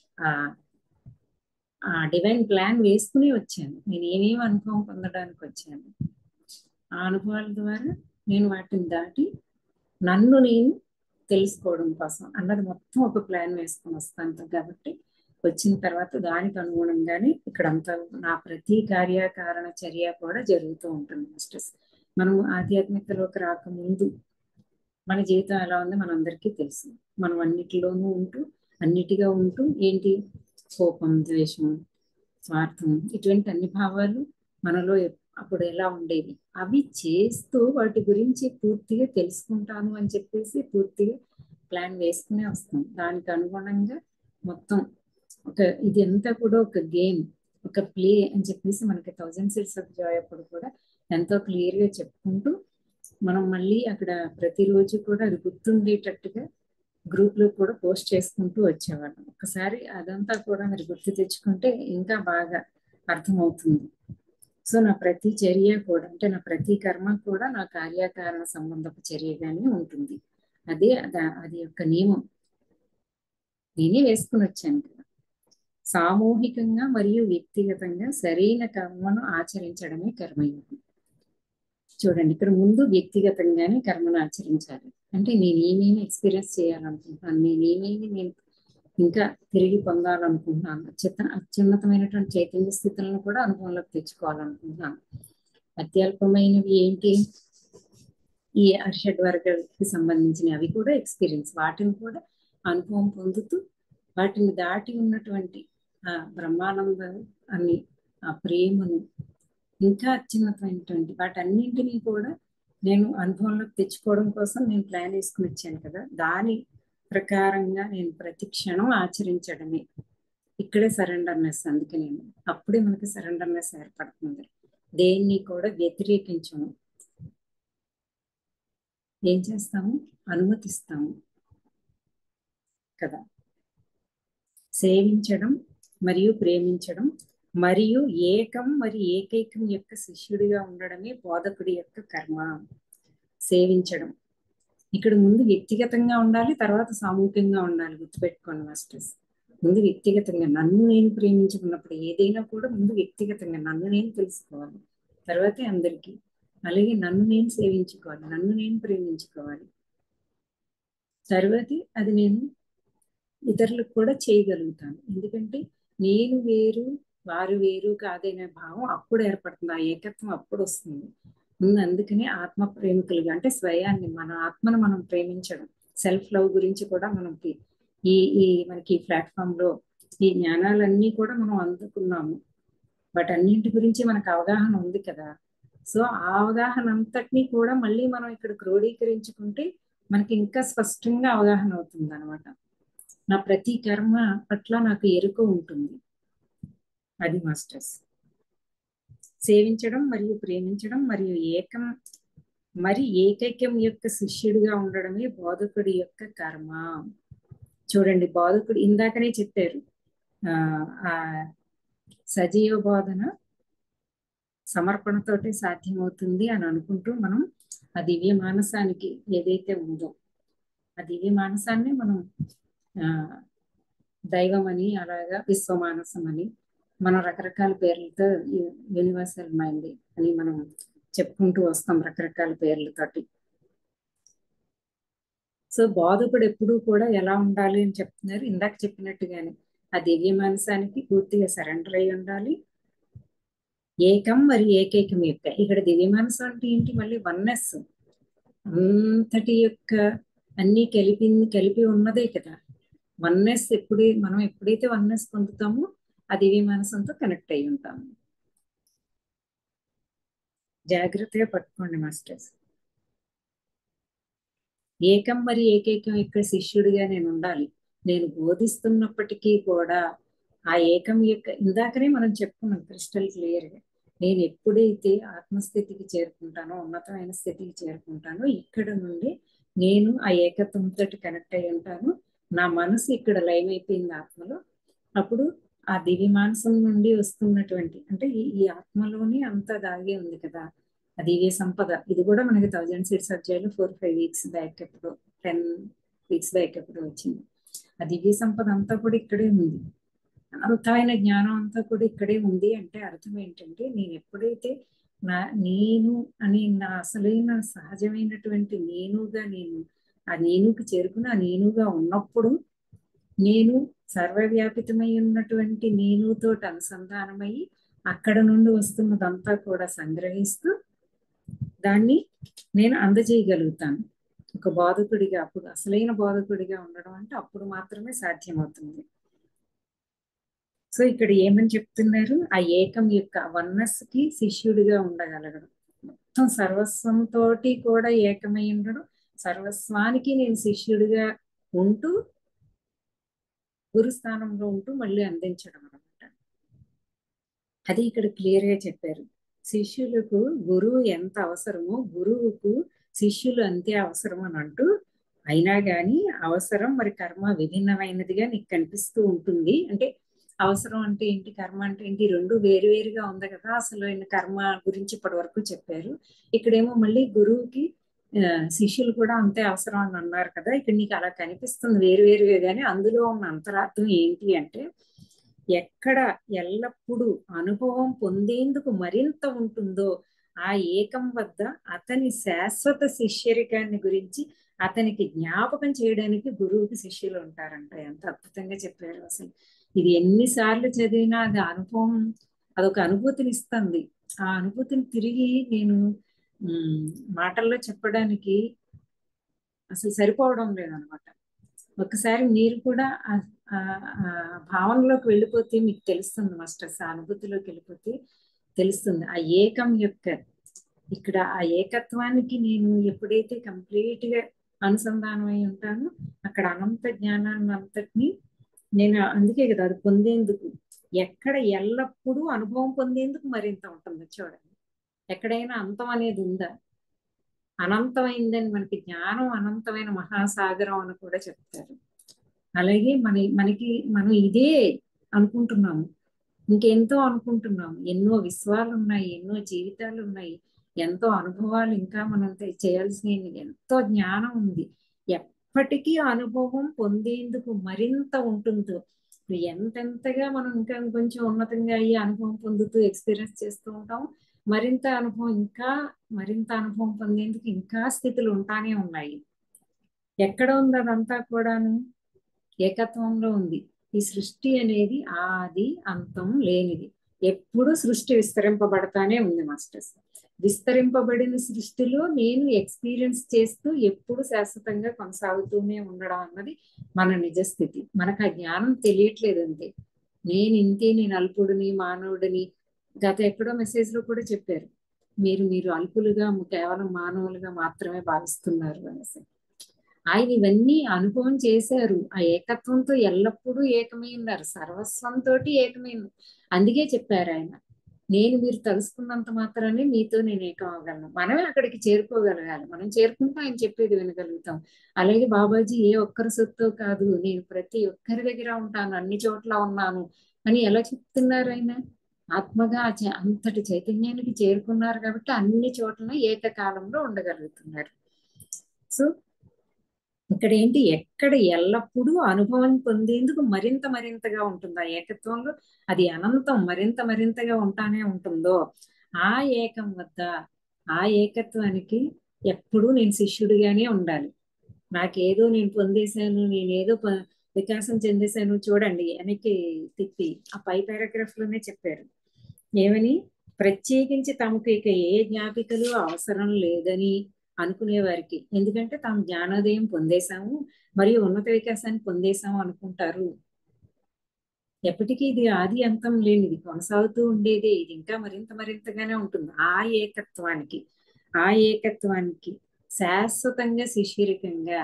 ఆ డివైన్ ప్లాన్ వేసుకుని వచ్చాను నేను ఏమేమి అనుభవం పొందడానికి వచ్చాను ఆ అనుభవాల ద్వారా నేను వాటిని దాటి నన్ను నేను తెలుసుకోవడం కోసం అన్నది మొత్తం ఒక ప్లాన్ వేసుకొని వస్తాను కాబట్టి వచ్చిన తర్వాత దానికి అనుగుణంగానే ఇక్కడంతా నా ప్రతి కార్యకారణ చర్య కూడా జరుగుతూ ఉంటుంది మాస్టర్స్ మనం ఆధ్యాత్మికతలోకి రాకముందు మన జీవితం ఎలా ఉంది మనందరికీ తెలుసు మనం అన్నిటిలోనూ ఉంటూ అన్నిటిగా ఉంటూ ఏంటి కోపం ద్వేషం స్వార్థం ఇటువంటి అన్ని భావాలు మనలో అప్పుడు ఎలా ఉండేవి అవి చేస్తూ వాటి గురించి పూర్తిగా తెలుసుకుంటాను అని చెప్పేసి పూర్తిగా ప్లాన్ వేసుకునే వస్తాం దానికి అనుగుణంగా మొత్తం ఒక ఇది అంతా కూడా ఒక గేమ్ ఒక ప్లే అని చెప్పేసి మనకి థౌజండ్ సీట్స్ ఆఫ్ జాయ్ అప్పుడు కూడా ఎంతో క్లియర్ గా చెప్పుకుంటూ మనం మళ్ళీ అక్కడ ప్రతిరోజు కూడా అది గుర్తుండేటట్టుగా గ్రూప్ లో కూడా పోస్ట్ చేసుకుంటూ వచ్చేవాళ్ళం ఒకసారి అదంతా కూడా మీరు గుర్తు తెచ్చుకుంటే ఇంకా బాగా అర్థమవుతుంది సో నా ప్రతి చర్య కూడా అంటే నా ప్రతి కర్మ కూడా నా కార్యకారణ సంబంధపు చర్యగానే ఉంటుంది అదే అద- అది యొక్క నియమం నేనే వేసుకుని వచ్చాను కదా సామూహికంగా మరియు వ్యక్తిగతంగా సరైన కర్మను ఆచరించడమే కర్మయోగం చూడండి ఇక్కడ ముందు వ్యక్తిగతంగానే కర్మను ఆచరించాలి అంటే నేను ఏమేమి ఎక్స్పీరియన్స్ చేయాలనుకుంటున్నాను నేను ఏమేమి నేను ఇంకా తిరిగి పొందాలనుకుంటున్నాను అత్యుత అత్యున్నతమైనటువంటి చైతన్య స్థితులను కూడా అనుభవంలోకి తెచ్చుకోవాలనుకుంటున్నాను అత్యల్పమైనవి ఏంటి ఈ అర్షడ్ వర్గానికి సంబంధించిన అవి కూడా ఎక్స్పీరియన్స్ వాటిని కూడా అనుభవం పొందుతూ వాటిని దాటి ఉన్నటువంటి ఆ బ్రహ్మానంద అని ఆ ప్రేమను ఇంకా అత్యున్నతమైనటువంటి వాటన్నింటినీ కూడా నేను అనుభవంలోకి తెచ్చుకోవడం కోసం నేను ప్లాన్ వేసుకుని వచ్చాను కదా దాని ప్రకారంగా నేను ప్రతి క్షణం ఆచరించడమే ఇక్కడే సరెండర్నెస్ అందుకే నేను అప్పుడే మనకి సరెండర్నెస్ ఏర్పడుతుంది దేన్ని కూడా వ్యతిరేకించము ఏం చేస్తాము అనుమతిస్తాము కదా సేవించడం మరియు ప్రేమించడం మరియు ఏకం మరి ఏకైకం యొక్క శిష్యుడిగా ఉండడమే బోధకుడి యొక్క కర్మ సేవించడం ఇక్కడ ముందు వ్యక్తిగతంగా ఉండాలి తర్వాత సామూహికంగా ఉండాలి గుర్తుపెట్టుకోండి మాస్టర్స్ ముందు వ్యక్తిగతంగా నన్ను నేను ప్రేమించుకున్నప్పుడు ఏదైనా కూడా ముందు వ్యక్తిగతంగా నన్ను నేను తెలుసుకోవాలి తర్వాతే అందరికీ అలాగే నన్ను నేను సేవించుకోవాలి నన్ను నేను ప్రేమించుకోవాలి తర్వాతే అది నేను ఇతరులకు కూడా చేయగలుగుతాను ఎందుకంటే నేను వేరు వారు వేరు కాదనే భావం అప్పుడు ఏర్పడుతుంది ఆ ఏకత్వం అప్పుడు వస్తుంది ముందు అందుకనే ఆత్మ ప్రేమికులుగా అంటే స్వయాన్ని మన ఆత్మను మనం ప్రేమించడం సెల్ఫ్ లవ్ గురించి కూడా మనకి ఈ ఈ మనకి ఈ ప్లాట్ఫామ్ లో ఈ జ్ఞానాలన్నీ కూడా మనం అందుకున్నాము వాటన్నింటి గురించి మనకు అవగాహన ఉంది కదా సో ఆ అవగాహన అంతటినీ కూడా మళ్ళీ మనం ఇక్కడ క్రోడీకరించుకుంటే మనకి ఇంకా స్పష్టంగా అవగాహన అవుతుంది అనమాట నా ప్రతి కర్మ పట్ల నాకు ఎరుక ఉంటుంది అది మాస్టర్స్ సేవించడం మరియు ప్రేమించడం మరియు ఏకం మరి ఏకైక్యం యొక్క శిష్యుడిగా ఉండడమే బోధకుడి యొక్క కర్మ చూడండి బోధకుడు ఇందాకనే చెప్పారు ఆ ఆ సజీవ బోధన సమర్పణతోటే సాధ్యమవుతుంది అని అనుకుంటూ మనం ఆ దివ్య మానసానికి ఏదైతే ఉందో ఆ దివ్య మానసాన్ని మనం ఆ దైవం అని అలాగా విశ్వమానసం అని మనం రకరకాల పేర్లతో యూనివర్సల్ మైండ్ అని మనం చెప్పుకుంటూ వస్తాం రకరకాల పేర్లతోటి సో బోధకుడు ఎప్పుడూ కూడా ఎలా ఉండాలి అని చెప్తున్నారు ఇందాక చెప్పినట్టుగానే ఆ దివ్య మానసానికి పూర్తిగా సరెండర్ అయి ఉండాలి ఏకం మరి ఏకైకం యొక్క ఇక్కడ దివ్య మనసు అంటే ఏంటి మళ్ళీ వన్నెస్ అంతటి యొక్క అన్ని కలిపి కలిపి ఉన్నదే కదా వన్నెస్ ఎప్పుడు మనం ఎప్పుడైతే వన్నెస్ పొందుతామో ఆ దివ్య మనసంతో కనెక్ట్ అయి ఉంటాము జాగ్రత్తగా పట్టుకోండి మాస్టర్స్ ఏకం మరి ఏకైకం యొక్క శిష్యుడిగా నేను ఉండాలి నేను బోధిస్తున్నప్పటికీ కూడా ఆ ఏకం యొక్క ఇందాకనే మనం చెప్పుకున్నాం క్రిస్టల్ క్లియర్ గా నేను ఎప్పుడైతే ఆత్మస్థితికి చేరుకుంటానో ఉన్నతమైన స్థితికి చేరుకుంటానో ఇక్కడ నుండి నేను ఆ ఏకత్వంతో కనెక్ట్ అయి ఉంటాను నా మనసు ఇక్కడ లైవ్ అయిపోయింది ఆత్మలో అప్పుడు ఆ దివ్య మానసం నుండి వస్తున్నటువంటి అంటే ఈ ఈ ఆత్మలోనే అంతా దాగే ఉంది కదా ఆ దివ్య సంపద ఇది కూడా మనకి థౌజండ్ సీట్స్ అధ్యాయులు ఫోర్ ఫైవ్ వీక్స్ బ్యాక్ ఎప్పుడు టెన్ వీక్స్ బ్యాక్ ఎప్పుడు వచ్చింది ఆ దివ్య సంపద అంతా కూడా ఇక్కడే ఉంది అనంతమైన జ్ఞానం అంతా కూడా ఇక్కడే ఉంది అంటే అర్థం ఏంటంటే నేను ఎప్పుడైతే నా నేను అని నా అసలైన సహజమైనటువంటి నేనుగా నేను ఆ నేనుకి చేరుకుని ఆ నేనుగా ఉన్నప్పుడు నేను సర్వవ్యాపితమై ఉన్నటువంటి నేనుతో అనుసంధానమై అక్కడ నుండి వస్తున్నదంతా కూడా సంగ్రహిస్తూ దాన్ని నేను అందజేయగలుగుతాను ఒక బోధకుడిగా అప్పుడు అసలైన బోధకుడిగా ఉండడం అంటే అప్పుడు మాత్రమే సాధ్యమవుతుంది సో ఇక్కడ ఏమని చెప్తున్నారు ఆ ఏకం యొక్క వన్నస్ కి శిష్యుడిగా ఉండగలగడం మొత్తం సర్వస్వంతో కూడా ఏకమై ఉండడం సర్వస్వానికి నేను శిష్యుడిగా ఉంటూ గురుస్థానంలో ఉంటూ మళ్ళీ అందించడం అనమాట అది ఇక్కడ క్లియర్ గా చెప్పారు శిష్యులకు గురువు ఎంత అవసరమో గురువుకు శిష్యులు అంతే అవసరం అని అంటూ అయినా గాని అవసరం మరి కర్మ విభిన్నమైనదిగా నీకు కనిపిస్తూ ఉంటుంది అంటే అవసరం అంటే ఏంటి కర్మ అంటే ఏంటి రెండు వేరు వేరుగా ఉంది కదా అసలు ఆయన కర్మ గురించి ఇప్పటి వరకు చెప్పారు ఇక్కడేమో మళ్ళీ గురువుకి ఆ, శిష్యులు కూడా అంతే అవసరం అని అన్నారు కదా ఇక్కడ నీకు అలా కనిపిస్తుంది వేరు వేరుగా కానీ అందులో ఉన్న అంతరార్థం ఏంటి అంటే ఎక్కడ ఎల్లప్పుడూ అనుభవం పొందేందుకు మరింత ఉంటుందో ఆ ఏకం వద్ద అతని శాశ్వత శిష్యరికాన్ని గురించి అతనికి జ్ఞాపకం చేయడానికి గురువుకి శిష్యులు ఉంటారంట ఎంత అద్భుతంగా చెప్పారు అసలు ఇది ఎన్నిసార్లు చదివినా అది అనుభవం అదొక అనుభూతిని ఇస్తుంది ఆ అనుభూతిని తిరిగి నేను ఉమ్, మాటల్లో చెప్పడానికి అసలు సరిపోవడం లేదనమాట ఒకసారి మీరు కూడా ఆ- ఆ- ఆ భావనలోకి వెళ్ళిపోతే మీకు తెలుస్తుంది మాస్టర్స్ ఆ అనుభూతిలోకి వెళ్ళిపోతే తెలుస్తుంది ఆ ఏకం యొక్క ఇక్కడ ఆ ఏకత్వానికి నేను ఎప్పుడైతే కంప్లీట్ గా అనుసంధానం అయి ఉంటానో అక్కడ అనంత జ్ఞానాన్ని అంతటిని నేను అందుకే కదా అది పొందేందుకు ఎక్కడ ఎల్లప్పుడూ అనుభవం పొందేందుకు మరింత ఉంటుంది చూడండి ఎక్కడైనా అంతం అనేది ఉందా అనంతమైందని మనకి జ్ఞానం అనంతమైన మహాసాగరం అని కూడా చెప్తారు అలాగే మన మనకి మనం ఇదే అనుకుంటున్నాము ఇంకెంతో అనుకుంటున్నాము ఎన్నో విశ్వాలు ఉన్నాయి ఎన్నో జీవితాలు ఉన్నాయి ఎంతో అనుభవాలు ఇంకా మనం తె- చేయాల్సిన ఎంతో జ్ఞానం ఉంది ఎప్పటికీ అనుభవం పొందేందుకు మరింత ఉంటుందో ఇప్పుడు ఎంతెంతగా మనం ఇంకా కొంచెం ఉన్నతంగా అయ్యి అనుభవం పొందుతూ ఎక్స్పీరియన్స్ చేస్తూ ఉంటాం మరింత అనుభవం ఇంకా మరింత అనుభవం పొందేందుకు ఇంకా స్థితులు ఉంటానే ఉన్నాయి ఎక్కడ ఉంది అదంతా కూడాను ఏకత్వంలో ఉంది ఈ సృష్టి అనేది ఆది అంతం లేనిది ఎప్పుడు సృష్టి విస్తరింపబడతానే ఉంది మాస్టర్స్ విస్తరింపబడిన సృష్టిలో నేను ఎక్స్పీరియన్స్ చేస్తూ ఎప్పుడు శాశ్వతంగా కొనసాగుతూనే ఉండడం అన్నది మన నిజ స్థితి మనకు ఆ జ్ఞానం తెలియట్లేదు అంతే నేను ఇంతే నేను అల్పుడిని మానవుడిని గత ఎక్కడో మెసేజ్ లో కూడా చెప్పారు మీరు మీరు అల్పులుగా కేవలం మానవులుగా మాత్రమే భావిస్తున్నారు అనేసి ఆయన ఇవన్నీ అనుభవం చేశారు ఆ ఏకత్వంతో ఎల్లప్పుడూ ఏకమై ఉన్నారు సర్వస్వంతో ఏకమై ఉన్నారు అందుకే చెప్పారు ఆయన నేను మీరు తెలుసుకున్నంత మాత్రాన్ని మీతో నేను ఏకం అవ్వగలను మనమే అక్కడికి చేరుకోగలగాలి మనం చేరుకుంటే ఆయన చెప్పేది వినగలుగుతాం అలాగే బాబాజీ ఏ ఒక్కరి సొత్తు కాదు నేను ప్రతి ఒక్కరి దగ్గర ఉంటాను అన్ని చోట్ల ఉన్నాను అని ఎలా చెప్తున్నారు ఆయన ఆత్మగా ఆ చే- అంతటి చైతన్యానికి చేరుకున్నారు కాబట్టి అన్ని చోట్ల ఏకకాలంలో ఉండగలుగుతున్నారు సో ఇక్కడ ఏంటి ఎక్కడ ఎల్లప్పుడూ అనుభవం పొందేందుకు మరింత మరింతగా ఉంటుంది ఆ ఏకత్వంలో అది అనంతం మరింత మరింతగా ఉంటానే ఉంటుందో ఆ ఏకం వద్ద ఆ ఏకత్వానికి ఎప్పుడూ నేను శిష్యుడిగానే ఉండాలి నాకేదో నేను పొందేశాను నేనేదో ప- వికాసం చెందేశాను చూడండి వెనక్కి తిప్పి ఆ పై పారాగ్రాఫ్ లోనే చెప్పారు ఏమని ప్రత్యేకించి తమకు ఇక ఏ జ్ఞాపికలు అవసరం లేదని అనుకునే వారికి ఎందుకంటే తాము జ్ఞానోదయం పొందేశాము మరియు ఉన్నత వికాసాన్ని పొందేశాము అనుకుంటారు ఎప్పటికీ ఇది ఆది అంతం లేనిది కొనసాగుతూ ఉండేదే ఇది ఇంకా మరింత మరింతగానే ఉంటుంది ఆ ఏకత్వానికి ఆ ఏకత్వానికి శాశ్వతంగా శిష్యరికంగా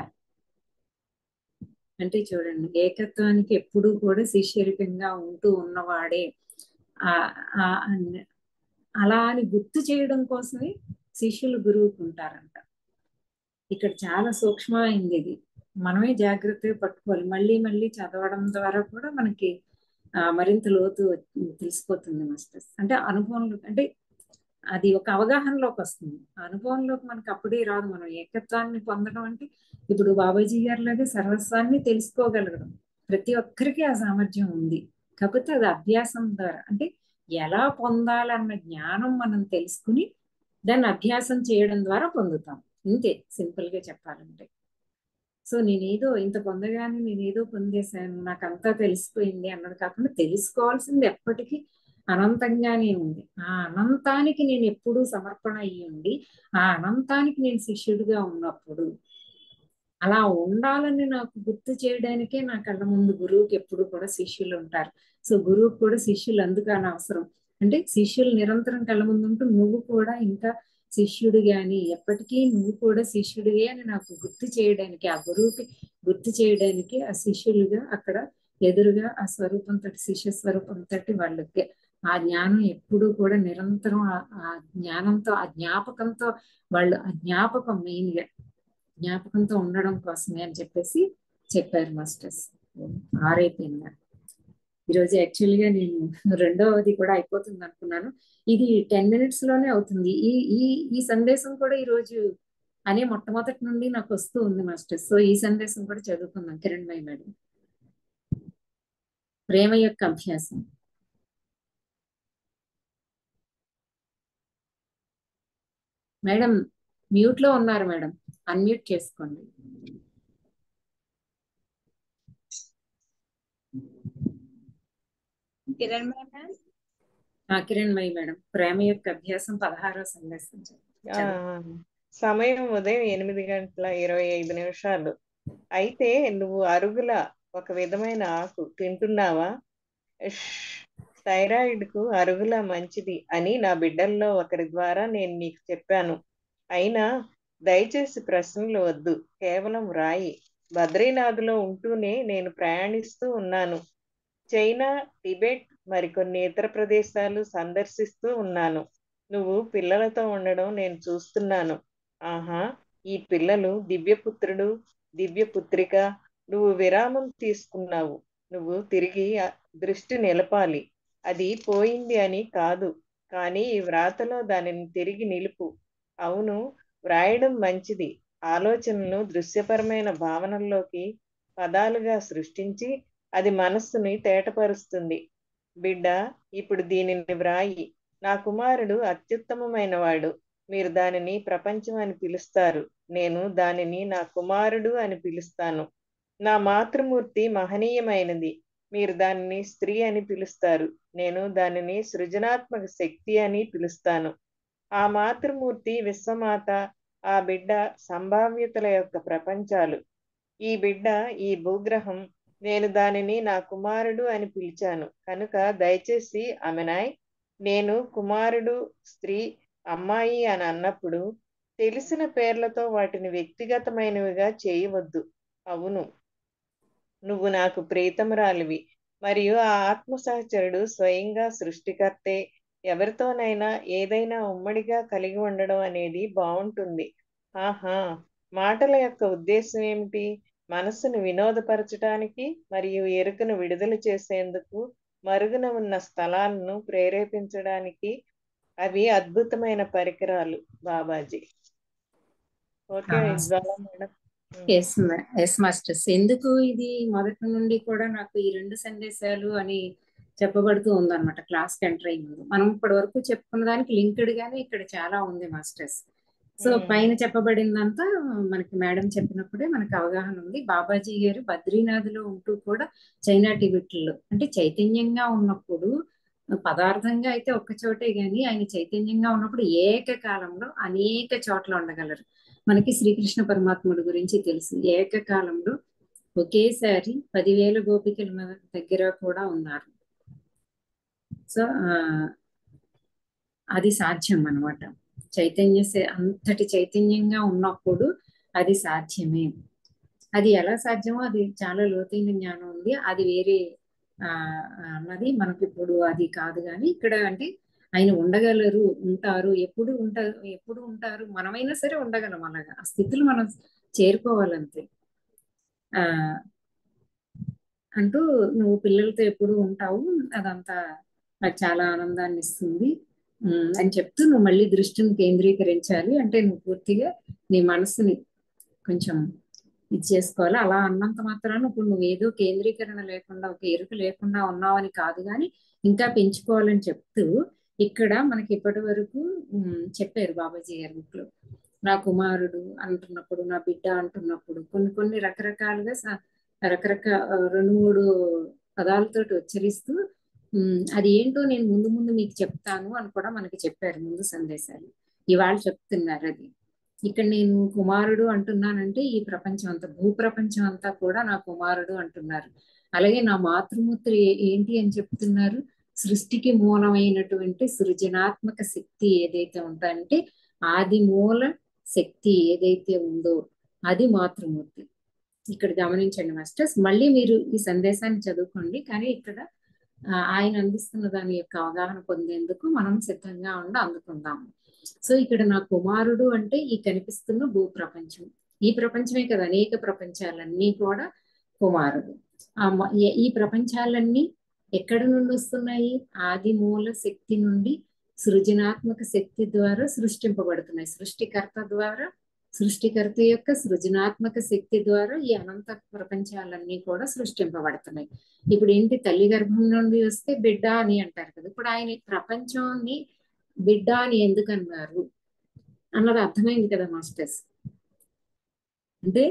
అంటే చూడండి ఏకత్వానికి ఎప్పుడూ కూడా శిష్యరికంగా ఉంటూ ఉన్నవాడే ఆ ఆ అన్- అలా అని గుర్తు చేయడం కోసమే శిష్యులు గురువుకు ఉంటారంట ఇక్కడ చాలా సూక్ష్మమైంది ఇది మనమే జాగ్రత్తగా పట్టుకోవాలి మళ్ళీ మళ్ళీ చదవడం ద్వారా కూడా మనకి ఆ, మరింత లోతు తెలిసిపోతుంది మాస్టర్స్ అంటే అనుభవంలో అంటే అది ఒక అవగాహనలోకి వస్తుంది ఆ అనుభవంలోకి మనకి అప్పుడే రాదు మనం ఏకత్వాన్ని పొందడం అంటే ఇప్పుడు బాబాజీ గారి లాగా సర్వస్వాన్ని తెలుసుకోగలగడం ప్రతి ఒక్కరికి ఆ సామర్థ్యం ఉంది కాకపోతే అది అభ్యాసం ద్వారా అంటే ఎలా పొందాలన్న జ్ఞానం మనం తెలుసుకుని దాన్ని అభ్యాసం చేయడం ద్వారా పొందుతాం ఇంతే సింపుల్ గా చెప్పాలంటే సో నేనేదో ఇంత పొందగానే నేనేదో పొందేశాను నాకు అంతా తెలిసిపోయింది అన్నది కాకుండా తెలుసుకోవాల్సింది ఎప్పటికీ అనంతంగానే ఉంది ఆ అనంతానికి నేను ఎప్పుడూ సమర్పణ అయ్యి ఉండి ఆ అనంతానికి నేను శిష్యుడిగా ఉన్నప్పుడు అలా ఉండాలని నాకు గుర్తు చేయడానికే నా కళ్ళ ముందు గురువుకి ఎప్పుడు కూడా శిష్యులు ఉంటారు సో గురువుకి కూడా శిష్యులు అందుకని అవసరం అంటే శిష్యులు నిరంతరం కళ్ళ ముందు ఉంటూ నువ్వు కూడా ఇంకా శిష్యుడు గాని ఎప్పటికీ నువ్వు కూడా శిష్యుడివే అని నాకు గుర్తు చేయడానికి ఆ గురువుకి గుర్తు చేయడానికి ఆ శిష్యులుగా అక్కడ ఎదురుగా ఆ స్వరూపంతో శిష్య స్వరూపంతో వాళ్ళకి ఆ జ్ఞానం ఎప్పుడూ కూడా నిరంతరం ఆ- ఆ జ్ఞానంతో ఆ జ్ఞాపకంతో వాళ్ళు ఆ జ్ఞాపకం మెయిన్ గా జ్ఞాపకంతో ఉండడం కోసమే అని చెప్పేసి చెప్పారు మాస్టర్స్ ఆరైపోయిందా ఈరోజు యాక్చువల్గా నేను రెండవది కూడా అయిపోతుంది అనుకున్నాను ఇది టెన్ మినిట్స్ లోనే అవుతుంది ఈ ఈ ఈ సందేశం కూడా ఈరోజు అనే మొట్టమొదటి నుండి నాకు వస్తూ ఉంది మాస్టర్ సో ఈ సందేశం కూడా చదువుకుందాం కిరణ్ భాయ్ మేడం ప్రేమ యొక్క అభ్యాసం మేడం మ్యూట్ లో ఉన్నారు మేడం అన్మ్యూట్ చేసుకోండి కిరణ్ మేడం ఆ, కిరణ్ మై మేడం ప్రేమ యొక్క అభ్యాసం పదహారో సందేశం ఆ, సమయం ఉదయం ఎనిమిది గంటల ఇరవై ఐదు నిమిషాలు అయితే నువ్వు అరుగుల ఒక విధమైన ఆకు తింటున్నావా ఇష్, థైరాయిడ్ కు అరుగుల మంచిది అని నా బిడ్డల్లో ఒకరి ద్వారా నేను నీకు చెప్పాను అయినా దయచేసి ప్రశ్నలు వద్దు కేవలం రాయి బద్రీనాథ్లో ఉంటూనే నేను ప్రయాణిస్తూ ఉన్నాను చైనా టిబెట్ మరికొన్ని ఇతర ప్రదేశాలు సందర్శిస్తూ ఉన్నాను నువ్వు పిల్లలతో ఉండడం నేను చూస్తున్నాను ఆహా ఈ పిల్లలు దివ్యపుత్రుడు దివ్యపుత్రిక నువ్వు విరామం తీసుకున్నావు నువ్వు తిరిగి ఆ దృష్టి నిలపాలి అది పోయింది అని కాదు కానీ ఈ వ్రాతలో దానిని తిరిగి నిలుపు అవును వ్రాయడం మంచిది ఆలోచనలు దృశ్యపరమైన భావనల్లోకి పదాలుగా సృష్టించి అది మనస్సుని తేటపరుస్తుంది బిడ్డ ఇప్పుడు దీనిని వ్రాయి నా కుమారుడు అత్యుత్తమమైన వాడు మీరు దానిని ప్రపంచం అని పిలుస్తారు నేను దానిని నా కుమారుడు అని పిలుస్తాను నా మాతృమూర్తి మహనీయమైనది మీరు దానిని స్త్రీ అని పిలుస్తారు నేను దానిని సృజనాత్మక శక్తి అని పిలుస్తాను ఆ మాతృమూర్తి విశ్వమాత ఆ బిడ్డ సంభావ్యతల యొక్క ప్రపంచాలు ఈ బిడ్డ ఈ భూగ్రహం నేను దానిని నా కుమారుడు అని పిలిచాను కనుక దయచేసి అమెనాయ్ నేను కుమారుడు స్త్రీ అమ్మాయి అని అన్నప్పుడు తెలిసిన పేర్లతో వాటిని వ్యక్తిగతమైనవిగా చేయవద్దు అవును నువ్వు నాకు ప్రీతమురాలివి మరియు ఆ ఆత్మ సహచరుడు స్వయంగా సృష్టికర్తే ఎవరితోనైనా ఏదైనా ఉమ్మడిగా కలిగి ఉండడం అనేది బాగుంటుంది ఆహా మాటల యొక్క ఉద్దేశం ఏమిటి మనస్సును వినోదపరచడానికి మరియు ఎరుకను విడుదల చేసేందుకు మరుగున ఉన్న స్థలాలను ప్రేరేపించడానికి అవి అద్భుతమైన పరికరాలు బాబాజీ ఓకే ఆ. Jwala madam yes yes masters ఎందుకు ఇది మొదటి నుండి కూడా నాకు ఈ రెండు సందేశాలు అని చెప్పబడుతూ ఉందన్నమాట క్లాస్ కి ఎంటర్ అయ్యే ముందు మనం ఇప్పటి వరకు చెప్పుకున్న దానికి లింక్డ్ గానే ఇక్కడ చాలా ఉంది మాస్టర్స్ సో Hmm. పైన చెప్పబడిందంతా మనకి మేడం చెప్పినప్పుడే మనకి అవగాహన ఉంది బాబాజీ గారు బద్రీనాథ్లో ఉంటూ కూడా చైనా టిబెట్లో అంటే చైతన్యంగా ఉన్నప్పుడు పదార్థంగా అయితే ఒక్క చోటే గాని ఆయన చైతన్యంగా ఉన్నప్పుడు ఏకకాలంలో అనేక చోట్ల ఉండగలరు మనకి శ్రీకృష్ణ పరమాత్ముడి గురించి తెలుసు ఏకకాలంలో ఒకేసారి పదివేల గోపికల మన దగ్గర కూడా ఉన్నారు సో ఆ, అది సాధ్యం అన్నమాట చైతన్య సే- అంతటి చైతన్యంగా ఉన్నప్పుడు అది సాధ్యమే అది ఎలా సాధ్యమో అది చాలా లోతైన జ్ఞానం ఉంది అది వేరే ఆ అన్నది మనకి ఇప్పుడు అది కాదు కానీ ఇక్కడ అంటే ఆయన ఉండగలరు ఉంటారు ఎప్పుడు ఉంటారు ఎప్పుడు ఉంటారు మనమైనా సరే ఉండగలం అలాగా ఆ స్థితిలో మనం చేరుకోవాలంతే ఆ అంటూ నువ్వు పిల్లలతో ఎప్పుడు ఉంటావు అదంతా నాకు చాలా ఆనందాన్ని ఇస్తుంది ఉమ్, అని చెప్తూ నువ్వు మళ్ళీ దృష్టిని కేంద్రీకరించాలి అంటే నువ్వు పూర్తిగా నీ మనసుని కొంచెం ఇది చేసుకోవాలి అలా అన్నంత మాత్రాన ఇప్పుడు నువ్వు ఏదో కేంద్రీకరణ లేకుండా ఒక ఎరుక లేకుండా ఉన్నావని కాదు కానీ ఇంకా పెంచుకోవాలని చెప్తూ ఇక్కడ మనకి ఇప్పటి వరకు ఉమ్, చెప్పారు బాబాజీ గారి book లో నా కుమారుడు అంటున్నప్పుడు నా బిడ్డ అంటున్నప్పుడు కొన్ని కొన్ని రకరకాలుగా స- రకరకాల ఆ, రెండు మూడు పదాలతోటి ఉచ్చరిస్తూ ఉమ్, అది ఏంటో నేను ముందు ముందు మీకు చెప్తాను అని కూడా మనకి చెప్పారు ముందు సందేశాలు ఇవాళ చెప్తున్నారు అది ఇక్కడ నేను కుమారుడు అంటున్నానంటే ఈ ప్రపంచం అంతా భూప్రపంచం అంతా కూడా నా కుమారుడు అంటున్నారు అలాగే నా మాతృమూర్తి ఏ- ఏంటి అని చెప్తున్నారు సృష్టికి మూలమైనటువంటి సృజనాత్మక శక్తి ఏదైతే ఉంటుందంటే ఆది మూల శక్తి ఏదైతే ఉందో అది మాతృమూర్తి ఇక్కడ గమనించండి మాస్టర్స్ మళ్ళీ మీరు ఈ సందేశాన్ని చదువుకోండి కానీ ఇక్కడ ఆ, ఆయన అందిస్తున్న దాని యొక్క అవగాహన పొందేందుకు మనం సిద్ధంగా ఉండి అందుకుందాము సో ఇక్కడ నా కుమారుడు అంటే ఈ కనిపిస్తున్న భూ ప్రపంచం ఈ ప్రపంచమే కదా అనేక ప్రపంచాలన్నీ కూడా కుమారుడు ఆ మ- ఏ- ఈ ప్రపంచాలన్నీ ఎక్కడి నుండి వస్తున్నాయి ఆది మూల శక్తి నుండి సృజనాత్మక శక్తి ద్వారా సృష్టింపబడుతున్నాయి సృష్టికర్త ద్వారా సృష్టికర్త యొక్క సృజనాత్మక శక్తి ద్వారా ఈ అనంత ప్రపంచాలన్నీ కూడా సృష్టింపబడుతున్నాయి ఇప్పుడు ఏంటి తల్లి గర్భం నుండి వస్తే బిడ్డ అని అంటారు కదా ఇప్పుడు ఆయన ప్రపంచాన్ని బిడ్డ అని ఎందుకు అన్నారు అన్నది అర్థమైంది కదా మాస్టర్స్ అంటే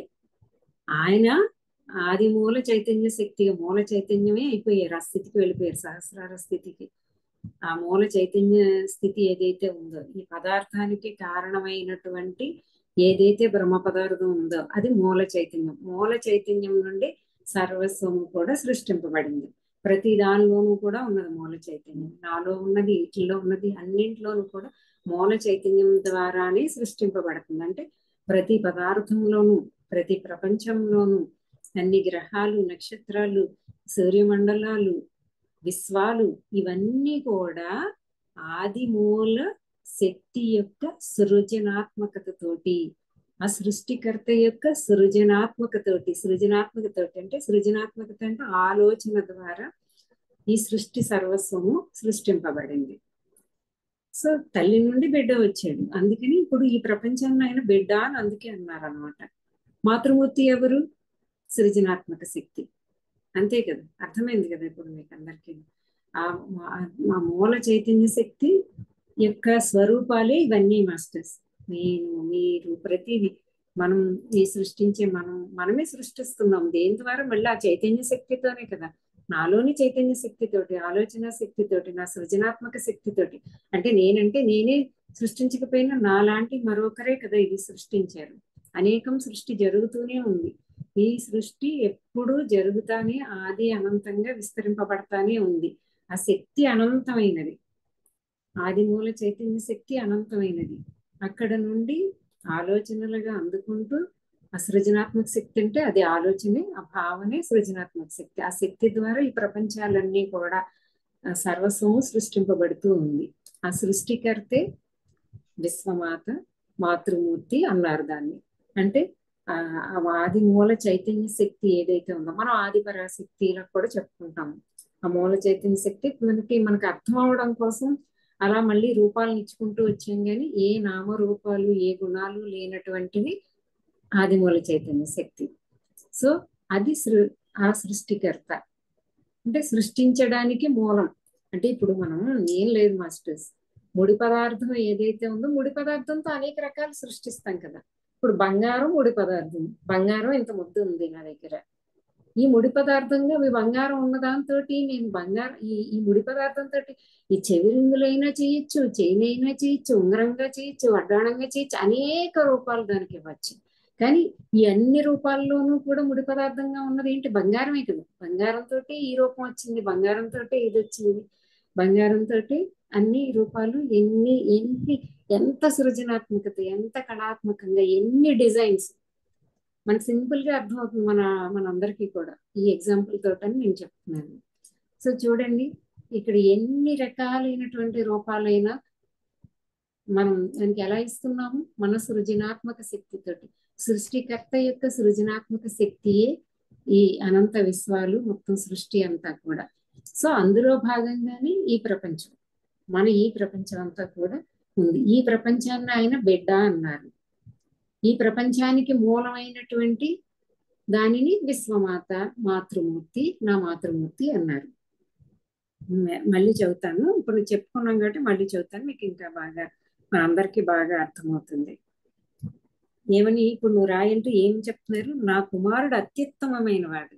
ఆయన ఆది మూల చైతన్య శక్తిగా మూల చైతన్యమే అయిపోయారు ఆ స్థితికి వెళ్ళిపోయారు సహస్రార స్థితికి ఆ మూల చైతన్య స్థితి ఏదైతే ఉందో ఈ పదార్థానికి కారణమైనటువంటి ఏదైతే బ్రహ్మ పదార్థం ఉందో అది మూల చైతన్యం మూల చైతన్యం నుండి సర్వస్వము కూడా సృష్టింపబడింది ప్రతి దానిలోనూ కూడా ఉన్నది మూల చైతన్యం నాలో ఉన్నది ఇట్లో ఉన్నది అన్నింటిలోనూ కూడా మూల చైతన్యం ద్వారానే సృష్టింపబడుతుంది అంటే ప్రతి పదార్థంలోనూ ప్రతి ప్రపంచంలోనూ అన్ని గ్రహాలు నక్షత్రాలు సూర్యమండలాలు విశ్వాలు ఇవన్నీ కూడా ఆది మూల శక్తి యొక్క సృజనాత్మకతతోటి ఆ సృష్టికర్త యొక్క సృజనాత్మకతోటి సృజనాత్మకతోటి అంటే సృజనాత్మకత అంటే ఆలోచన ద్వారా ఈ సృష్టి సర్వస్వము సృష్టింపబడింది సో తల్లి నుండి బిడ్డ వచ్చాడు అందుకని ఇప్పుడు ఈ ప్రపంచాన్ని ఆయన బిడ్డ అని అందుకే అన్నారు అనమాట మాతృమూర్తి ఎవరు సృజనాత్మక శక్తి అంతే కదా అర్థమైంది కదా ఇప్పుడు మీకు అందరికీ ఆ మా మూల చైతన్య శక్తి యొక్క స్వరూపాలే ఇవన్నీ మాస్టర్స్ నేను మీరు ప్రతిదీ మనం ఈ సృష్టించే మనం మనమే సృష్టిస్తున్నాం దేని ద్వారా మళ్ళీ ఆ చైతన్య శక్తితోనే కదా నాలోని చైతన్య శక్తితోటి ఆలోచన శక్తితోటి నా సృజనాత్మక శక్తితోటి అంటే నేనంటే నేనే సృష్టించకపోయినా నాలాంటి మరొకరే కదా ఇది సృష్టించారు అనేకం సృష్టి జరుగుతూనే ఉంది ఈ సృష్టి ఎప్పుడూ జరుగుతానే ఆది అనంతంగా విస్తరింపబడతానే ఉంది ఆ శక్తి అనంతమైనది ఆది మూల చైతన్య శక్తి అనంతమైనది అక్కడ నుండి ఆలోచనలుగా అందుకుంటూ ఆ సృజనాత్మక శక్తి అంటే అది ఆలోచనే ఆ భావనే సృజనాత్మక శక్తి ఆ శక్తి ద్వారా ఈ ప్రపంచాలన్నీ కూడా సర్వస్వము సృష్టింపబడుతూ ఉంది ఆ సృష్టికర్తే విశ్వమాత మాతృమూర్తి అన్నారు దాన్ని అంటే ఆ ఆది మూల చైతన్య శక్తి ఏదైతే ఉందో మనం ఆది పరాశక్తిలో కూడా చెప్పుకుంటాము ఆ మూల చైతన్య శక్తి మనకి మనకు అర్థం అవడం కోసం అలా మళ్ళీ రూపాలను ఇచ్చుకుంటూ వచ్చాం కానీ ఏ నామ రూపాలు ఏ గుణాలు లేనటువంటిది ఆదిమూల చైతన్య శక్తి సో అది సృ ఆ సృష్టికర్త అంటే సృష్టించడానికి మూలం అంటే ఇప్పుడు మనం ఏం లేదు మాస్టర్స్ ముడి పదార్థం ఏదైతే ఉందో ముడి పదార్థంతో అనేక రకాలు సృష్టిస్తాం కదా ఇప్పుడు బంగారం ముడి పదార్థం బంగారం ఇంత ముద్దు ఉంది నా దగ్గర ఈ ముడి పదార్థంగా ఈ బంగారం ఉన్న దాంతో నేను బంగారం ఈ ఈ ముడి పదార్థంతో ఈ చెవి రింగులైనా చేయొచ్చు చైన్ అయినా చేయొచ్చు ఉంగరంగా చేయొచ్చు వడ్డాణంగా చేయొచ్చు అనేక రూపాలు దానికి ఇవ్వచ్చు కానీ ఈ అన్ని రూపాల్లోనూ కూడా ముడి పదార్థంగా ఉన్నది ఏంటి బంగారమే కదా బంగారంతో ఈ రూపం వచ్చింది బంగారంతో ఇది వచ్చింది బంగారంతో అన్ని రూపాలు ఎన్ని ఎన్ని ఎంత సృజనాత్మకత ఎంత కళాత్మకంగా ఎన్ని డిజైన్స్ మనకు సింపుల్ గా అర్థమవుతుంది మన మనందరికీ కూడా ఈ ఎగ్జాంపుల్ తోటని నేను చెప్తున్నాను సో చూడండి ఇక్కడ ఎన్ని రకాలైనటువంటి రూపాలైనా మనం దానికి ఎలా ఇస్తున్నాము మన సృజనాత్మక శక్తితోటి సృష్టికర్త యొక్క సృజనాత్మక శక్తియే ఈ అనంత విశ్వాలు మొత్తం సృష్టి అంతా కూడా సో అందులో భాగంగానే ఈ ప్రపంచం మన ఈ ప్రపంచం అంతా కూడా ఉంది ఈ ప్రపంచాన్ని ఆయన బిడ్డ అన్నారు ఈ ప్రపంచానికి మూలమైనటువంటి దానిని విశ్వమాత మాతృమూర్తి నా మాతృమూర్తి అన్నారు మళ్ళీ చెబుతాను ఇప్పుడు చెప్పుకున్నాం కాబట్టి మళ్ళీ చెబుతాను మీకు ఇంకా బాగా మనందరికీ బాగా అర్థమవుతుంది ఏమని ఇప్పుడు నువ్వు రాయంటూ ఏం చెప్తున్నారు నా కుమారుడు అత్యుత్తమమైన వాడు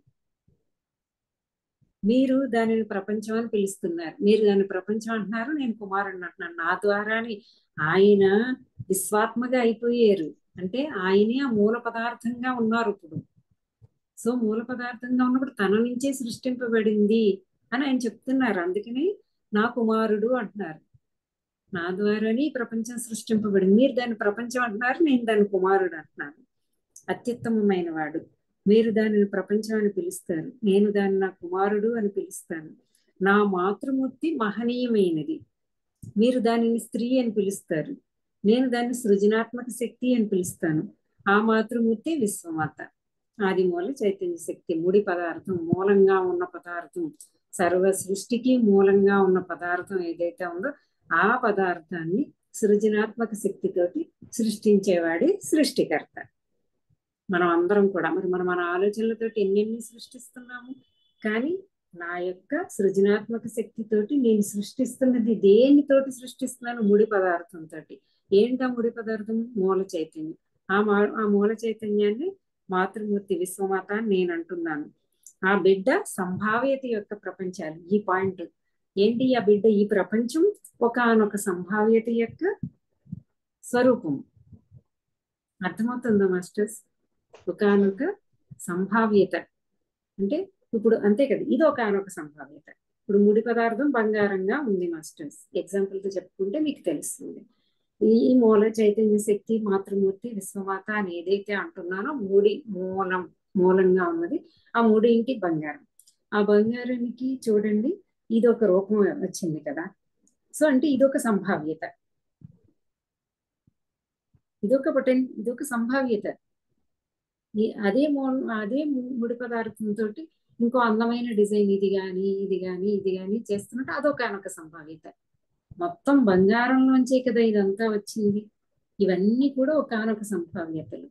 మీరు దానిని ప్రపంచం అని పిలుస్తున్నారు మీరు దాన్ని ప్రపంచం అంటున్నారు నేను కుమారుడిని అంటున్నాను నా ద్వారాని ఆయన విశ్వాత్మగా అయిపోయారు అంటే ఆయనే ఆ మూల పదార్థంగా ఉన్నారు ఇప్పుడు సో మూల పదార్థంగా ఉన్నప్పుడు తన నుంచే సృష్టింపబడింది అని ఆయన చెప్తున్నారు అందుకని నా కుమారుడు అంటున్నారు నా ద్వారానే ప్రపంచం సృష్టింపబడింది మీరు దాన్ని ప్రపంచం అంటున్నారు నేను దాని కుమారుడు అంటున్నాను అత్యుత్తమమైన వాడు మీరు దానిని ప్రపంచం అని పిలుస్తారు నేను దాన్ని నా కుమారుడు అని పిలుస్తాను నా మాతృమూర్తి మహనీయమైనది మీరు దానిని స్త్రీ అని పిలుస్తారు నేను దాన్ని సృజనాత్మక శక్తి అని పిలుస్తాను ఆ మాతృమూర్తి విశ్వమాత ఆది మూల చైతన్య శక్తి ముడి పదార్థం మూలంగా ఉన్న పదార్థం సర్వ సృష్టికి మూలంగా ఉన్న పదార్థం ఏదైతే ఉందో ఆ పదార్థాన్ని సృజనాత్మక శక్తితోటి సృష్టించేవాడి సృష్టికర్త మనం అందరం కూడా మరి మనం మన ఆలోచనలతోటి ఎన్నెన్ని సృష్టిస్తున్నాము కానీ నా యొక్క సృజనాత్మక శక్తితోటి నేను సృష్టిస్తున్నది దేనితోటి సృష్టిస్తున్నాను ముడి పదార్థంతో ఏంటా ముడి పదార్థం మూల చైతన్యం ఆ మా ఆ మూల చైతన్యాన్ని మాతృమూర్తి విశ్వమాత అని నేను అంటున్నాను ఆ బిడ్డ సంభావ్యత యొక్క ప్రపంచాలు ఈ పాయింట్ ఏంటి ఆ బిడ్డ ఈ ప్రపంచం ఒకనొక సంభావ్యత యొక్క స్వరూపం అర్థమవుతుందా మాస్టర్స్ ఒకనొక సంభావ్యత అంటే ఇప్పుడు అంతే కదా ఇది ఒకనొక సంభావ్యత ఇప్పుడు ముడి పదార్థం బంగారంగా ఉంది మాస్టర్స్ ఎగ్జాంపుల్ తో చెప్పుకుంటే మీకు తెలుస్తుంది ఈ మూల చైతన్య శక్తి మాతృమూర్తి విశ్వమాత అని ఏదైతే అంటున్నానో మూడి మూలం మూలంగా ఉన్నది ఆ మూడింటి బంగారం ఆ బంగారానికి చూడండి ఇది ఒక రూపం వచ్చింది కదా సో అంటే ఇదొక సంభావ్యత ఇదొక పొటెన్ ఇదొక సంభావ్యత అదే మూ అదే ముడి పదార్థంతో ఇంకో అందమైన డిజైన్ ఇది కానీ ఇది కానీ ఇది కానీ చేస్తున్నట్టు అదొక అనొక సంభావ్యత మొత్తం బంగారంలోంచే కదా ఇదంతా వచ్చింది ఇవన్నీ కూడా ఒకనొక సంభావ్యతలు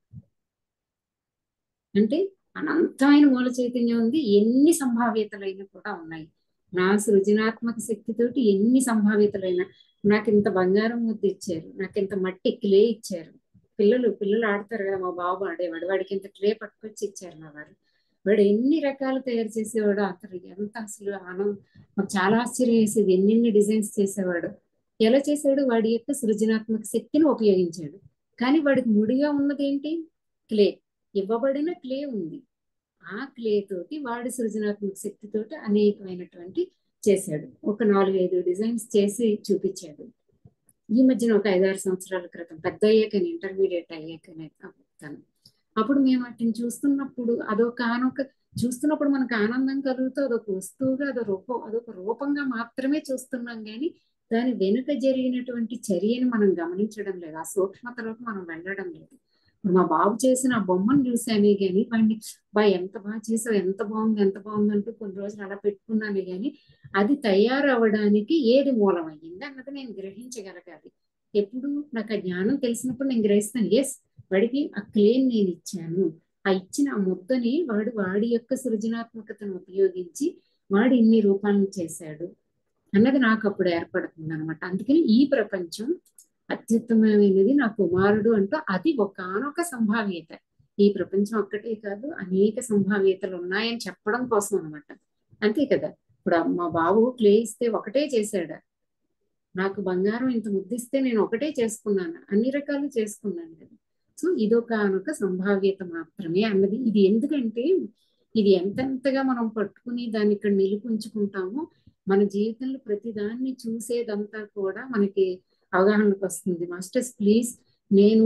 అంటే అనంతమైన మూల చైతన్యం ఉంది ఎన్ని సంభావ్యతలైనా కూడా ఉన్నాయి నా సృజనాత్మక శక్తితోటి ఎన్ని సంభావ్యతలైనా నాకు ఇంత బంగారం ముద్ద ఇచ్చారు నాకు ఇంత మట్టి క్లే ఇచ్చారు పిల్లలు పిల్లలు ఆడతారు కదా మా బాబు ఆడేవాడు వాడికి ఇంత క్లే పట్టుకొచ్చి ఇచ్చారు మా వారు వాడు ఎన్ని రకాలు తయారు చేసేవాడు అతను ఎంత అసలు ఆనందం మాకు చాలా ఆశ్చర్యం వేసేది ఎన్నెన్ని డిజైన్స్ చేసేవాడు ఎలా చేశాడు వాడి యొక్క సృజనాత్మక శక్తిని ఉపయోగించాడు కానీ వాడికి ముడిగా ఉన్నది ఏంటి క్లే ఇవ్వబడిన క్లే ఉంది ఆ క్లే తోటి వాడి సృజనాత్మక శక్తితోటి అనేకమైనటువంటి చేశాడు ఒక నాలుగు ఐదు డిజైన్స్ చేసి చూపించాడు ఈ మధ్యన ఒక ఐదారు సంవత్సరాల క్రితం పెద్ద అయ్యాకని ఇంటర్మీడియట్ అయ్యాకనే తను అప్పుడు మేము వాటిని చూస్తున్నప్పుడు అదొక ఆనొక చూస్తున్నప్పుడు మనకు ఆనందం కలుగుతూ అదొక వస్తువుగా అదొక రూపం అదొక రూపంగా మాత్రమే చూస్తున్నాం కానీ దాని వెనుక జరిగినటువంటి చర్యని మనం గమనించడం లేదు ఆ సూక్ష్మతలోకి మనం వెళ్ళడం లేదు మా బాబు చేసిన ఆ బొమ్మను చూసానే కానీ వాడిని బా ఎంత బాగా చేసావు ఎంత బాగుంది ఎంత బాగుంది అంటూ కొన్ని రోజులు అలా పెట్టుకున్నాను కానీ అది తయారవడానికి ఏది మూలం అయ్యింది అన్నది నేను గ్రహించగలగాలి ఎప్పుడు నాకు ఆ జ్ఞానం తెలిసినప్పుడు నేను గ్రహిస్తాను ఎస్ వాడికి ఆ క్లేన్ నేను ఇచ్చాను ఆ ఇచ్చిన ఆ ముద్దని వాడు వాడి యొక్క సృజనాత్మకతను ఉపయోగించి వాడు ఇన్ని రూపాలను చేశాడు అన్నది నాకు అప్పుడు ఏర్పడుతుంది అనమాట అందుకని ఈ ప్రపంచం అత్యుత్తమమైనది నా కుమారుడు అంటూ అది ఒకనొక సంభావ్యత ఈ ప్రపంచం ఒక్కటే కాదు అనేక సంభావ్యతలు ఉన్నాయని చెప్పడం కోసం అనమాట అంతే కదా ఇప్పుడు మా బాబు క్లే ఇస్తే ఒకటే చేశాడా నాకు బంగారం ఇంత ముద్దిస్తే నేను ఒకటే చేసుకున్నాను అన్ని రకాలు చేసుకున్నాను కదా సో ఇదొక అనొక సంభావ్యత మాత్రమే అన్నది ఇది ఎందుకంటే ఇది ఎంతెంతగా మనం పట్టుకుని దాన్ని ఇక్కడ నిలుపుంచుకుంటామో మన జీవితంలో ప్రతి దాన్ని చూసేదంతా కూడా మనకి అవగాహనకు వస్తుంది మాస్టర్స్ ప్లీజ్ నేను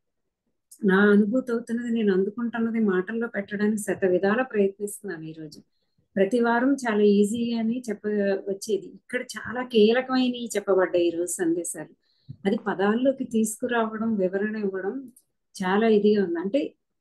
నా అనుభూతి అవుతున్నది నేను అందుకుంటున్నది మాటల్లో పెట్టడానికి శత విధాల ప్రయత్నిస్తున్నాను ఈరోజు ప్రతి వారం చాలా ఈజీగానే చెప్ప వచ్చేది ఇక్కడ చాలా కీలకమైనవి చెప్పబడ్డాయి ఈరోజు సందేశాలు అది పదాల్లోకి తీసుకురావడం వివరణ ఇవ్వడం చాలా ఇదిగా ఉంది అంటే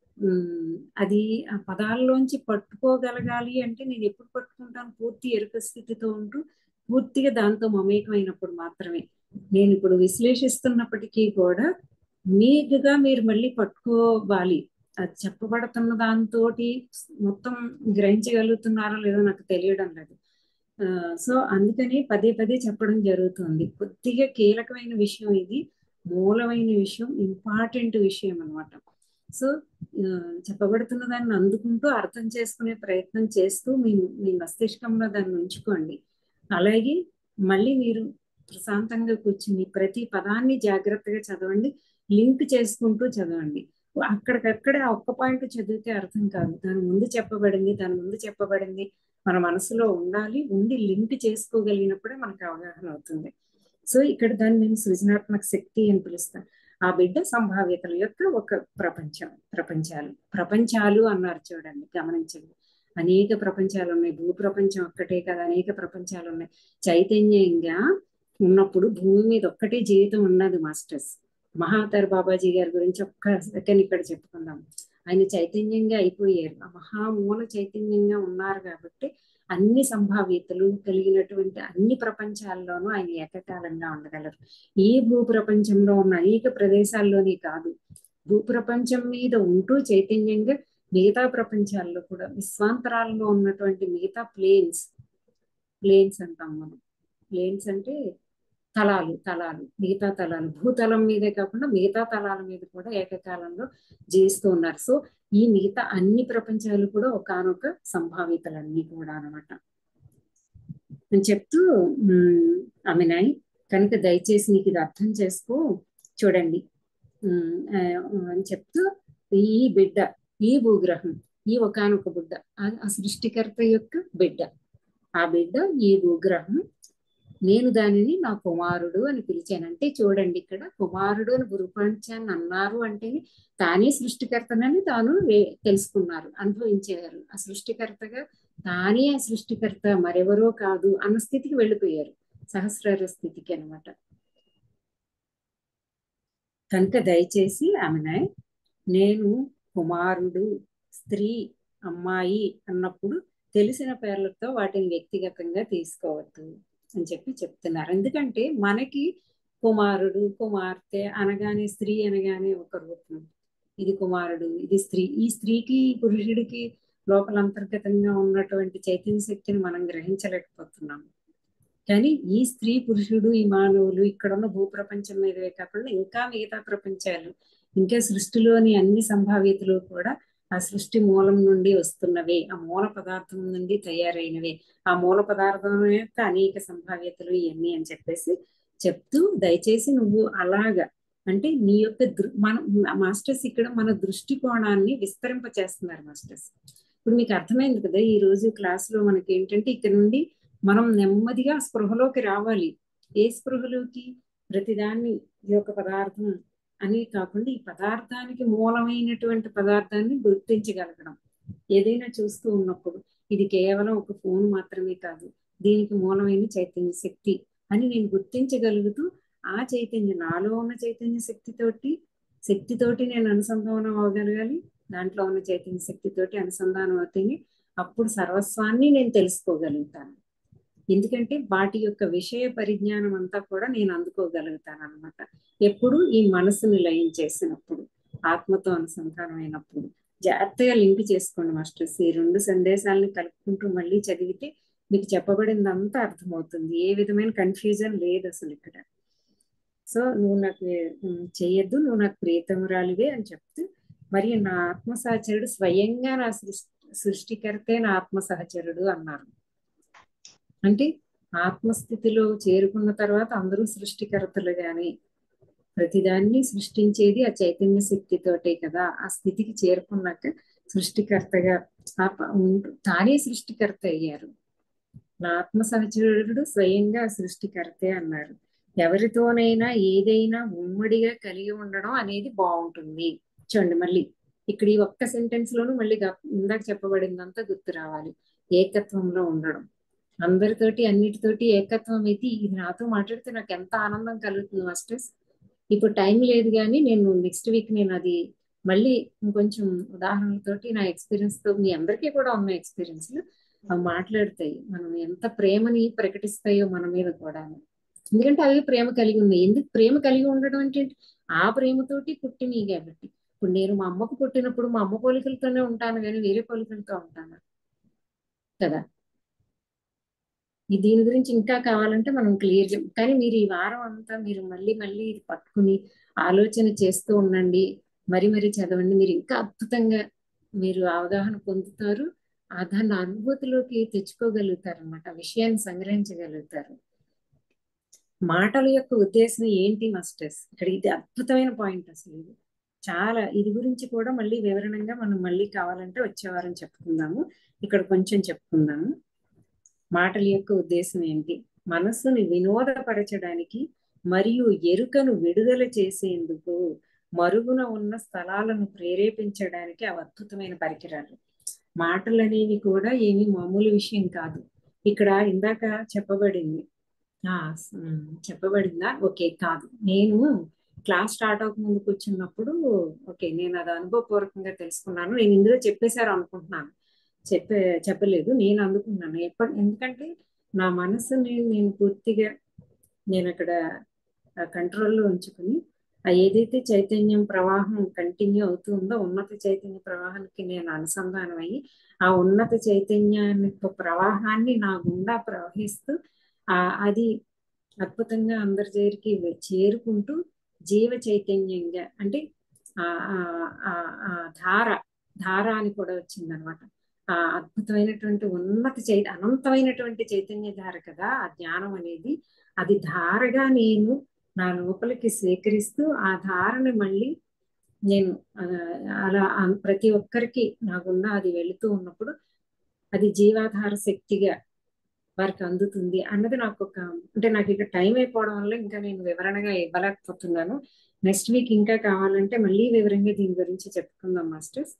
అది ఆ పదాల్లోంచి పట్టుకోగలగాలి అంటే నేను ఎప్పుడు పట్టుకుంటాను పూర్తి ఎరుక స్థితితో ఉంటూ పూర్తిగా దాంతో మమేకమైనప్పుడు మాత్రమే నేను ఇప్పుడు విశ్లేషిస్తున్నప్పటికీ కూడా మీకుగా మీరు మళ్ళీ పట్టుకోవాలి అది చెప్పబడుతున్న దాంతో మొత్తం గ్రహించగలుగుతున్నారో లేదో నాకు తెలియడం లేదు సో అందుకని పదే పదే చెప్పడం జరుగుతుంది కొద్దిగా కీలకమైన విషయం ఇది మూలమైన విషయం ఇంపార్టెంట్ విషయం అనమాట సో చెప్పబడుతున్న దాన్ని అందుకుంటూ అర్థం చేసుకునే ప్రయత్నం చేస్తూ మీ మీ మస్తిష్కంలో దాన్ని ఉంచుకోండి అలాగే మళ్ళీ మీరు ప్రశాంతంగా కూర్చుని ప్రతి పదాన్ని జాగ్రత్తగా చదవండి లింక్ చేసుకుంటూ చదవండి అక్కడికక్కడే ఆ ఒక్క పాయింట్ చదివితే అర్థం కాదు దాని ముందు చెప్పబడింది దాని ముందు చెప్పబడింది మన మనసులో ఉండాలి ఉండి లింక్ చేసుకోగలిగినప్పుడే మనకు అవగాహన అవుతుంది సో ఇక్కడ దాన్ని నేను సృజనాత్మక శక్తి అని పిలుస్తాను ఆ బిడ్డ సంభావ్యతల యొక్క ఒక ప్రపంచం ప్రపంచాలు ప్రపంచాలు అన్నారు చూడండి గమనించండి అనేక ప్రపంచాలు ఉన్నాయి భూ ప్రపంచం ఒక్కటే కదా అనేక ప్రపంచాలు ఉన్నాయి చైతన్యంగా ఉన్నప్పుడు భూమి మీద ఒక్కటే జీవితం ఉన్నది మాస్టర్స్ మహాతర్ బాబాజీ గారి గురించి ఒక్క సెకండ్ ఇక్కడ చెప్పుకుందాం ఆయన చైతన్యంగా అయిపోయారు ఆ మహామూల చైతన్యంగా ఉన్నారు కాబట్టి అన్ని సంభావ్యతలు కలిగినటువంటి అన్ని ప్రపంచాల్లోనూ ఆయన ఏకకాలంగా ఉండగలరు ఈ భూ ప్రపంచంలో ఉన్న అనేక ప్రదేశాల్లోనే కాదు భూ ప్రపంచం మీద ఉంటూ చైతన్యంగా మిగతా ప్రపంచాల్లో కూడా విశ్వాంతరాల్లో ఉన్నటువంటి మిగతా ప్లేన్స్ ప్లేన్స్ అంటాం మనం ప్లేన్స్ అంటే తలాలు తలాలు మిగతా తలాలు భూతలం మీదే కాకుండా మిగతా తలాల మీద కూడా ఏకకాలంలో జీవిస్తూ ఉన్నారు సో ఈ మిగతా అన్ని ప్రపంచాలు కూడా ఒకనొక సంభావితలన్నీ కూడా అనమాట అని చెప్తూ అమినాయ్ కనుక దయచేసి నీకు ఇది అర్థం చేసుకో చూడండి అని చెప్తూ ఈ బిడ్డ ఈ భూగ్రహం ఈ ఒకనొక బిడ్డ ఆ సృష్టికర్త యొక్క బిడ్డ ఆ బిడ్డ ఈ భూగ్రహం నేను దానిని నా కుమారుడు అని పిలిచాను అంటే చూడండి ఇక్కడ కుమారుడు అని గురుపంచాన్ని అన్నారు అంటే తానే సృష్టికర్తనని తాను తెలుసుకున్నారు అనుభవించారు ఆ సృష్టికర్తగా తానే ఆ సృష్టికర్త మరెవరో కాదు అన్న స్థితికి వెళ్ళిపోయారు సహస్రార స్థితికి అనమాట కనుక దయచేసి ఆమె నేను కుమారుడు స్త్రీ అమ్మాయి అన్నప్పుడు తెలిసిన పేర్లతో వాటిని వ్యక్తిగతంగా తీసుకోవద్దు అని చెప్పి చెప్తున్నారు ఎందుకంటే మనకి కుమారుడు కుమార్తె అనగానే స్త్రీ అనగానే ఒక రూపం ఇది కుమారుడు ఇది స్త్రీ ఈ స్త్రీకి పురుషుడికి లోపల అంతర్గతంగా ఉన్నటువంటి చైతన్య శక్తిని మనం గ్రహించలేకపోతున్నాము కానీ ఈ స్త్రీ పురుషుడు ఈ మానవులు ఇక్కడ ఉన్న భూప్రపంచం మీదవే కాకుండా ఇంకా మిగతా ప్రపంచాలు ఇంకా సృష్టిలోని అన్ని సంభావ్యతలు కూడా ఆ సృష్టి మూలం నుండి వస్తున్నవే ఆ మూల పదార్థం నుండి తయారైనవే ఆ మూల పదార్థం యొక్క అనేక సంభావ్యతలు ఇవన్నీ అని చెప్పేసి చెప్తూ దయచేసి నువ్వు అలాగా అంటే నీ యొక్క మన మాస్టర్స్ ఇక్కడ మన దృష్టికోణాన్ని విస్తరింప చేస్తున్నారు మాస్టర్స్ ఇప్పుడు మీకు అర్థమైంది కదా ఈ రోజు క్లాస్ లో మనకి ఏంటంటే ఇక్కడ నుండి మనం నెమ్మదిగా స్పృహలోకి రావాలి ఏ స్పృహలోకి ప్రతిదాన్ని ఈ యొక్క పదార్థం అని కాకుండా ఈ పదార్థానికి మూలమైనటువంటి పదార్థాన్ని గుర్తించగలగడం ఏదైనా చూస్తూ ఉన్నప్పుడు ఇది కేవలం ఒక ఫోన్ మాత్రమే కాదు దీనికి మూలమైన చైతన్య శక్తి అని నేను గుర్తించగలుగుతూ ఆ చైతన్య నాలో ఉన్న చైతన్య శక్తితోటి శక్తితోటి నేను అనుసంధానం అవ్వగలగాలి దాంట్లో ఉన్న చైతన్య శక్తితోటి అనుసంధానం అవుతేనే అప్పుడు సర్వస్వాన్ని నేను తెలుసుకోగలుగుతాను ఎందుకంటే వాటి యొక్క విషయ పరిజ్ఞానం అంతా కూడా నేను అందుకోగలుగుతాను అనమాట ఎప్పుడు ఈ మనసుని లయం చేసినప్పుడు ఆత్మతో అనుసంధానం అయినప్పుడు జాగ్రత్తగా లింక్ చేసుకోండి మాస్టర్స్ ఈ రెండు సందేశాలను కలుపుకుంటూ మళ్ళీ చదివితే మీకు చెప్పబడింది అంతా అర్థమవుతుంది ఏ విధమైన కన్ఫ్యూజన్ లేదు అసలు ఇక్కడ సో నువ్వు నాకు చేయొద్దు నువ్వు నాకు ప్రియతమురాలివే అని చెప్తూ మరి నా ఆత్మ సహచరుడు స్వయంగా నా సృష్టికర్తే నా ఆత్మ సహచరుడు అన్నారు అంటే ఆత్మస్థితిలో చేరుకున్న తర్వాత అందరూ సృష్టికర్తలు గాని ప్రతిదాన్ని సృష్టించేది ఆ చైతన్య శక్తితోటే కదా ఆ స్థితికి చేరుకున్నాక సృష్టికర్తగా తానే సృష్టికర్త అయ్యారు నా ఆత్మ సహచరుడు స్వయంగా సృష్టికర్తే అన్నారు ఎవరితోనైనా ఏదైనా ఉమ్మడిగా కలిగి ఉండడం అనేది బాగుంటుంది చూడండి మళ్ళీ ఇక్కడ ఈ ఒక్క సెంటెన్స్ లోను మళ్ళీ ఇందాక చెప్పబడిందంతా గుర్తు రావాలి ఏకత్వంలో ఉండడం అందరితోటి అన్నిటితోటి ఏకత్వం అయితే ఇది నాతో మాట్లాడితే నాకు ఎంత ఆనందం కలుగుతుంది మాస్టర్స్ ఇప్పుడు టైం లేదు కానీ నేను నెక్స్ట్ వీక్ నేను అది మళ్ళీ ఇంకొంచెం ఉదాహరణలతోటి నా ఎక్స్పీరియన్స్ తో మీ అందరికీ కూడా ఉన్న ఎక్స్పీరియన్స్ అవి మాట్లాడతాయి మనం ఎంత ప్రేమని ప్రకటిస్తాయో మన మీద కూడా ఎందుకంటే అవి ప్రేమ కలిగి ఉన్నాయి ఎందుకు ప్రేమ కలిగి ఉండడం అంటే ఆ ప్రేమతోటి పుట్టినవి కాబట్టి ఇప్పుడు నేను మా అమ్మకు పుట్టినప్పుడు మా అమ్మ పోలికలతోనే ఉంటాను కానీ వేరే పోలికలతో ఉంటాను కదా దీని గురించి ఇంకా కావాలంటే మనం క్లియర్ కానీ మీరు ఈ వారం అంతా మీరు మళ్ళీ మళ్ళీ ఇది పట్టుకుని ఆలోచన చేస్తూ ఉండండి మరి మరి చదవండి మీరు ఇంకా అద్భుతంగా మీరు అవగాహన పొందుతారు ఆ దాన్ని అనుభూతిలోకి తెచ్చుకోగలుగుతారు అనమాట విషయాన్ని సంగ్రహించగలుగుతారు మాటల యొక్క ఉద్దేశం ఏంటి మాస్టర్స్ ఇక్కడ ఇది అద్భుతమైన పాయింట్ అసలు ఇది చాలా ఇది గురించి కూడా మళ్ళీ వివరణంగా మనం మళ్ళీ కావాలంటే వచ్చే వారం చెప్పుకుందాము ఇక్కడ కొంచెం చెప్పుకుందాము మాటల యొక్క ఉద్దేశం ఏంటి మనస్సుని వినోదపరచడానికి మరియు ఎరుకను విడుదల చేసేందుకు మరుగున ఉన్న స్థలాలను ప్రేరేపించడానికి అవి అద్భుతమైన పరికరాలు మాటలు అనేవి కూడా ఏమి మామూలు విషయం కాదు ఇక్కడ ఇందాక చెప్పబడింది ఆ చెప్పబడిందా ఓకే కాదు నేను క్లాస్ స్టార్ట్ అవ్వక ముందు కూర్చున్నప్పుడు ఓకే నేను అది అనుభవపూర్వకంగా తెలుసుకున్నాను నేను ఇందులో చెప్పేశారు అనుకుంటున్నాను చెప్పే చెప్పలేదు నేను అందుకున్నాను ఎప్పటి ఎందుకంటే నా మనసుని నేను పూర్తిగా నేను అక్కడ కంట్రోల్లో ఉంచుకుని ఆ ఏదైతే చైతన్యం ప్రవాహం కంటిన్యూ అవుతూ ఉందో ఉన్నత చైతన్య ప్రవాహానికి నేను అనుసంధానం అయ్యి ఆ ఉన్నత చైతన్యాన్ని ప్రవాహాన్ని నా గుండా ప్రవహిస్తూ ఆ అది అద్భుతంగా అందరి దగ్గరికి చేరుకుంటూ జీవ చైతన్యంగా అంటే ఆ ఆ ధార ధార అని కూడా వచ్చిందనమాట ఆ అద్భుతమైనటువంటి ఉన్నత చై అనంతమైనటువంటి చైతన్య ధార కదా ఆ జ్ఞానం అనేది అది ధారగా నేను నా లోపలికి స్వీకరిస్తూ ఆ ధారని మళ్ళీ నేను అలా ప్రతి ఒక్కరికి నాకున్న అది వెళుతూ ఉన్నప్పుడు అది జీవాధార శక్తిగా వారికి అందుతుంది అన్నది నాకు ఒక అంటే నాకు ఇక టైం అయిపోవడం వల్ల ఇంకా నేను వివరణగా ఇవ్వలేకపోతున్నాను నెక్స్ట్ వీక్ ఇంకా కావాలంటే మళ్ళీ వివరంగా దీని గురించి చెప్పుకుందాం మాస్టర్స్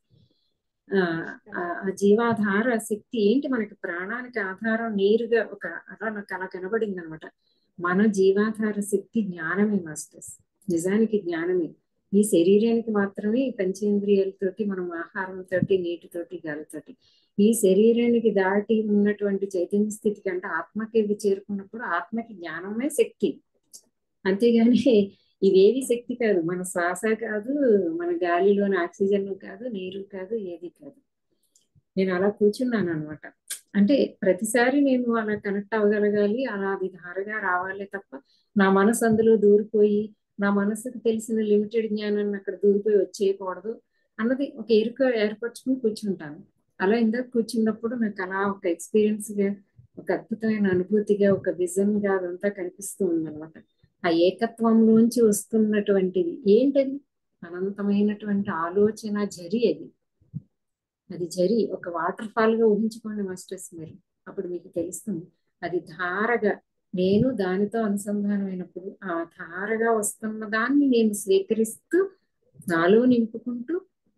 ఆ జీవాధార శక్తి ఏంటి మనకి ప్రాణానికి ఆధారం నేరుగా ఒక అలా నాకు అలా కనబడింది అనమాట మన జీవాధార శక్తి జ్ఞానమే మాస్టర్స్ నిజానికి జ్ఞానమే ఈ శరీరానికి మాత్రమే పంచేంద్రియాలతోటి మనం ఆహారంతోటి నీటితోటి గాలితోటి ఈ శరీరానికి దాటి ఉన్నటువంటి చైతన్య స్థితికి అంటే ఆత్మకి ఇవి చేరుకున్నప్పుడు ఆత్మకి జ్ఞానమే శక్తి అంతేగాని ఇవేవి శక్తి కాదు మన శ్వాస కాదు మన గాలిలోని ఆక్సిజన్ కాదు నీరు కాదు ఏది కాదు నేను అలా కూర్చున్నాను అనమాట అంటే ప్రతిసారి నేను అలా కనెక్ట్ అవ్వగలగాలి అలా అది ధారగా రావాలి తప్ప నా మనసు అందులో దూరిపోయి నా మనసుకు తెలిసిన లిమిటెడ్ జ్ఞానాన్ని అక్కడ దూరిపోయి వచ్చేయకూడదు అన్నది ఒక ఎరుక ఏర్పరచుకుని కూర్చుంటాను అలా ఇందాక కూర్చున్నప్పుడు నాకు అలా ఒక ఎక్స్పీరియన్స్ గా ఒక అద్భుతమైన అనుభూతిగా ఒక విజన్ గా అదంతా కనిపిస్తూ ఉందన్నమాట ఆ ఏకత్వంలోంచి వస్తున్నటువంటిది ఏంటది అనంతమైనటువంటి ఆలోచన జరి అది అది జరి ఒక వాటర్ ఫాల్ గా ఊహించుకోండి మాస్టర్స్ మీరు అప్పుడు మీకు తెలుస్తుంది అది ధారగా నేను దానితో అనుసంధానమైనప్పుడు ఆ ధారగా వస్తున్న దాన్ని నేను స్వీకరిస్తూ నాలో నింపుకుంటూ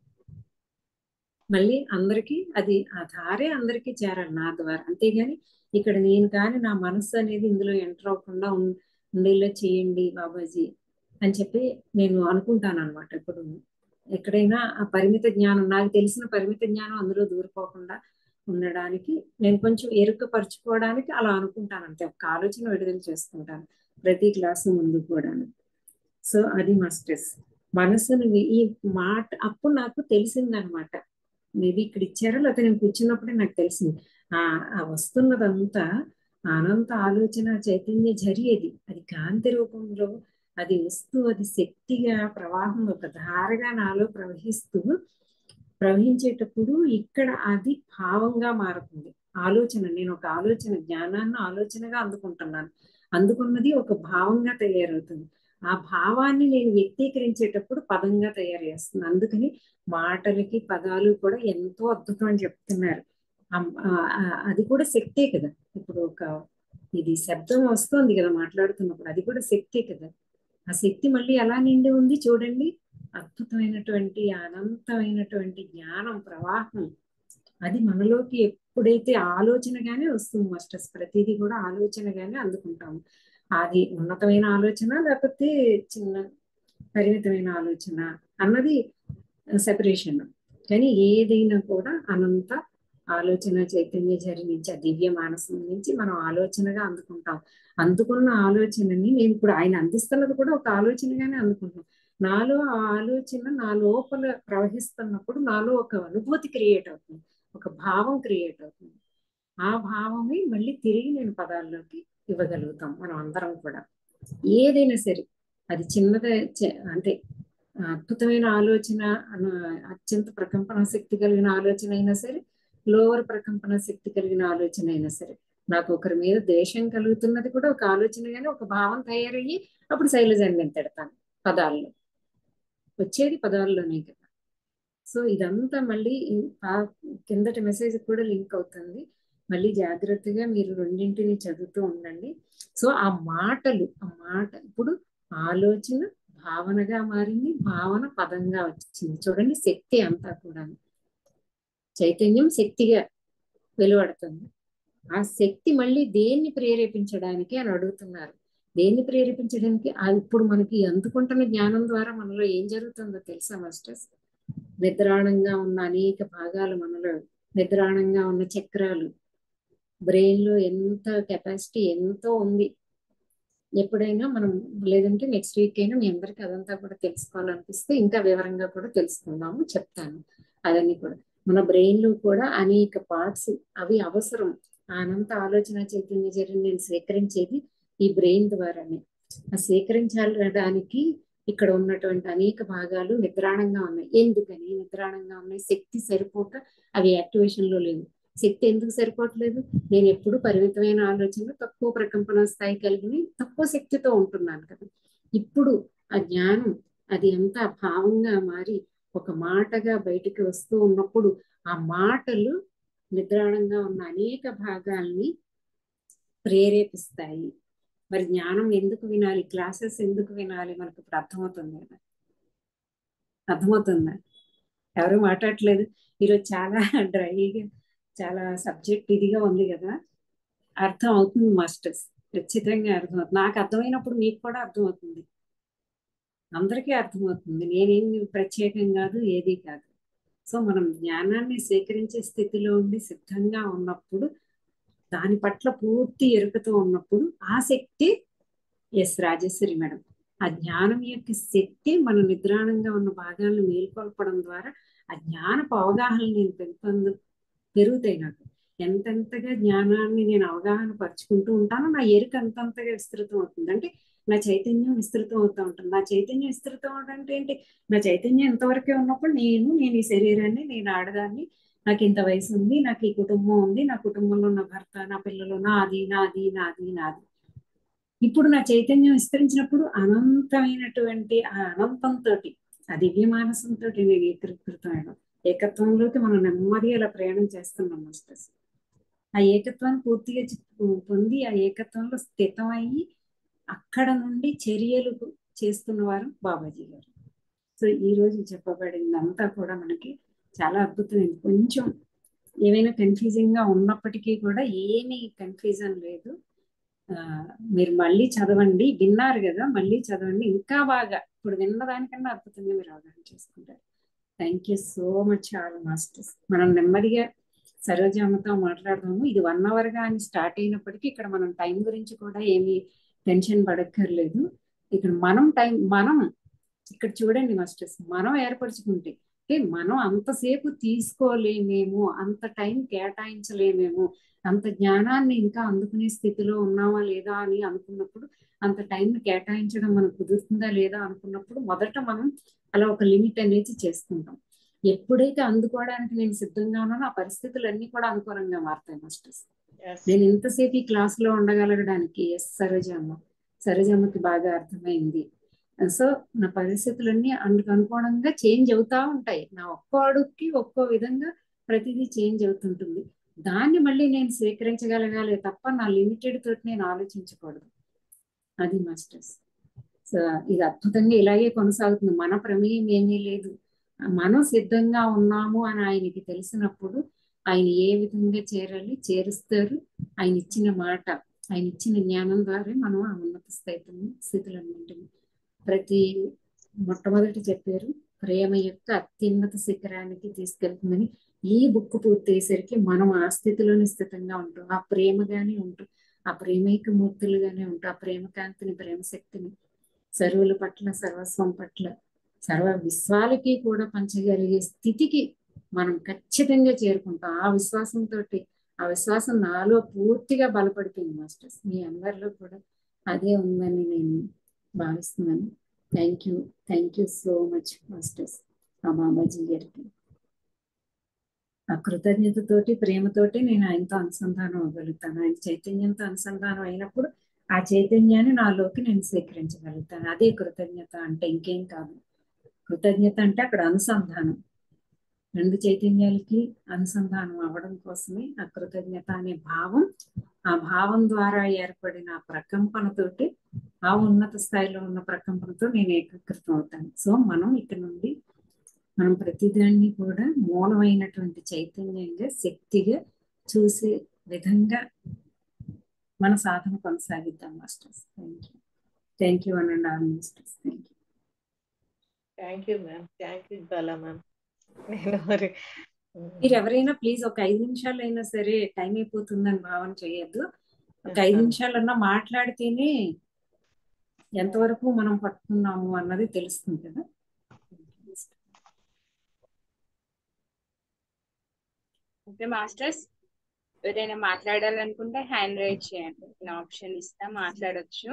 మళ్ళీ అందరికీ అది ఆ ధారే అందరికీ చేరాలి నా ద్వారా అంతేగాని ఇక్కడ నేను కానీ నా మనసు అనేది ఇందులో ఎంటర్ అవ్వకుండా ఉండేలా చేయండి బాబాజీ అని చెప్పి నేను అనుకుంటాను అనమాట ఇప్పుడు ఎక్కడైనా ఆ పరిమిత జ్ఞానం నాకు తెలిసిన పరిమిత జ్ఞానం అందులో దూరిపోకుండా ఉండడానికి నేను కొంచెం ఎరుకపరుచుకోవడానికి అలా అనుకుంటాను అంతే ఒక ఆలోచన విడుదల చేసుకుంటాను ప్రతి క్లాసు ముందు కూడా సో అది మాస్టర్స్ మనసుని ఈ మాట అప్పుడు నాకు తెలిసిందనమాట మేబీ ఇక్కడ ఇచ్చారో లేకపోతే నేను కూర్చున్నప్పుడే నాకు తెలిసింది ఆ వస్తున్నదంతా అనంత ఆలోచన చైతన్య జరిగేది అది కాంతి రూపంలో అది వస్తూ అది శక్తిగా ప్రవాహం ఒక ధారగా నాలో ప్రవహిస్తూ ప్రవహించేటప్పుడు ఇక్కడ అది భావంగా మారుతుంది ఆలోచన నేను ఒక ఆలోచన జ్ఞానాన్ని ఆలోచనగా అందుకుంటున్నాను అందుకున్నది ఒక భావంగా తయారవుతుంది ఆ భావాన్ని నేను వ్యక్తీకరించేటప్పుడు పదంగా తయారు చేస్తుంది అందుకని మాటలకి పదాలు కూడా ఎంతో అద్భుతం అని చెప్తున్నారు అది కూడా శక్తే కదా ఇప్పుడు ఒక ఇది శబ్దం వస్తుంది కదా మాట్లాడుతున్నప్పుడు అది కూడా శక్తే కదా ఆ శక్తి మళ్ళీ ఎలా నిండి ఉంది చూడండి అద్భుతమైనటువంటి అనంతమైనటువంటి జ్ఞానం ప్రవాహం అది మనలోకి ఎప్పుడైతే ఆలోచనగానే వస్తుంది మాస్టర్స్ ప్రతిదీ కూడా ఆలోచనగానే అందుకుంటాము అది ఉన్నతమైన ఆలోచన లేకపోతే చిన్న పరిమితమైన ఆలోచన అన్నది సెపరేషన్ కానీ ఏదైనా కూడా అనంత ఆలోచన చైతన్య జరి నుంచి ఆ దివ్య మానసం నుంచి మనం ఆలోచనగా అందుకుంటాం అందుకున్న ఆలోచనని నేను ఇప్పుడు ఆయన అందిస్తున్నది కూడా ఒక ఆలోచనగానే అందుకుంటాం నాలో ఆ ఆలోచన నా లోపల ప్రవహిస్తున్నప్పుడు నాలో ఒక అనుభూతి క్రియేట్ అవుతుంది ఒక భావం క్రియేట్ అవుతుంది ఆ భావమే మళ్ళీ తిరిగి నేను పదాల్లోకి ఇవ్వగలుగుతాం మనం అందరం కూడా ఏదైనా సరే అది చిన్నదే అంటే అద్భుతమైన ఆలోచన అత్యంత ప్రకంపన శక్తి కలిగిన ఆలోచన అయినా సరే లోవర్ ప్రకంపన శక్తి కలిగిన ఆలోచన అయినా సరే నాకు ఒకరి మీద ద్వేషం కలుగుతున్నది కూడా ఒక ఆలోచనగానే ఒక భావం తయారయ్యి అప్పుడు శైలజాన్ని నేను తిడతాను పదాల్లో వచ్చేది పదాల్లోనే కదా సో ఇదంతా మళ్ళీ కిందటి మెసేజ్ కూడా లింక్ అవుతుంది మళ్ళీ జాగ్రత్తగా మీరు రెండింటిని చదువుతూ ఉండండి సో ఆ మాటలు ఆ మాట ఇప్పుడు ఆలోచన భావనగా మారింది భావన పదంగా వచ్చింది చూడండి శక్తి అంతా కూడా చైతన్యం శక్తిగా వెలువడుతుంది ఆ శక్తి మళ్ళీ దేన్ని ప్రేరేపించడానికి అని అడుగుతున్నారు దేన్ని ప్రేరేపించడానికి ఇప్పుడు మనకి అందుకుంటున్న జ్ఞానం ద్వారా మనలో ఏం జరుగుతుందో తెలుసా మాస్టర్స్ నిద్రాణంగా ఉన్న అనేక భాగాలు మనలో నిద్రాణంగా ఉన్న చక్రాలు బ్రెయిన్ లో ఎంత కెపాసిటీ ఎంతో ఉంది ఎప్పుడైనా మనం లేదంటే నెక్స్ట్ వీక్ అయినా మీ అందరికి అదంతా కూడా తెలుసుకోవాలనిపిస్తే ఇంకా వివరంగా కూడా తెలుసుకుందాము చెప్తాను అవన్నీ కూడా మన బ్రెయిన్ లో కూడా అనేక పార్ట్స్ అవి అవసరం అనంత ఆలోచన చైతన్య చర్యను నేను సేకరించేది ఈ బ్రెయిన్ ద్వారానే ఆ సేకరించడానికి ఇక్కడ ఉన్నటువంటి అనేక భాగాలు నిద్రాణంగా ఉన్నాయి ఎందుకని నిద్రాణంగా ఉన్నాయి శక్తి సరిపోక అవి యాక్టివేషన్ లో లేవు శక్తి ఎందుకు సరిపోవట్లేదు నేను ఎప్పుడు పరిమితమైన ఆలోచనలు తక్కువ ప్రకంపన స్థాయి కలిగి తక్కువ శక్తితో ఉంటున్నాను కదా ఇప్పుడు ఆ జ్ఞానం అది ఎంత భావంగా మారి ఒక మాటగా బయటికి వస్తూ ఉన్నప్పుడు ఆ మాటలు నిద్రాణంగా ఉన్న అనేక భాగాల్ని ప్రేరేపిస్తాయి మరి జ్ఞానం ఎందుకు వినాలి క్లాసెస్ ఎందుకు వినాలి మనకు ఇప్పుడు అర్థమవుతుంది కదా అర్థమవుతుందా ఎవరు మాట్లాడట్లేదు ఈరోజు చాలా డ్రైగా చాలా సబ్జెక్ట్ ఇదిగా ఉంది కదా అర్థం అవుతుంది మాస్టర్స్ ఖచ్చితంగా అర్థమవుతుంది నాకు అర్థమైనప్పుడు మీకు కూడా అర్థమవుతుంది అందరికీ అర్థమవుతుంది నేనేం ప్రత్యేకం కాదు ఏది కాదు సో మనం జ్ఞానాన్ని సేకరించే స్థితిలో ఉండి సిద్ధంగా ఉన్నప్పుడు దాని పట్ల పూర్తి ఎరుకతో ఉన్నప్పుడు ఆ శక్తి ఎస్ రాజేశ్వరి మేడం ఆ జ్ఞానం యొక్క శక్తి మన నిద్రాణంగా ఉన్న భాగాలను మేల్కొల్పడం ద్వారా ఆ జ్ఞానపు అవగాహన నేను పెంపొందు పెరుగుతాయి నాకు ఎంతెంతగా జ్ఞానాన్ని నేను అవగాహన పరుచుకుంటూ ఉంటానో నా ఎరుక అంతంతగా విస్తృతం అవుతుంది అంటే నా చైతన్యం విస్తృతం అవుతూ ఉంటుంది నా చైతన్యం విస్తృతం అవడం అంటే ఏంటి నా చైతన్యం ఎంతవరకే ఉన్నప్పుడు నేను నేను ఈ శరీరాన్ని నేను ఆడదాన్ని నాకు ఇంత వయసు ఉంది నాకు ఈ కుటుంబం ఉంది నా కుటుంబంలో నా భర్త నా పిల్లలు నాది నాది నాది నాది ఇప్పుడు నా చైతన్యం విస్తరించినప్పుడు అనంతమైనటువంటి ఆ అనంతంతో ఆ దివ్య మానసంతో నేను ఏకీకృతమైన ఏకత్వంలోకి మనం నెమ్మది అలా ప్రయాణం చేస్తున్నాం మాస్టర్స్ ఆ ఏకత్వాన్ని పూర్తిగా పొంది ఆ ఏకత్వంలో స్థితం అయ్యి అక్కడ నుండి చర్యలు చేస్తున్నవారు బాబాజీ గారు సో ఈ రోజు చెప్పబడిందంతా కూడా మనకి చాలా అద్భుతమైంది కొంచెం ఏమైనా కన్ఫ్యూజింగ్ గా ఉన్నప్పటికీ కూడా ఏమీ కన్ఫ్యూజన్ లేదు ఆ మీరు మళ్ళీ చదవండి విన్నారు కదా మళ్ళీ చదవండి ఇంకా బాగా ఇప్పుడు విన్నదానికన్నా అద్భుతంగా మీరు అవగాహన చేసుకుంటారు thank you so much all masters మనం నెమ్మదిగా సరోజమ్మతో మాట్లాడదాము ఇది వన్ అవర్ గా అని స్టార్ట్ అయినప్పటికీ ఇక్కడ మనం టైం గురించి కూడా ఏమీ టెన్షన్ పడక్కర్లేదు ఇక్కడ మనం టైం మనం ఇక్కడ చూడండి మాస్టర్స్ మనం ఏర్పరచుకుంటే అంటే మనం అంతసేపు తీసుకోలేమేమో అంత టైం కేటాయించలేమేమో అంత జ్ఞానాన్ని ఇంకా అందుకునే స్థితిలో ఉన్నామా లేదా అని అనుకున్నప్పుడు అంత టైం కేటాయించడం మనకు కుదురుతుందా లేదా అనుకున్నప్పుడు మొదట మనం అలా ఒక లిమిట్ అనేది చేసుకుంటాం ఎప్పుడైతే అందుకోవడానికి నేను సిద్ధంగా ఉన్నానో ఆ పరిస్థితులన్నీ కూడా అనుకూలంగా మారుతాయి మాస్టర్స్ నేను ఇంతసేపు ఈ క్లాస్ లో ఉండగలగడానికి ఎస్ సరోజమ్మ సరోజమ్మకి బాగా అర్థమైంది సో నా పరిస్థితులన్నీ అందుకు అనుకోవడంగా చేంజ్ అవుతా ఉంటాయి నా ఒక్కో అడుగుకి ఒక్కో విధంగా ప్రతిదీ చేంజ్ అవుతుంటుంది దాన్ని మళ్ళీ నేను స్వీకరించగలగాలి తప్ప నా లిమిటెడ్ తోటి నేను ఆలోచించకూడదు అది మాస్టర్స్ సో ఇది అద్భుతంగా ఇలాగే కొనసాగుతుంది మన ప్రమేయం ఏమీ లేదు మనం సిద్ధంగా ఉన్నాము అని ఆయనకి తెలిసినప్పుడు ఆయన ఏ విధంగా చేరాలి చేరుస్తారు ఆయన ఇచ్చిన మాట ఆయన ఇచ్చిన జ్ఞానం ద్వారా మనం ఆ ఉన్నత స్థితిని స్థితులన్నింటినీ ప్రతి మొట్టమొదటి చెప్పారు ప్రేమ యొక్క అత్యున్నత శిఖరానికి తీసుకెళ్తుందని ఈ బుక్ పూర్తయ్యేసరికి మనం ఆ స్థితిలోని స్థితంగా ఉంటాం ఆ ప్రేమగానే ఉంటాం ఆ ప్రేమైక మూర్తులుగానే ఉంటాం ఆ ప్రేమ కాంతిని ప్రేమ శక్తిని సర్వుల పట్ల సర్వస్వం పట్ల సర్వ విశ్వాలకి కూడా పంచగలిగే స్థితికి మనం ఖచ్చితంగా చేరుకుంటాం ఆ విశ్వాసంతో ఆ విశ్వాసం నాలో పూర్తిగా బలపడిపోయింది మాస్టర్స్ మీ అందరిలో కూడా అదే ఉందని నేను భావిస్తున్నాను thank you thank you so much masters ఆ బాబాజీ గారికి ఆ కృతజ్ఞతతోటి ప్రేమతోటి నేను ఆయనతో అనుసంధానం అవ్వగలుగుతాను ఆయన చైతన్యంతో అనుసంధానం అయినప్పుడు ఆ చైతన్యాన్ని నాలోకి నేను స్వీకరించగలుగుతాను అదే కృతజ్ఞత అంటే ఇంకేం కాదు కృతజ్ఞత అంటే అక్కడ అనుసంధానం రెండు చైతన్యాలకి అనుసంధానం అవ్వడం కోసమే ఆ కృతజ్ఞత అనే భావం ఆ భావం ద్వారా ఏర్పడిన ఆ ప్రకంపనతోటి ఆ ఉన్నత స్థాయిలో ఉన్న ప్రకంపనతో నేను ఏకీకృతం అవుతాను సో మనం ఇక్కడ నుండి మనం ప్రతిదాన్ని కూడా మూలమైనటువంటి చైతన్యంగా శక్తిగా చూసే విధంగా మన సాధన కొనసాగిద్దాం masters thank you thank you one and all masters thank you thank you ma'am thank you Bala ma'am నేను మరి మీరు ఎవరైనా ప్లీజ్ ఒక ఐదు నిమిషాలు అయినా సరే టైం అయిపోతుందని భావన చేయొద్దు ఒక ఐదు నిమిషాలన్నా మాట్లాడితేనే ఎంతవరకు మనం పట్టుకున్నాము అన్నది తెలుస్తుంది కదా ఓకే మాస్టర్స్ ఎవరైనా మాట్లాడాలనుకుంటే హ్యాండ్ రైజ్ చేయండి నేను ఆప్షన్ ఇస్తా మాట్లాడొచ్చు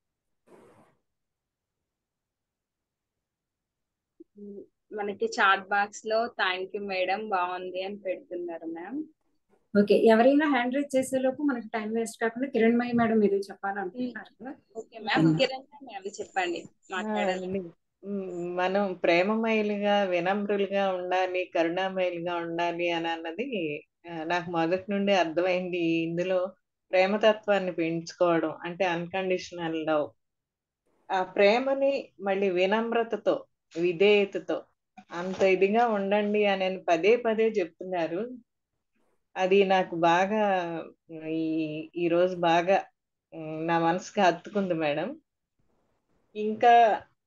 మనకి చాట్ బాక్స్ లో థ్యాంక్ యూ మేడం బాగుంది అని పెడుతున్నారు మ్యామ్ ఓకే ఎవరైనా హ్యాండ్ రైజ్ చేసేలోపు మనకి టైం వేస్ట్ కాకుండా కిరణ్మయి మేడం మీరు చెప్పాలనుకుంటున్నారు కదా ఓకే మ్యామ్ కిరణ్ మ్యామ్ చెప్పండి మాట్లాడాలి మ్, మనం ప్రేమమయులుగా వినమ్రులుగా ఉండాలి కరుణామయులుగా ఉండాలి అని అన్నది ఆ, నాకు మొదటి నుండి అర్థమైంది ఇందులో ప్రేమతత్వాన్ని పెంచుకోవడం అంటే అన్కండిషనల్ లవ్ ఆ ప్రేమని మళ్ళీ వినమ్రతతో విధేయతతో అంత ఇదిగా ఉండండి అని పదే పదే చెప్తున్నారు అది నాకు బాగా ఈ ఈ రోజు బాగా ఉమ్, నా మనసుకి హత్తుకుంది మేడం ఇంకా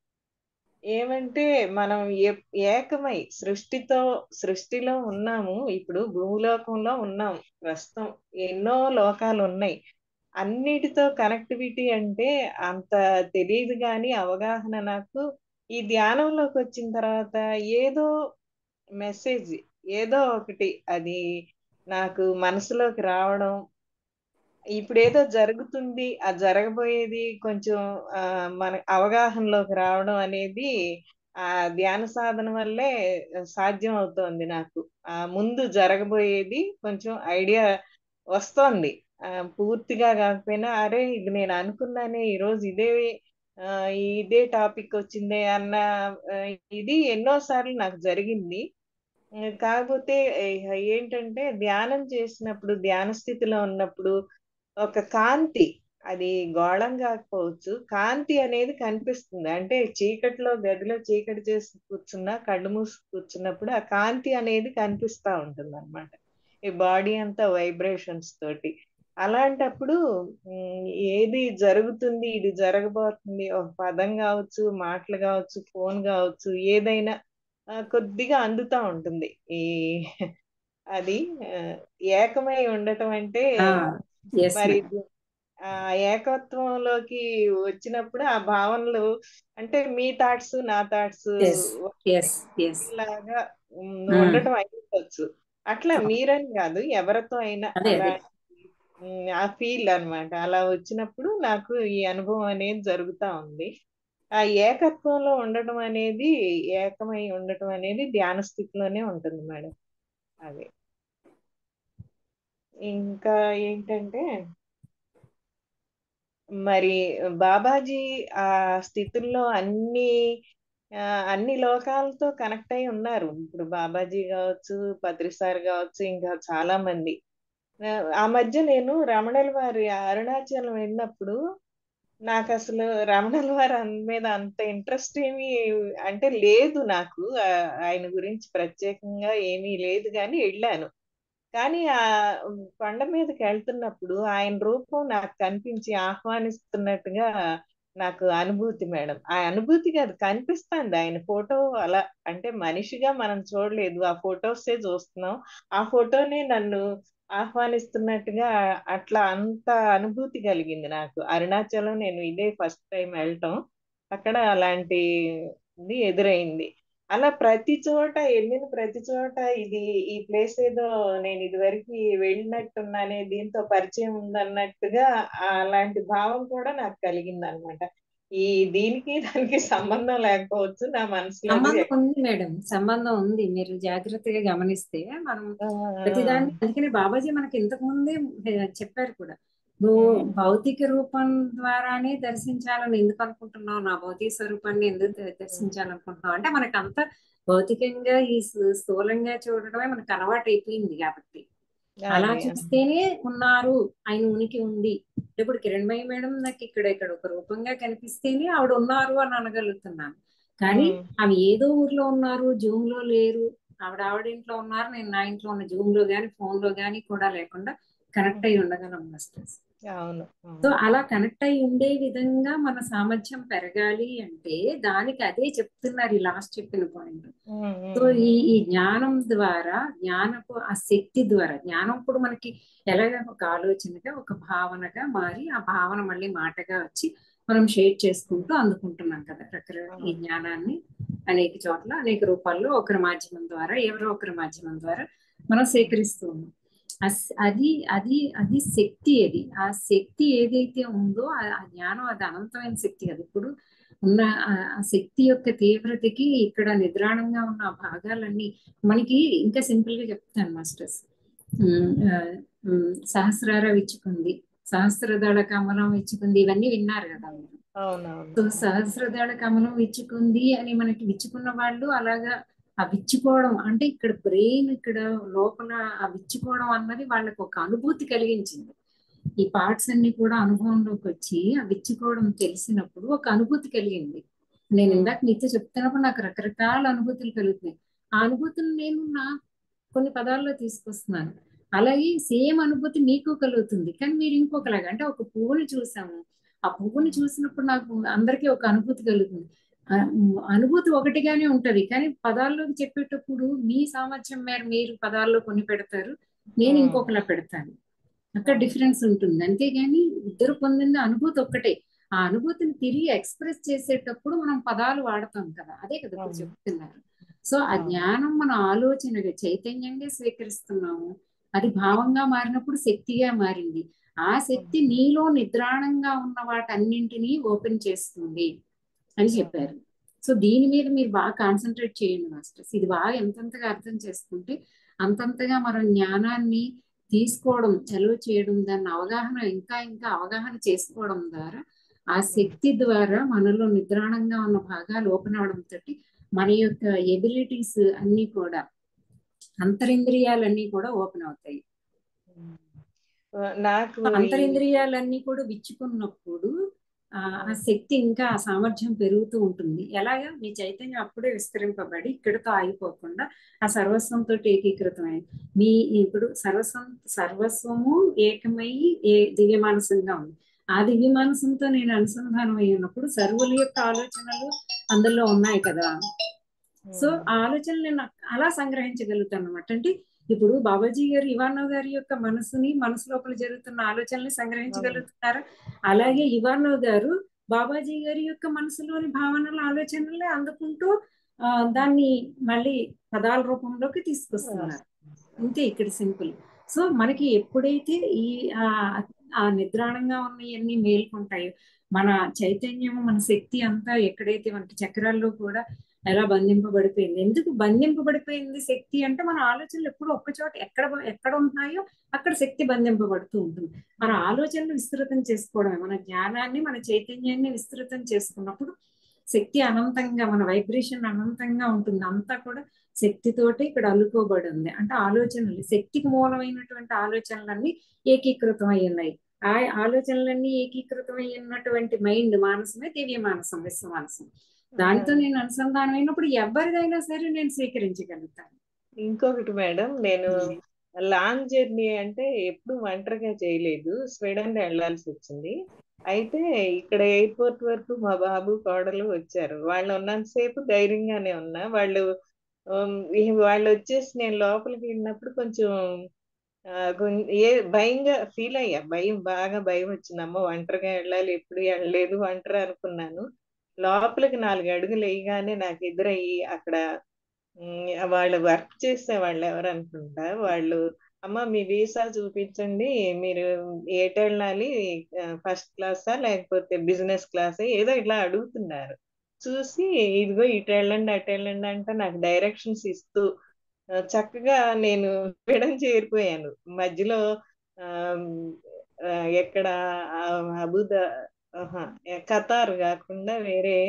ఏమంటే మనం ఏ- ఏకమై సృష్టితో సృష్టిలో ఉన్నాము ఇప్పుడు భూలోకంలో ఉన్నాం ప్రస్తుతం ఎన్నో లోకాలు ఉన్నాయి అన్నిటితో కనెక్టివిటీ అంటే అంత తెలియదు కానీ అవగాహన నాకు ఈ ధ్యానంలోకి వచ్చిన తర్వాత ఏదో మెసేజ్ ఏదో ఒకటి అది నాకు మనసులోకి రావడం ఇప్పుడు ఏదో జరుగుతుంది ఆ జరగబోయేది కొంచెం ఆ మన అవగాహనలోకి రావడం అనేది ఆ ధ్యాన సాధన వల్లే సాధ్యం అవుతోంది నాకు ఆ ముందు జరగబోయేది కొంచెం ఐడియా వస్తోంది ఆ పూర్తిగా కాకపోయినా అరే ఇది నేను అనుకున్నానే ఈరోజు ఇదే ఆ ఇదే టాపిక్ వచ్చిందే అన్న ఆ, ఇది ఎన్నోసార్లు నాకు జరిగింది ఉమ్, కాకపోతే ఏ- ఏంటంటే ధ్యానం చేసినప్పుడు ధ్యాన స్థితిలో ఉన్నప్పుడు ఒక కాంతి అది గోళం కాకపోవచ్చు కాంతి అనేది కనిపిస్తుంది అంటే చీకటిలో గదిలో చీకటి చేసి కూర్చున్నా కళ్ళు మూసి కూర్చున్నప్పుడు ఆ కాంతి అనేది కనిపిస్తా ఉంటుంది అనమాట ఈ బాడీ అంతా వైబ్రేషన్స్ తోటి అలాంటప్పుడు ఉమ్, ఏది జరుగుతుంది ఇది జరగబోతుంది ఒక పదం కావచ్చు మాటలు కావచ్చు ఫోన్ కావచ్చు ఏదైనా ఆ, కొద్దిగా అందుతా ఉంటుంది ఈ అది ఆ, ఏకమై ఉండటం అంటే ఎస్ మరి ఆ ఏకత్వంలోకి వచ్చినప్పుడు ఆ భావనలు అంటే మీ థాట్స్ నా థాట్స్ ఎస్ ఎస్ ఎస్ లాగా ఉమ్, Hmm. ఉండటం అయిపోవచ్చు అట్లా మీరని కాదు ఎవరితో అయినా అదే, అదే. అలా ఉమ్, ఆ ఫీల్ అన్నమాట అలా వచ్చినప్పుడు నాకు ఈ అనుభవం అనేది జరుగుతా ఉంది ఆ ఏకత్వంలో ఉండటం అనేది ఏకమై ఉండటం అనేది ధ్యాన స్థితిలోనే ఉంటుంది మేడం అది ఇంకా ఏంటంటే మరి బాబాజీ ఆ స్థితుల్లో అన్ని ఆ, అన్ని లోకాలతో కనెక్ట్ అయి ఉన్నారు ఇప్పుడు బాబాజీ కావచ్చు పత్రిసార్ కావచ్చు ఇంకా చాలా మంది ఆ, ఆ మధ్య నేను రమణుల వారి అరుణాచలం వెళ్ళినప్పుడు నాకు అసలు రమణుల వారి అన్- మీద అంత ఇంట్రెస్ట్ ఏమీ అంటే లేదు నాకు ఆ, ఆయన గురించి ప్రత్యేకంగా ఏమీ లేదు కానీ వెళ్ళాను కానీ ఆ కొండ మీదకి వెళ్తున్నప్పుడు ఆయన రూపం నాకు కనిపించి ఆహ్వానిస్తున్నట్టుగా నాకు అనుభూతి మేడం ఆ అనుభూతికి అది కనిపిస్తుంది ఆయన ఫోటో అలా అంటే మనిషిగా మనం చూడలేదు ఆ ఫొటోసే చూస్తున్నాం ఆ ఫోటోనే నన్ను ఆహ్వానిస్తున్నట్టుగా అట్లా అంత అనుభూతి కలిగింది నాకు అరుణాచలం నేను ఇదే ఫస్ట్ టైం వెళ్ళటం అక్కడ అలాంటి ఇది ఎదురైంది అలా ప్రతి చోట వెళ్ళిన ప్రతి చోట ఇది ఈ ప్లేస్ ఏదో నేను ఇదివరకు వెళ్ళినట్టున్నానే దీంతో పరిచయం ఉందన్నట్టుగా అలాంటి భావం కూడా నాకు కలిగింది అనమాట ఈ దీనికి దానికి సంబంధం లేకపోవచ్చు నా మనసులో అది సంబంధం ఉంది మేడం సంబంధం ఉంది మీరు జాగ్రత్తగా గమనిస్తే మనం ఆ, ప్రతిదాన్ని అందుకని బాబాజీ మనకి ఇంతకు ముందే చెప్పారు కూడా నువ్వు ఉమ్. భౌతిక రూపం ద్వారానే దర్శించాలని ఎందుకు అనుకుంటున్నావు నా భౌతిక స్వరూపాన్ని ఎందుకు ద- దర్శించాలనుకుంటున్నావు అంటే మనకు అంత భౌతికంగా ఈ స్థూ- స్థూలంగా చూడడమే మనకు అలవాటు అయిపోయింది కాబట్టి అలా అదే. చూస్తేనే ఉన్నారు ఆయన ఉనికి ఉంది ఇప్పుడు కిరణ్మయి మేడం నాకు ఇక్కడ ఇక్కడ ఒక రూపంగా కనిపిస్తేనే ఆవిడ ఉన్నారు అని అనగలుగుతున్నాను కానీ ఉమ్. ఆమె ఏదో ఊర్లో ఉన్నారు జూమ్ లో లేరు ఆవిడ ఆవిడ ఇంట్లో ఉన్నారు నేను నా ఇంట్లో ఉన్న జూమ్ లో గాని ఫోన్ లో గాని కూడా లేకుండా కనెక్ట్ అయి ఉండగలం మాస్టర్స్ అవును సో అవును అలా కనెక్ట్ అయి ఉండే విధంగా మన సామర్థ్యం పెరగాలి అంటే దానికి అదే చెప్తున్నారు ఈ లాస్ట్ చెప్పిన పాయింట్ ఉమ్, సో ఉమ్, ఈ ఈ జ్ఞానం ద్వారా జ్ఞానపు ఆ శక్తి ద్వారా జ్ఞానం ఇప్పుడు మనకి ఎలాగ ఒక ఆలోచనగా ఒక భావనగా మారి ఆ భావన మళ్ళీ మాటగా వచ్చి మనం షేర్ చేసుకుంటూ అందుకుంటున్నాం కదా రకరకాల ఈ అవును జ్ఞానాన్ని అనేక చోట్ల అనేక రూపాల్లో ఒకరి మాధ్యమం ద్వారా ఎవరో ఒకరి మాధ్యమం ద్వారా మనం సేకరిస్తూ ఉన్నాం అస్- అది అది అది శక్తి అది ఆ శక్తి ఏదైతే ఉందో ఆ ఆ జ్ఞానం అది అనంతమైన శక్తి అది ఇప్పుడు ఉన్న ఆ ఆ శక్తి యొక్క తీవ్రతకి ఇక్కడ నిద్రాణంగా ఉన్న ఆ భాగాలన్నీ మనకి ఇంకా సింపుల్ గా చెప్తాను మాస్టర్స్ ఉమ్, ఆ, ఉమ్, సహస్రార విచ్చుకుంది సహస్రదళ కమలం విచ్చుకుంది ఇవన్నీ విన్నారు కదా మీరు అవునవును సో సహస్రదళ కమలం విచ్చుకుంది అని మనకి విచ్చుకున్న వాళ్ళు అలాగా ఆ విచ్చుకోవడం అంటే ఇక్కడ బ్రెయిన్ ఇక్కడ లోపల ఆ విచ్చుకోవడం అన్నది వాళ్ళకి ఒక అనుభూతి కలిగించింది ఈ పార్ట్స్ అన్ని కూడా అనుభవంలోకి వచ్చి ఆ విచ్చుకోవడం తెలిసినప్పుడు ఒక అనుభూతి కలిగింది నేను ఉమ్, ఇందాక నీతో చెప్తున్నప్పుడు నాకు రకరకాల అనుభూతులు కలుగుతున్నాయి ఆ అనుభూతులు నేను నా కొన్ని పదాల్లో తీసుకొస్తున్నాను అలాగే సేమ్ అనుభూతి మీకు కలుగుతుంది కానీ మీరు ఇంకొకలాగా అంటే ఒక పువ్వుని చూసాము ఆ పువ్వుని చూసినప్పుడు నాకు అందరికీ ఒక అనుభూతి కలుగుతుంది ఆ, ఉమ్, అనుభూతి ఒకటిగానే ఉంటది కానీ పదాల్లోకి చెప్పేటప్పుడు మీ సామర్థ్యం మేర మీరు పదాల్లో కొన్ని పెడతారు నేను ఉమ్, ఇంకొకలా పెడతాను అక్కడ అవును డిఫరెన్స్ ఉంటుంది అంతేగాని ఇద్దరు పొందిన అనుభూతి ఒక్కటే ఆ అనుభూతిని తిరిగి ఎక్స్ప్రెస్ చేసేటప్పుడు మనం పదాలు వాడతాం కదా అదే కదా ఇప్పుడు అవును చెప్తున్నారు సో ఆ అవును జ్ఞానం మన ఆలోచనగా చైతన్యంగా స్వీకరిస్తున్నాము అది భావంగా మారినప్పుడు శక్తిగా మారింది ఆ శక్తి ఉమ్, నీలో నిద్రాణంగా ఉన్న వాటన్నింటినీ ఓపెన్ చేస్తుంది అని ఉమ్, చెప్పారు సో దీని మీద మీరు బాగా కాన్సన్ట్రేట్ చేయండి మాస్టర్స్ ఇది బాగా ఎంతెంతగా అర్థం చేసుకుంటే అంతంతగా మనం జ్ఞానాన్ని తీసుకోవడం చలువ చేయడం దాన్ని అవగాహన ఇంకా ఇంకా అవగాహన చేసుకోవడం ద్వారా ఆ ఉమ్, శక్తి ద్వారా మనలో నిద్రాణంగా ఉన్న భాగాలు ఓపెన్ అవడం తోటి మన యొక్క ఎబిలిటీస్ అన్ని కూడా అంతరింద్రియాలన్నీ కూడా ఓపెన్ అవుతాయి ఉమ్. ఆ, నాకు సో ఈ అంతరింద్రియాలన్నీ కూడా విచ్చుకున్నప్పుడు ఆ ఆ ఉమ్, శక్తి ఇంకా ఆ సామర్థ్యం పెరుగుతూ ఉంటుంది ఎలాగా మీ చైతన్యం అప్పుడే విస్తరింపబడి ఇక్కడితో ఆగిపోకుండా ఆ సర్వస్వంతో ఏకీకృతమై మీ ఇప్పుడు సర్వస్వం సర్వస్వము ఏకమై ఏ దివ్య మానసంగా ఉంది ఆ దివ్య మానసంతో నేను అనుసంధానం అయి ఉన్నప్పుడు సర్వుల యొక్క ఆలోచనలు అందులో ఉన్నాయి కదా సో ఉమ్, ఆ ఆలోచనలు నేను అలా సంగ్రహించగలుగుతాను అనమాట అంటే ఇప్పుడు బాబాజీ గారు ఇవానో గారి యొక్క మనసుని మనసు లోపల జరుగుతున్న ఆలోచనల్ని అవును సంగ్రహించగలుగుతారా అలాగే అవును ఇవానో గారు బాబాజీ గారి యొక్క మనసులోని భావనల ఆలోచనల్ని అందుకుంటూ ఆ దాన్ని మళ్ళీ పదాల రూపంలోకి తీసుకొస్తున్నారు అంతే ఇక్కడ సింపుల్ సో మనకి ఎప్పుడైతే ఈ ఆ ఆ నిద్రాణంగా ఉన్నవన్నీ మేల్కొంటాయో మన చైతన్యం మన శక్తి అంతా ఎక్కడైతే మనకి చక్రాల్లో కూడా ఎలా బంధింపబడిపోయింది ఎందుకు బంధింపబడిపోయింది శక్తి అంటే మన ఆలోచనలు ఎప్పుడు ఒక్క చోట ఎక్కడ ఎక్కడ ఉంటున్నాయో అక్కడ శక్తి బంధింపబడుతూ ఉంటుంది మన ఆలోచనలు విస్తృతం చేసుకోవడమే మన జ్ఞానాన్ని మన చైతన్యాన్ని విస్తృతం చేసుకున్నప్పుడు శక్తి అనంతంగా మన వైబ్రేషన్ అనంతంగా ఉంటుంది అంతా కూడా శక్తితోటి ఇక్కడ అల్లుకోబడి ఉంది అంటే ఆలోచనలు శక్తికి మూలమైనటువంటి ఆలోచనలన్నీ ఏకీకృతం అయి ఉన్నాయి ఆ ఆలోచనలన్నీ ఏకీకృతం అయి ఉన్నటువంటి మైండ్ మానసమే దివ్య మానసం విశ్వ మానసం దానితో నేను అనుసంధానం అయినప్పుడు ఎవరిదైనా సరే నేను స్వీకరించగలుగుతాను ఇంకొకటి మేడం నేను లాంగ్ జర్నీ అంటే ఎప్పుడు ఒంటరిగా చేయలేదు స్వీడన్ వెళ్ళాల్సి వచ్చింది అయితే ఇక్కడ ఎయిర్పోర్ట్ వరకు మా బాబు కోడలు వచ్చారు వాళ్ళు ఉన్నంతసేపు ధైర్యంగానే ఉన్నా వాళ్ళు ఉమ్, ఈ- వాళ్ళు వచ్చేసి నేను లోపలికి వెళ్ళినప్పుడు కొంచెం ఆ, కొం- ఏ భయంగా ఫీల్ అయ్యా భయం బాగా భయం వచ్చింది అమ్మ ఒంటరిగా వెళ్ళాలి ఎప్పుడు వెళ్ళలేదు ఒంటరి అనుకున్నాను లోపలికి నాలుగు అడుగులు వేయగానే నాకు ఎదురయ్యి అక్కడ ఉమ్, వాళ్ళు వర్క్ చేసే వాళ్ళు ఎవరు అనుకుంటా వాళ్ళు అమ్మ మీ వీసా చూపించండి మీరు ఏటి వెళ్ళాలి ఫస్ట్ క్లాసా లేకపోతే బిజినెస్ క్లాసా ఏదో ఇట్లా అడుగుతున్నారు చూసి ఇదిగో ఇటు వెళ్ళండి అటు వెళ్ళండి అంటే నాకు డైరెక్షన్స్ ఇస్తూ ఆ, చక్కగా నేను విడం చేరిపోయాను మధ్యలో ఆమ్, ఆ, ఎక్కడ ఆ, అబుదా ఆహా, ఖతార్ కాకుండా వేరే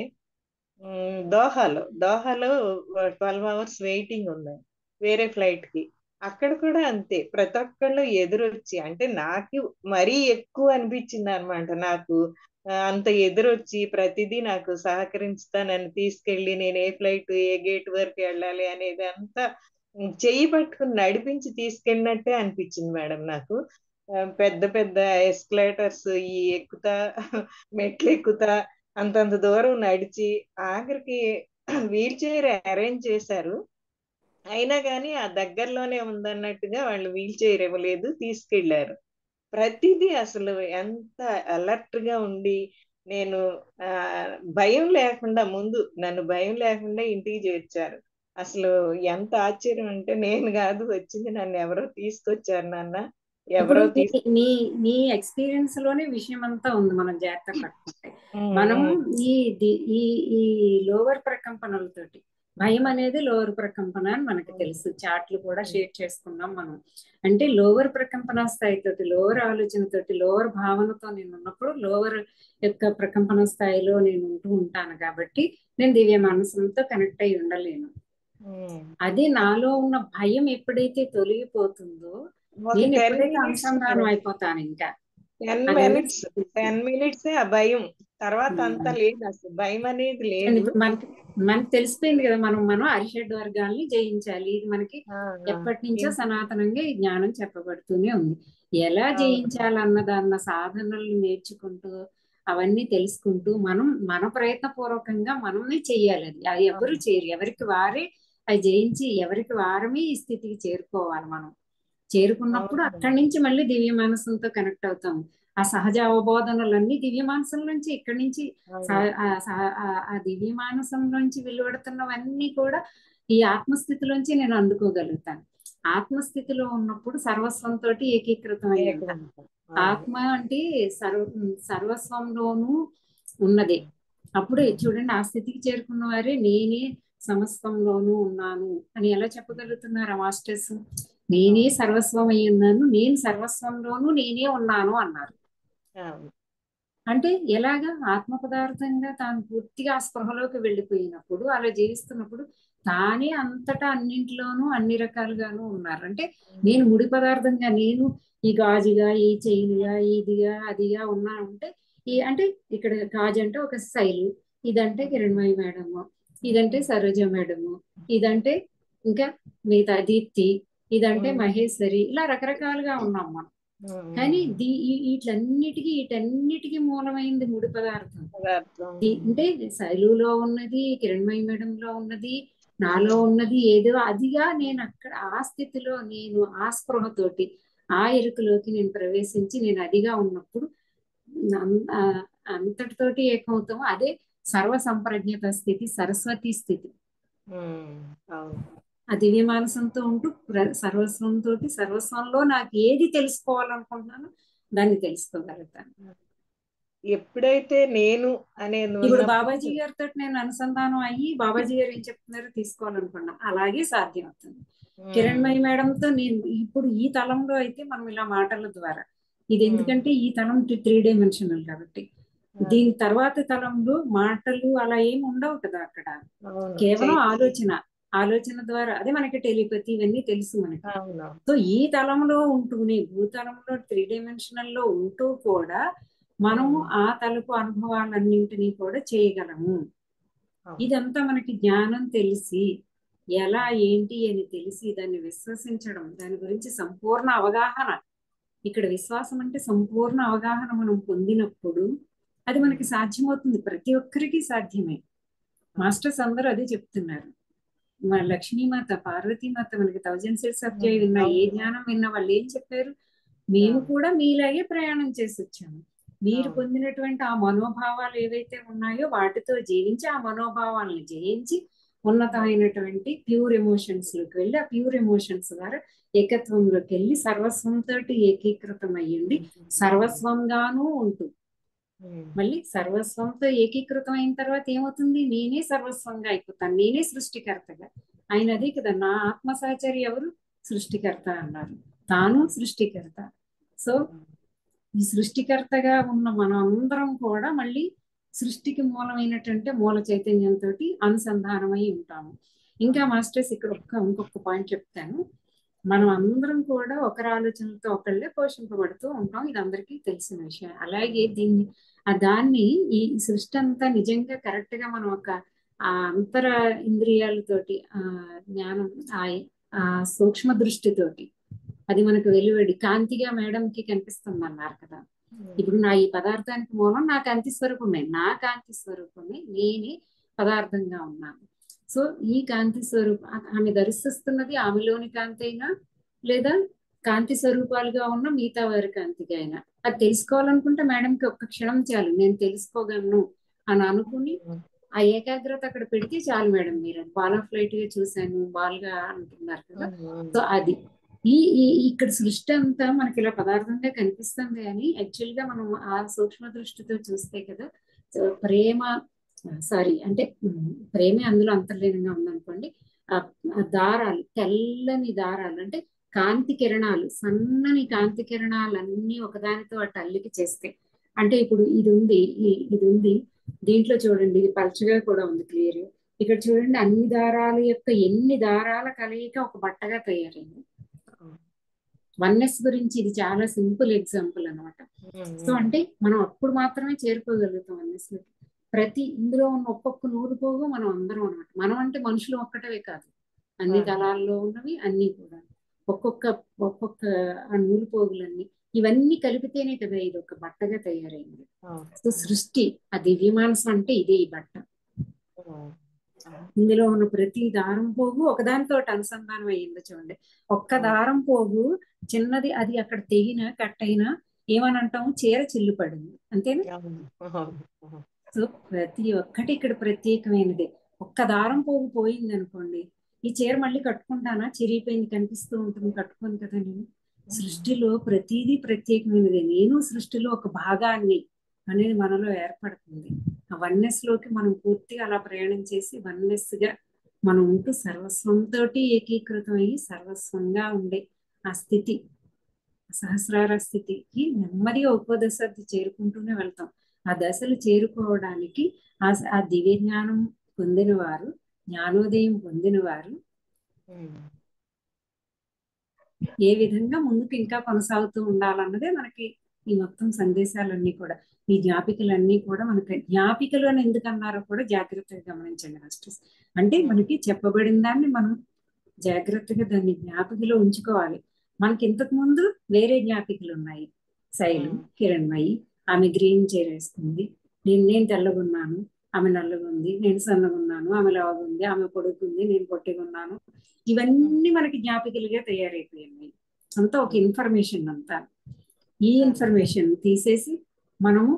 ఉమ్, దోహాలో దోహాలో ట్వెల్వ్ అవర్స్ వెయిటింగ్ ఉంది వేరే ఫ్లైట్ కి అక్కడ కూడా అంతే ప్రతి ఒక్కళ్ళు ఎదురొచ్చి అంటే నాకు మరీ ఎక్కువ అనిపించింది అనమాట నాకు ఆ, అంత ఎదురొచ్చి ప్రతిదీ నాకు సహకరించుతానని తీసుకెళ్ళి నేను ఏ ఫ్లైట్ ఏ గేట్ వరకు వెళ్ళాలి అనేది అంతా ఉమ్, చెయ్యి పట్టుకుని నడిపించి తీసుకెళ్ళినట్టే అనిపించింది మేడం నాకు ఆ, పెద్ద పెద్ద ఎస్కలేటర్స్ ఈ ఎక్కుతా మెట్లు ఎక్కుతా అంతంత దూరం నడిచి ఆఖరికి వీల్ చైర్ అరేంజ్ చేశారు అయినా కానీ ఆ దగ్గరలోనే ఉందన్నట్టుగా వాళ్ళు వీల్ చైర్ ఇవ్వలేదు తీసుకెళ్లారు ప్రతిదీ అసలు ఎంత అలర్ట్ గా ఉండి నేను ఆ భయం లేకుండా ముందు నన్ను భయం లేకుండా ఇంటికి చేర్చారు అసలు ఎంత ఆశ్చర్యం అంటే నేను కాదు వచ్చింది నన్ను ఎవరో తీసుకొచ్చారు నాన్న ఇప్పుడు ఎవరో నీ నీ నీ ఎక్స్పీరియన్స్ లోనే విషయం అంతా ఉంది మనం జాగ్రత్త పట్టుకుంటే మనం ఈ ది- ఈ ఈ లోవర్ ప్రకంపనలతోటి భయం అనేది లోవర్ ప్రకంపన అని మనకి తెలుసు చాట్లు కూడా షేర్ చేసుకున్నాం మనం అంటే లోవర్ ప్రకంపన స్థాయితోటి లోవర్ ఆలోచనతోటి లోవర్ భావనతో నేను ఉన్నప్పుడు లోవర్ యొక్క ప్రకంపన స్థాయిలో నేను ఉంటూ ఉంటాను కాబట్టి నేను దివ్య మనసులతో కనెక్ట్ అయి ఉండలేను అది నాలో ఉన్న భయం ఎప్పుడైతే తొలగిపోతుందో ఒక నేను టెన్ ఎప్పుడైతే మినిట్స్ అనుసంధానం అయిపోతాను ఇంకా టెన్ అదనేది మినిట్స్ టెన్ మినిట్స్ ఆ భయం తర్వాత అంతా లేదు అసలు భయం అనేది లేదు మనకి మనకి తెలిసిపోయింది కదా మనం మనం అరిషడ్ వర్గాల్ని జయించాలి ఇది మనకి ఆ, ఎప్పటి నుంచో ఆ, సనాతనంగా ఈ జ్ఞానం చెప్పబడుతూనే ఉంది ఎలా అవును. జయించాలన్నదన్న సాధనలు నేర్చుకుంటూ అవన్నీ తెలుసుకుంటూ మనం మన ప్రయత్నపూర్వకంగా మనమే చెయ్యాలి అది అది ఎవరు చేయరు ఎవరికి వారే అది జయించి ఎవరికి వారమే ఈ స్థితికి చేరుకోవాలి మనం చేరుకున్నప్పుడు అవును. అక్కడి నుంచి మళ్ళీ దివ్య మనసంతో కనెక్ట్ అవుతాం ఆ సహజ అవబోధనలన్నీ దివ్య మానసం నుంచి ఇక్కడి నుంచి స- ఆ స- ఆ- ఆ దివ్య మానసం నుంచి వెలువడుతున్నవన్నీ కూడా ఈ ఆత్మస్థితిలోంచి నేను అందుకోగలుగుతాను ఆత్మస్థితిలో ఉన్నప్పుడు సర్వస్వంతో ఏకీకృతం అయి ఉంటాను ఆత్మ అంటే సర్వ సర్వస్వంలోనూ ఉన్నదే అప్పుడే చూడండి ఆ స్థితికి చేరుకున్న వారే నేనే సమస్తంలోనూ ఉన్నాను అని ఎలా చెప్పగలుగుతున్నారు ఆ మాస్టర్స్ నేనే సర్వస్వం అయి ఉన్నాను నేను సర్వస్వంలోనూ నేనే ఉన్నాను అన్నారు అవును. అంటే ఎలాగా ఆత్మ పదార్థంగా తాను పూర్తిగా ఆ స్పృహలోకి వెళ్ళిపోయినప్పుడు అలా జీవిస్తున్నప్పుడు తానే అంతటా అన్నింటిలోనూ అన్ని రకాలుగాను ఉన్నారు అంటే నేను ముడి పదార్థంగా నేను ఈ గాజుగా ఈ చైన్గా ఇదిగా అదిగా ఉన్నా ఉంటే ఈ అంటే ఇక్కడ గాజు అంటే ఒక శైలి ఇదంటే కిరణ్మయి మేడము ఇదంటే సరోజ మేడము ఇదంటే ఇంకా మిగతా దీప్తి ఇదంటే మహేశ్వరి ఇలా రకరకాలుగా ఉన్నాం మనం కానీ దీ ఈ- వీటన్నిటికీ వీటన్నిటికీ మూలమైంది ముడి పదార్థం పదార్థం. ఈ- అంటే శైలులో ఉన్నది కిరణ్మయి మేడంలో ఉన్నది నాలో ఉన్నది ఏదో అదిగా నేను అక్కడ ఆ స్థితిలో నేను ఆ స్పృహతోటి ఆ ఎరుకలోకి నేను ప్రవేశించి నేను అదిగా ఉన్నప్పుడు అం- ఆ అంతటితోటి ఏకమవుతాము అదే సర్వ సంప్రజ్ఞత స్థితి సరస్వతి స్థితి ఉమ్, అవును ఆ దివ్య మానసంతో ఉంటూ ప్ర- సర్వస్వంతో సర్వస్వంలో నాకు ఏది తెలుసుకోవాలనుకుంటున్నానో దాన్ని తెలుసుకోగలుగుతాను ఎప్పుడైతే నేను అనేది ఇప్పుడు ఉన్నప్పుడు- బాబాజీ గారితో నేను అనుసంధానం అయ్యి బాబాజీ గారు ఏం చెప్తున్నారో తీసుకోవాలనుకున్నా అలాగే సాధ్యం అవుతుంది ఉమ్, కిరణ్మయి మేడంతో నేను ఇప్పుడు ఈ తలంలో అయితే మనం ఇలా మాటల ద్వారా ఇది ఎందుకంటే ఈ తలం త్రీ డైమెన్షనల్ కాబట్టి దీని తర్వాత తలంలో మాటలు అలా ఏమి ఉండవు కదా అక్కడ అవును కేవలం చైతన్యం. ఆలోచన ఆలోచన ద్వారా అదే మనకి టెలిపతి ఇవన్నీ తెలుసు మనకి అవును సో ఈ తలంలో ఉంటూనే భూతలంలో త్రీ డైమెన్షనల్ లో ఉంటూ కూడా మనము ఆ తలపు అనుభవాలన్నింటినీ కూడా చేయగలము అవును. ఇదంతా మనకి జ్ఞానం తెలిసి ఎలా ఏంటి అని తెలిసి దాన్ని విశ్వసించడం దాని గురించి సంపూర్ణ అవగాహన ఇక్కడ విశ్వాసం అంటే సంపూర్ణ అవగాహన మనం పొందినప్పుడు అది మనకి సాధ్యమవుతుంది ప్రతి ఒక్కరికి సాధ్యమే మాస్టర్స్ అందరూ అదే చెప్తున్నారు మన లక్ష్మీమాత పార్వతీమాత మనకి థౌజండ్ సిక్స్ ఆఫ్ జై విన్న ఏ జ్ఞానం విన్న వాళ్ళు ఏం చెప్పారు మేము కూడా మీలాగే ప్రయాణం చేసి వచ్చాము మీరు అవును. పొందినటువంటి ఆ మనోభావాలు ఏవైతే ఉన్నాయో వాటితో జీవించి ఆ మనోభావాలను జయించి ఉన్నతమైనటువంటి ప్యూర్ ఎమోషన్స్ లోకి వెళ్ళి ఆ ప్యూర్ ఎమోషన్స్ ద్వారా ఏకత్వంలోకి వెళ్ళి సర్వస్వంతో ఏకీకృతం అయ్యండి సర్వస్వంగానూ ఉంటూ ఉమ్, మళ్ళీ సర్వస్వంతో ఏకీకృతం అయిన తర్వాత ఏమవుతుంది నేనే సర్వస్వంగా అయిపోతాను నేనే సృష్టికర్తగా ఆయన అదే కదా నా ఆత్మ సహచరి ఎవరు సృష్టికర్త అన్నారు తాను సృష్టికర్త సో ఈ సృష్టికర్తగా ఉన్న మనం అందరం కూడా మళ్ళీ సృష్టికి మూలమైనటువంటి మూల చైతన్యంతో అనుసంధానమై ఉంటాము ఇంకా మాస్టర్స్ ఇక్కడ ఒక్క ఇంకొక పాయింట్ చెప్తాను మనం అందరం కూడా ఒకరి ఆలోచనలతో ఒకళ్ళే పోషింపబడుతూ ఉంటాం ఇది అందరికీ తెలిసిన విషయం అలాగే దీన్ని ఆ దాన్ని ఈ సృష్టి అంతా నిజంగా కరెక్ట్ గా మనం ఒక ఆ అంతర ఇంద్రియాలతోటి ఆ జ్ఞానం ఆ ఆ సూక్ష్మ దృష్టితోటి అది మనకు వెలువడి కాంతిగా మేడంకి కనిపిస్తుంది అన్నారు కదా ఇప్పుడు నా ఈ పదార్థానికి మూలం నా కాంతి స్వరూపమే నా కాంతి స్వరూపమే నేనే పదార్థంగా ఉన్నాను సో ఈ కాంతి స్వరూప ఆమె దర్శిస్తున్నది ఆమెలోని కాంతి అయినా లేదా కాంతి స్వరూపాలుగా ఉన్న మిగతా వారి కాంతిగా అయినా అది తెలుసుకోవాలనుకుంటే మేడంకి ఒక్క క్షణం చాలు నేను తెలుసుకోగలను అని అనుకుని ఆ ఏకాగ్రత అక్కడ పెడితే చాలు మేడం మీరు బాల్ ఆఫ్ లైట్ గా చూశాను బాల్ గా అంటున్నారు కదా సో అది ఈ ఈ ఇక్కడ సృష్టి అంతా మనకి ఇలా పదార్థంగా కనిపిస్తుంది అని యాక్చువల్ గా మనం ఆ సూక్ష్మ దృష్టితో చూస్తే కదా సో ప్రేమ సారీ అంటే ఉమ్, ప్రేమే అందులో అంతర్లీనంగా ఉందనుకోండి ఆ ఆ దారాలు తెల్లని దారాలు అంటే కాంతి కిరణాలు సన్నని కాంతి కిరణాలన్నీ ఒకదానితో అటు అల్లికి చేస్తే అంటే ఇప్పుడు ఇది ఉంది ఈ- ఇది ఉంది దీంట్లో చూడండి ఇది పల్చగా కూడా ఉంది క్లియర్ ఇక్కడ చూడండి అన్ని దారాల యొక్క ఎన్ని దారాల కలయిక ఒక బట్టగా తయారైంది వన్నెస్ గురించి ఇది చాలా సింపుల్ ఎగ్జాంపుల్ అన్నమాట సో అంటే మనం అప్పుడు మాత్రమే చేరుకోగలుగుతాం వన్నెస్ ప్రతి ఇందులో ఉన్న ఒక్కొక్క నూలు పోగు మనం అందరం అనమాట మనం అంటే మనుషులు ఒక్కటవే కాదు అన్ని ఆ. తలాల్లో ఉన్నవి అన్ని కూడా ఒక్కొక్క ఒక్కొక్క ఆ నూలు పోగులన్నీ ఇవన్నీ కలిపితేనే కదా ఇది ఒక బట్టగా తయారైంది సో సృష్టి ఆ దివ్యమానసం అంటే ఇదే ఈ బట్ట ఇందులో ఉన్న ప్రతి దారం పోగు ఒకదానితో అనుసంధానం అయ్యింది చూడండి ఒక్క దారం పోగు చిన్నది అది అక్కడ తెగిన కట్ అయినా ఏమని అంటాము చీర చిల్లు పడింది అంతేనా సో ప్రతి ఒక్కటి ఇక్కడ ప్రత్యేకమైనది ఒక్క దారం పోగు పోయింది అనుకోండి ఈ చీర మళ్ళీ కట్టుకుంటానా చిరిగిపోయింది కనిపిస్తూ ఉంటుంది కట్టుకోను కదా నేను సృష్టిలో ప్రతిదీ ప్రత్యేకమైనది నేను సృష్టిలో ఒక భాగాన్ని అనేది మనలో ఏర్పడుతుంది ఆ వన్నెస్ లోకి మనం పూర్తిగా అలా ప్రయాణం చేసి వన్నెస్ గా మనం ఉంటూ సర్వస్వంతో ఏకీకృతం అయ్యి సర్వస్వంగా ఉండే ఆ స్థితి సహస్రార స్థితికి నెమ్మదిగా ఒక్కో దశ చేరుకుంటూనే వెళ్తాం ఆ దశలు చేరుకోవడానికి ఆ ఆ దివ్య జ్ఞానం పొందిన వారు జ్ఞానోదయం పొందిన వారు ఏ విధంగా ముందుకు ఇంకా కొనసాగుతూ ఉండాలన్నదే మనకి ఈ మొత్తం సందేశాలన్నీ కూడా ఈ జ్ఞాపికలన్నీ కూడా మనకి జ్ఞాపికలు అని ఎందుకు అన్నారో కూడా జాగ్రత్తగా గమనించండి ఫస్ట్ అంటే మనకి చెప్పబడిన దాన్ని మనం జాగ్రత్తగా దాన్ని జ్ఞాపికలో ఉంచుకోవాలి మనకి ఇంతకు ముందు వేరే జ్ఞాపికలు ఉన్నాయి శైలు కిరణ్మయి ఆమె గ్రీన్ చీర వేసుకుంది నేను నేను తెల్లగున్నాను ఆమె నల్లగుంది నేను సన్నగున్నాను ఆమె లావుగుంది ఆమె పొడుగుంది నేను పొట్టిగున్నాను ఇవన్నీ మనకి జ్ఞాపికలుగా తయారైపోయాయి అంతా ఒక ఇన్ఫర్మేషన్ అంతా ఈ ఇన్ఫర్మేషన్ తీసేసి మనము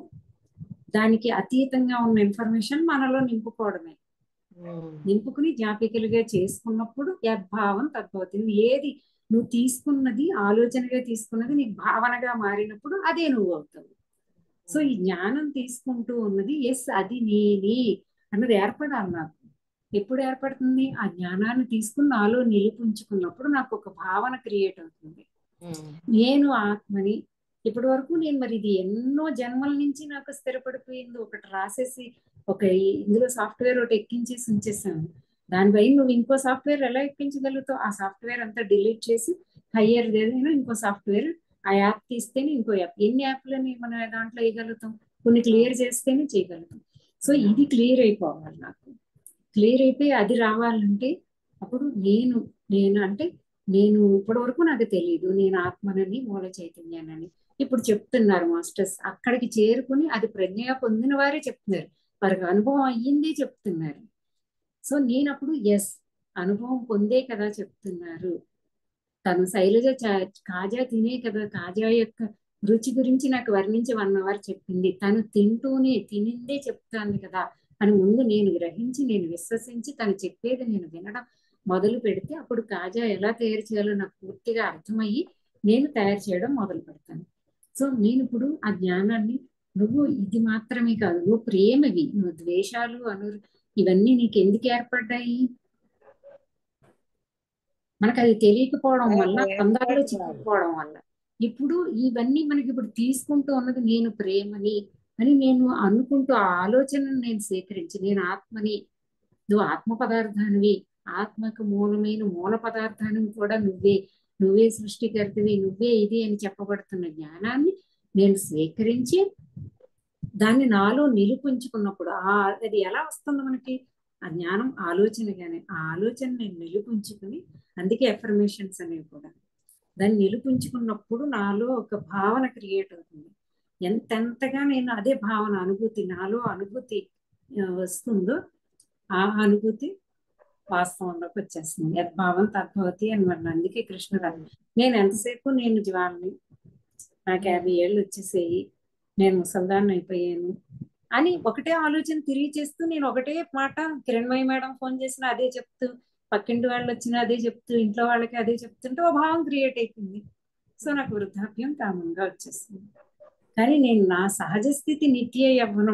దానికి అతీతంగా ఉన్న ఇన్ఫర్మేషన్ మనలో నింపుకోవడమే నింపుకుని జ్ఞాపికలుగా చేసుకున్నప్పుడు యద్భావం తద్భవతి ఏది నువ్వు తీసుకున్నది ఆలోచనగా తీసుకున్నది నీకు భావనగా మారినప్పుడు అదే నువ్వు అవుతావు సో ఈ జ్ఞానం తీసుకుంటూ ఉన్నది ఎస్ అది నేనే అన్నది ఏర్పడాలి నాకు ఎప్పుడు ఏర్పడుతుంది ఆ జ్ఞానాన్ని తీసుకుని నాలో నిలిపించుకున్నప్పుడు నాకు ఒక భావన క్రియేట్ అవుతుంది నేను ఆత్మని ఇప్పటి వరకు నేను మరి ఇది ఎన్నో జన్మల నుంచి నాకు స్థిరపడిపోయింది ఒకటి రాసేసి ఒక ఇందులో సాఫ్ట్వేర్ ఒకటి ఎక్కించేసి ఉంచేసాను దానిపై నువ్వు ఇంకో సాఫ్ట్వేర్ ఎలా ఎక్కించగలుగుతావు ఆ సాఫ్ట్వేర్ అంతా డిలీట్ చేసి హయ్యర్ ఏదైనా ఇంకో సాఫ్ట్వేర్ ఆ యాప్ తీస్తేనే ఇంకో యాప్ ఎన్ని యాప్లని మనం దాంట్లో వేయగలుగుతాం కొన్ని క్లియర్ చేస్తేనే చేయగలుగుతాం సో ఇది క్లియర్ అయిపోవాలి నాకు క్లియర్ అయిపోయి అది రావాలంటే అప్పుడు నేను నేను అంటే నేను ఇప్పటి వరకు నాకు తెలియదు నేను ఆత్మనని మూల చైతన్యానని ఇప్పుడు చెప్తున్నారు మాస్టర్స్ అక్కడికి చేరుకుని అది ప్రజ్ఞగా పొందిన వారే చెప్తున్నారు వారికి అనుభవం అయ్యిందే చెప్తున్నారు సో నేనప్పుడు ఎస్ అనుభవం పొందే కదా చెప్తున్నారు తను శైలజ కాజా తినే కదా కాజా యొక్క రుచి గురించి నాకు వర్ణించి వన్ అవర్ చెప్పింది తను తింటూనే తినిందే చెప్తాను కదా అని ముందు నేను గ్రహించి నేను విశ్వసించి తను చెప్పేది నేను వినడం మొదలు పెడితే అప్పుడు కాజా ఎలా తయారు చేయాలో నాకు పూర్తిగా అర్థమయ్యి నేను తయారు చేయడం మొదలు పెడతాను సో నేను ఇప్పుడు ఆ జ్ఞానాన్ని నువ్వు ఇది మాత్రమే కాదు నువ్వు ప్రేమవి నువ్వు ద్వేషాలు అను ఇవన్నీ నీకు ఎందుకు ఏర్పడ్డాయి మనకు అది తెలియకపోవడం వల్ల తొందరలో చిక్కుకోవడం వల్ల ఇప్పుడు ఇవన్నీ మనకి ఇప్పుడు తీసుకుంటూ ఉన్నది నేను ప్రేమని అని నేను అనుకుంటూ ఆ ఆలోచనను నేను స్వీకరించి నేను ఆత్మని నువ్వు ఆత్మ పదార్థానివి ఆత్మకు మూలమైన మూల పదార్థాన్ని కూడా నువ్వే నువ్వే సృష్టికర్తవి నువ్వే ఇది అని చెప్పబడుతున్న జ్ఞానాన్ని నేను స్వీకరించి దాన్ని నాలో నిలుపుంచుకున్నప్పుడు ఆ అది ఎలా వస్తుంది మనకి ఆ జ్ఞానం ఆలోచనగానే ఆ ఆలోచన నేను నిలుపుంచుకుని అందుకే ఎఫర్మేషన్స్ అనేవి కూడా దాన్ని నిలుపుంచుకున్నప్పుడు నాలో ఒక భావన క్రియేట్ అవుతుంది ఎంతెంతగా నేను అదే భావన అనుభూతి నాలో అనుభూతి ఆ, వస్తుందో ఆ అనుభూతి వాస్తవంలోకి వచ్చేస్తుంది యద్భావం తద్భవతి అని మరి అందుకే కృష్ణుడు అన్నాడు. నేను ఎంతసేపు నేను జ్వాలని నాకు యాభై ఏళ్ళు వచ్చేసేయి నేను ముసల్దాన్ని అయిపోయాను అని ఒకటే ఆలోచన తిరిగి చేస్తూ నేను ఒకటే మాట కిరణ్మయ్య మేడం ఫోన్ చేసిన అదే చెప్తూ పక్కింటి వాళ్ళు వచ్చినా అదే చెప్తూ ఇంట్లో వాళ్ళకి అదే చెప్తుంటే ఓ భావం క్రియేట్ అయిపోయింది సో నాకు వృద్ధాప్యం కామంగా వచ్చేస్తుంది కానీ నేను నా సహజ స్థితి నిత్య యవ్వనం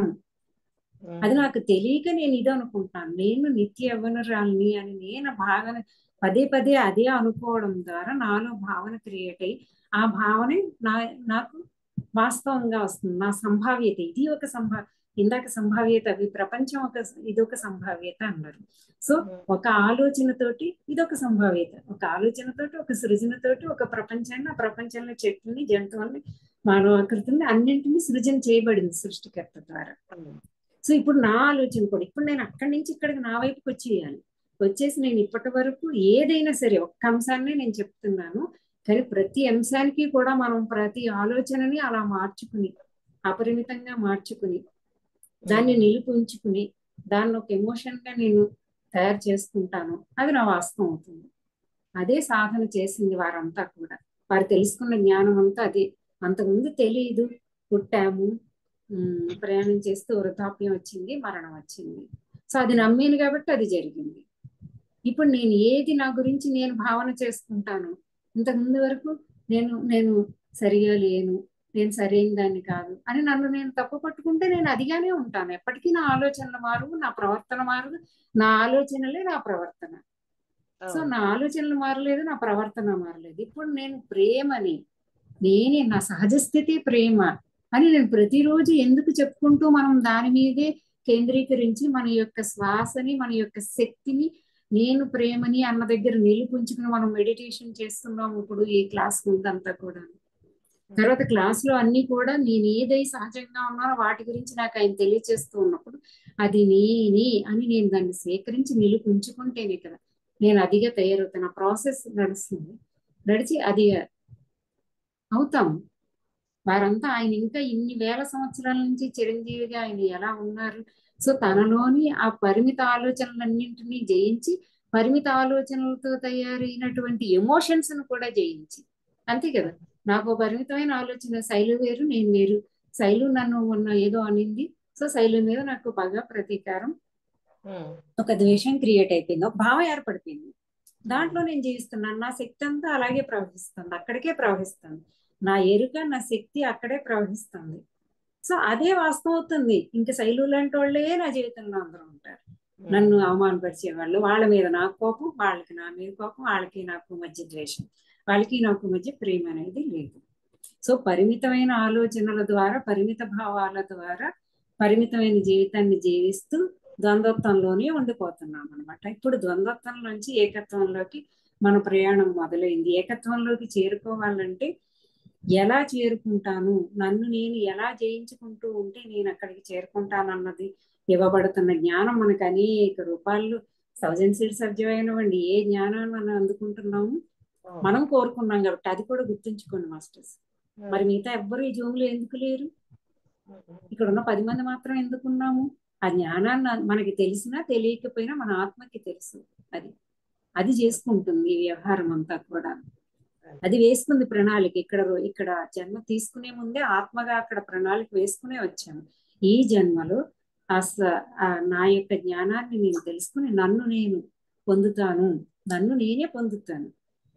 అది నాకు తెలియక నేను ఇది అనుకుంటాను నేను నిత్య యవ్వనురాల్ని అని నేను భావన పదే పదే అదే అనుకోవడం ద్వారా నాలో భావన క్రియేట్ అయ్యి ఆ భావనే నా నాకు వాస్తవంగా వస్తుంది నా సంభావ్యత ఇది ఒక సంభా ఇందాక సంభావ్యత అది ప్రపంచం ఒక ఇది ఒక సంభావ్యత అన్నారు సో ఒక ఆలోచనతోటి ఇది ఒక సంభావ్యత ఒక ఆలోచనతోటి ఒక సృజనతోటి ఒక ప్రపంచాన్ని ఆ ప్రపంచంలో చెట్లని జంతువుల్ని మానవాకృతిని అన్నింటినీ సృజన చేయబడింది సృష్టికర్త ద్వారా సో ఇప్పుడు నా ఆలోచన కూడా ఇప్పుడు నేను అక్కడి నుంచి ఇక్కడికి నా వైపుకి వచ్చేయాలి వచ్చేసి నేను ఇప్పటి వరకు ఏదైనా సరే ఒక్క అంశాన్ని నేను చెప్తున్నాను కానీ ప్రతి అంశానికి కూడా మనం ప్రతి ఆలోచనని అలా మార్చుకుని అపరిమితంగా మార్చుకుని దాన్ని నిలిపి ఉంచుకుని దాన్ని ఒక ఎమోషన్ గా నేను తయారు చేసుకుంటాను అది నా వాస్తవం అవుతుంది అదే సాధన చేసింది వారంతా కూడా వారు తెలుసుకున్న జ్ఞానం అంతా అదే అంతకుముందు తెలియదు పుట్టాము ఉమ్, ప్రయాణం చేస్తూ వృద్ధాప్యం వచ్చింది మరణం వచ్చింది సో అది నమ్మాను కాబట్టి అది జరిగింది ఇప్పుడు నేను ఏది నా గురించి నేను భావన చేసుకుంటాను ఇంతకు ముందు వరకు నేను నేను సరిగా లేను నేను సరైన దాన్ని కాదు అని నన్ను నేను తప్పు పట్టుకుంటే నేను అదిగానే ఉంటాను ఎప్పటికీ నా ఆలోచనలు మారు నా ప్రవర్తన మారు నా ఆలోచనలే నా ప్రవర్తన సో నా ఆలోచనలు మారలేదు నా ప్రవర్తన మారలేదు ఇప్పుడు నేను ప్రేమని నేనే నా సహజ స్థితి ప్రేమ అని నేను ప్రతిరోజు ఎందుకు చెప్పుకుంటూ మనం దాని మీదే కేంద్రీకరించి మన యొక్క శ్వాసని మన యొక్క శక్తిని నేను ప్రేమని అన్న దగ్గర నిలుపుంచుకుని మనం మెడిటేషన్ చేస్తున్నాం ఇప్పుడు ఈ క్లాస్ ముందంతా కూడా తర్వాత క్లాస్ లో అన్ని కూడా నేను ఏదై సహజంగా ఉన్నానో వాటి గురించి నాకు ఆయన తెలియచేస్తూ ఉన్నప్పుడు అది నేనే అని నేను దాన్ని స్వీకరించి నిలుపుంచుకుంటేనే కదా నేను అదిగా తయారవుతాను ఆ ప్రాసెస్ నడుస్తుంది నడిచి అది అవుతాం వారంతా ఆయన ఇంకా ఇన్ని వేల సంవత్సరాల నుంచి చిరంజీవిగా ఆయన ఎలా ఉన్నారు సో తనలోని ఆ పరిమిత ఆలోచనలన్నింటినీ జయించి పరిమిత ఆలోచనలతో తయారైనటువంటి ఎమోషన్స్ ను కూడా జయించి అంతే కదా నాకు పరిమితమైన ఆలోచన శైలు వేరు నేను వేరు శైలు నన్ను ఉన్న ఏదో అనింది సో శైలు మీద నాకు బాగా ప్రతీకారం ఒక ద్వేషం క్రియేట్ అయిపోయింది ఒక భావం ఏర్పడిపోయింది దాంట్లో నేను జీవిస్తున్నాను నా శక్తి అంతా అలాగే ప్రవహిస్తుంది అక్కడికే ప్రవహిస్తుంది నా ఎరుక నా శక్తి అక్కడే ప్రవహిస్తుంది సో అదే వాస్తవం అవుతుంది ఇంకా శైలు లాంటి వాళ్ళే నా జీవితంలో అందరూ ఉంటారు నన్ను అవమానపరిచే వాళ్ళు వాళ్ళ మీద నాకు కోపం వాళ్ళకి నా మీద కోపం వాళ్ళకి నాకు మధ్య ద్వేషం వాళ్ళకి నాకు మధ్య ప్రేమ అనేది లేదు సో పరిమితమైన ఆలోచనల ద్వారా పరిమిత భావాల ద్వారా పరిమితమైన జీవితాన్ని జీవిస్తూ ద్వంద్వత్వంలోనే ఉండిపోతున్నాం అనమాట ఇప్పుడు ద్వంద్వత్వం నుంచి ఏకత్వంలోకి మన ప్రయాణం మొదలైంది ఏకత్వంలోకి చేరుకోవాలంటే ఎలా చేరుకుంటాను నన్ను నేను ఎలా జయించుకుంటూ ఉంటే నేను అక్కడికి చేరుకుంటానన్నది ఇవ్వబడుతున్న జ్ఞానం మనకు అనేక రూపాల్లో థౌజండ్ సీట్స్ అవ్వండి ఏ జ్ఞానాన్ని మనం అందుకుంటున్నాము మనం కోరుకున్నాం కాబట్టి అది కూడా గుర్తుంచుకోండి మాస్టర్స్ మరి మిగతా ఎవ్వరు ఈ జూమ్ లో ఎందుకు లేరు ఇక్కడ ఉన్న పది మంది మాత్రం ఎందుకున్నాము ఆ జ్ఞానాన్ని మనకి తెలిసినా తెలియకపోయినా మన ఆత్మకి తెలుసు అది అది చేసుకుంటుంది ఈ వ్యవహారం అంతా కూడా అది వేసుకుంది ప్రణాళిక ఇక్కడ ఇక్కడ జన్మ తీసుకునే ముందే ఆత్మగా అక్కడ ప్రణాళిక వేసుకునే వచ్చాను ఈ జన్మలో ఆ నా యొక్క జ్ఞానాన్ని నేను తెలుసుకుని నన్ను నేను పొందుతాను నన్ను నేనే పొందుతాను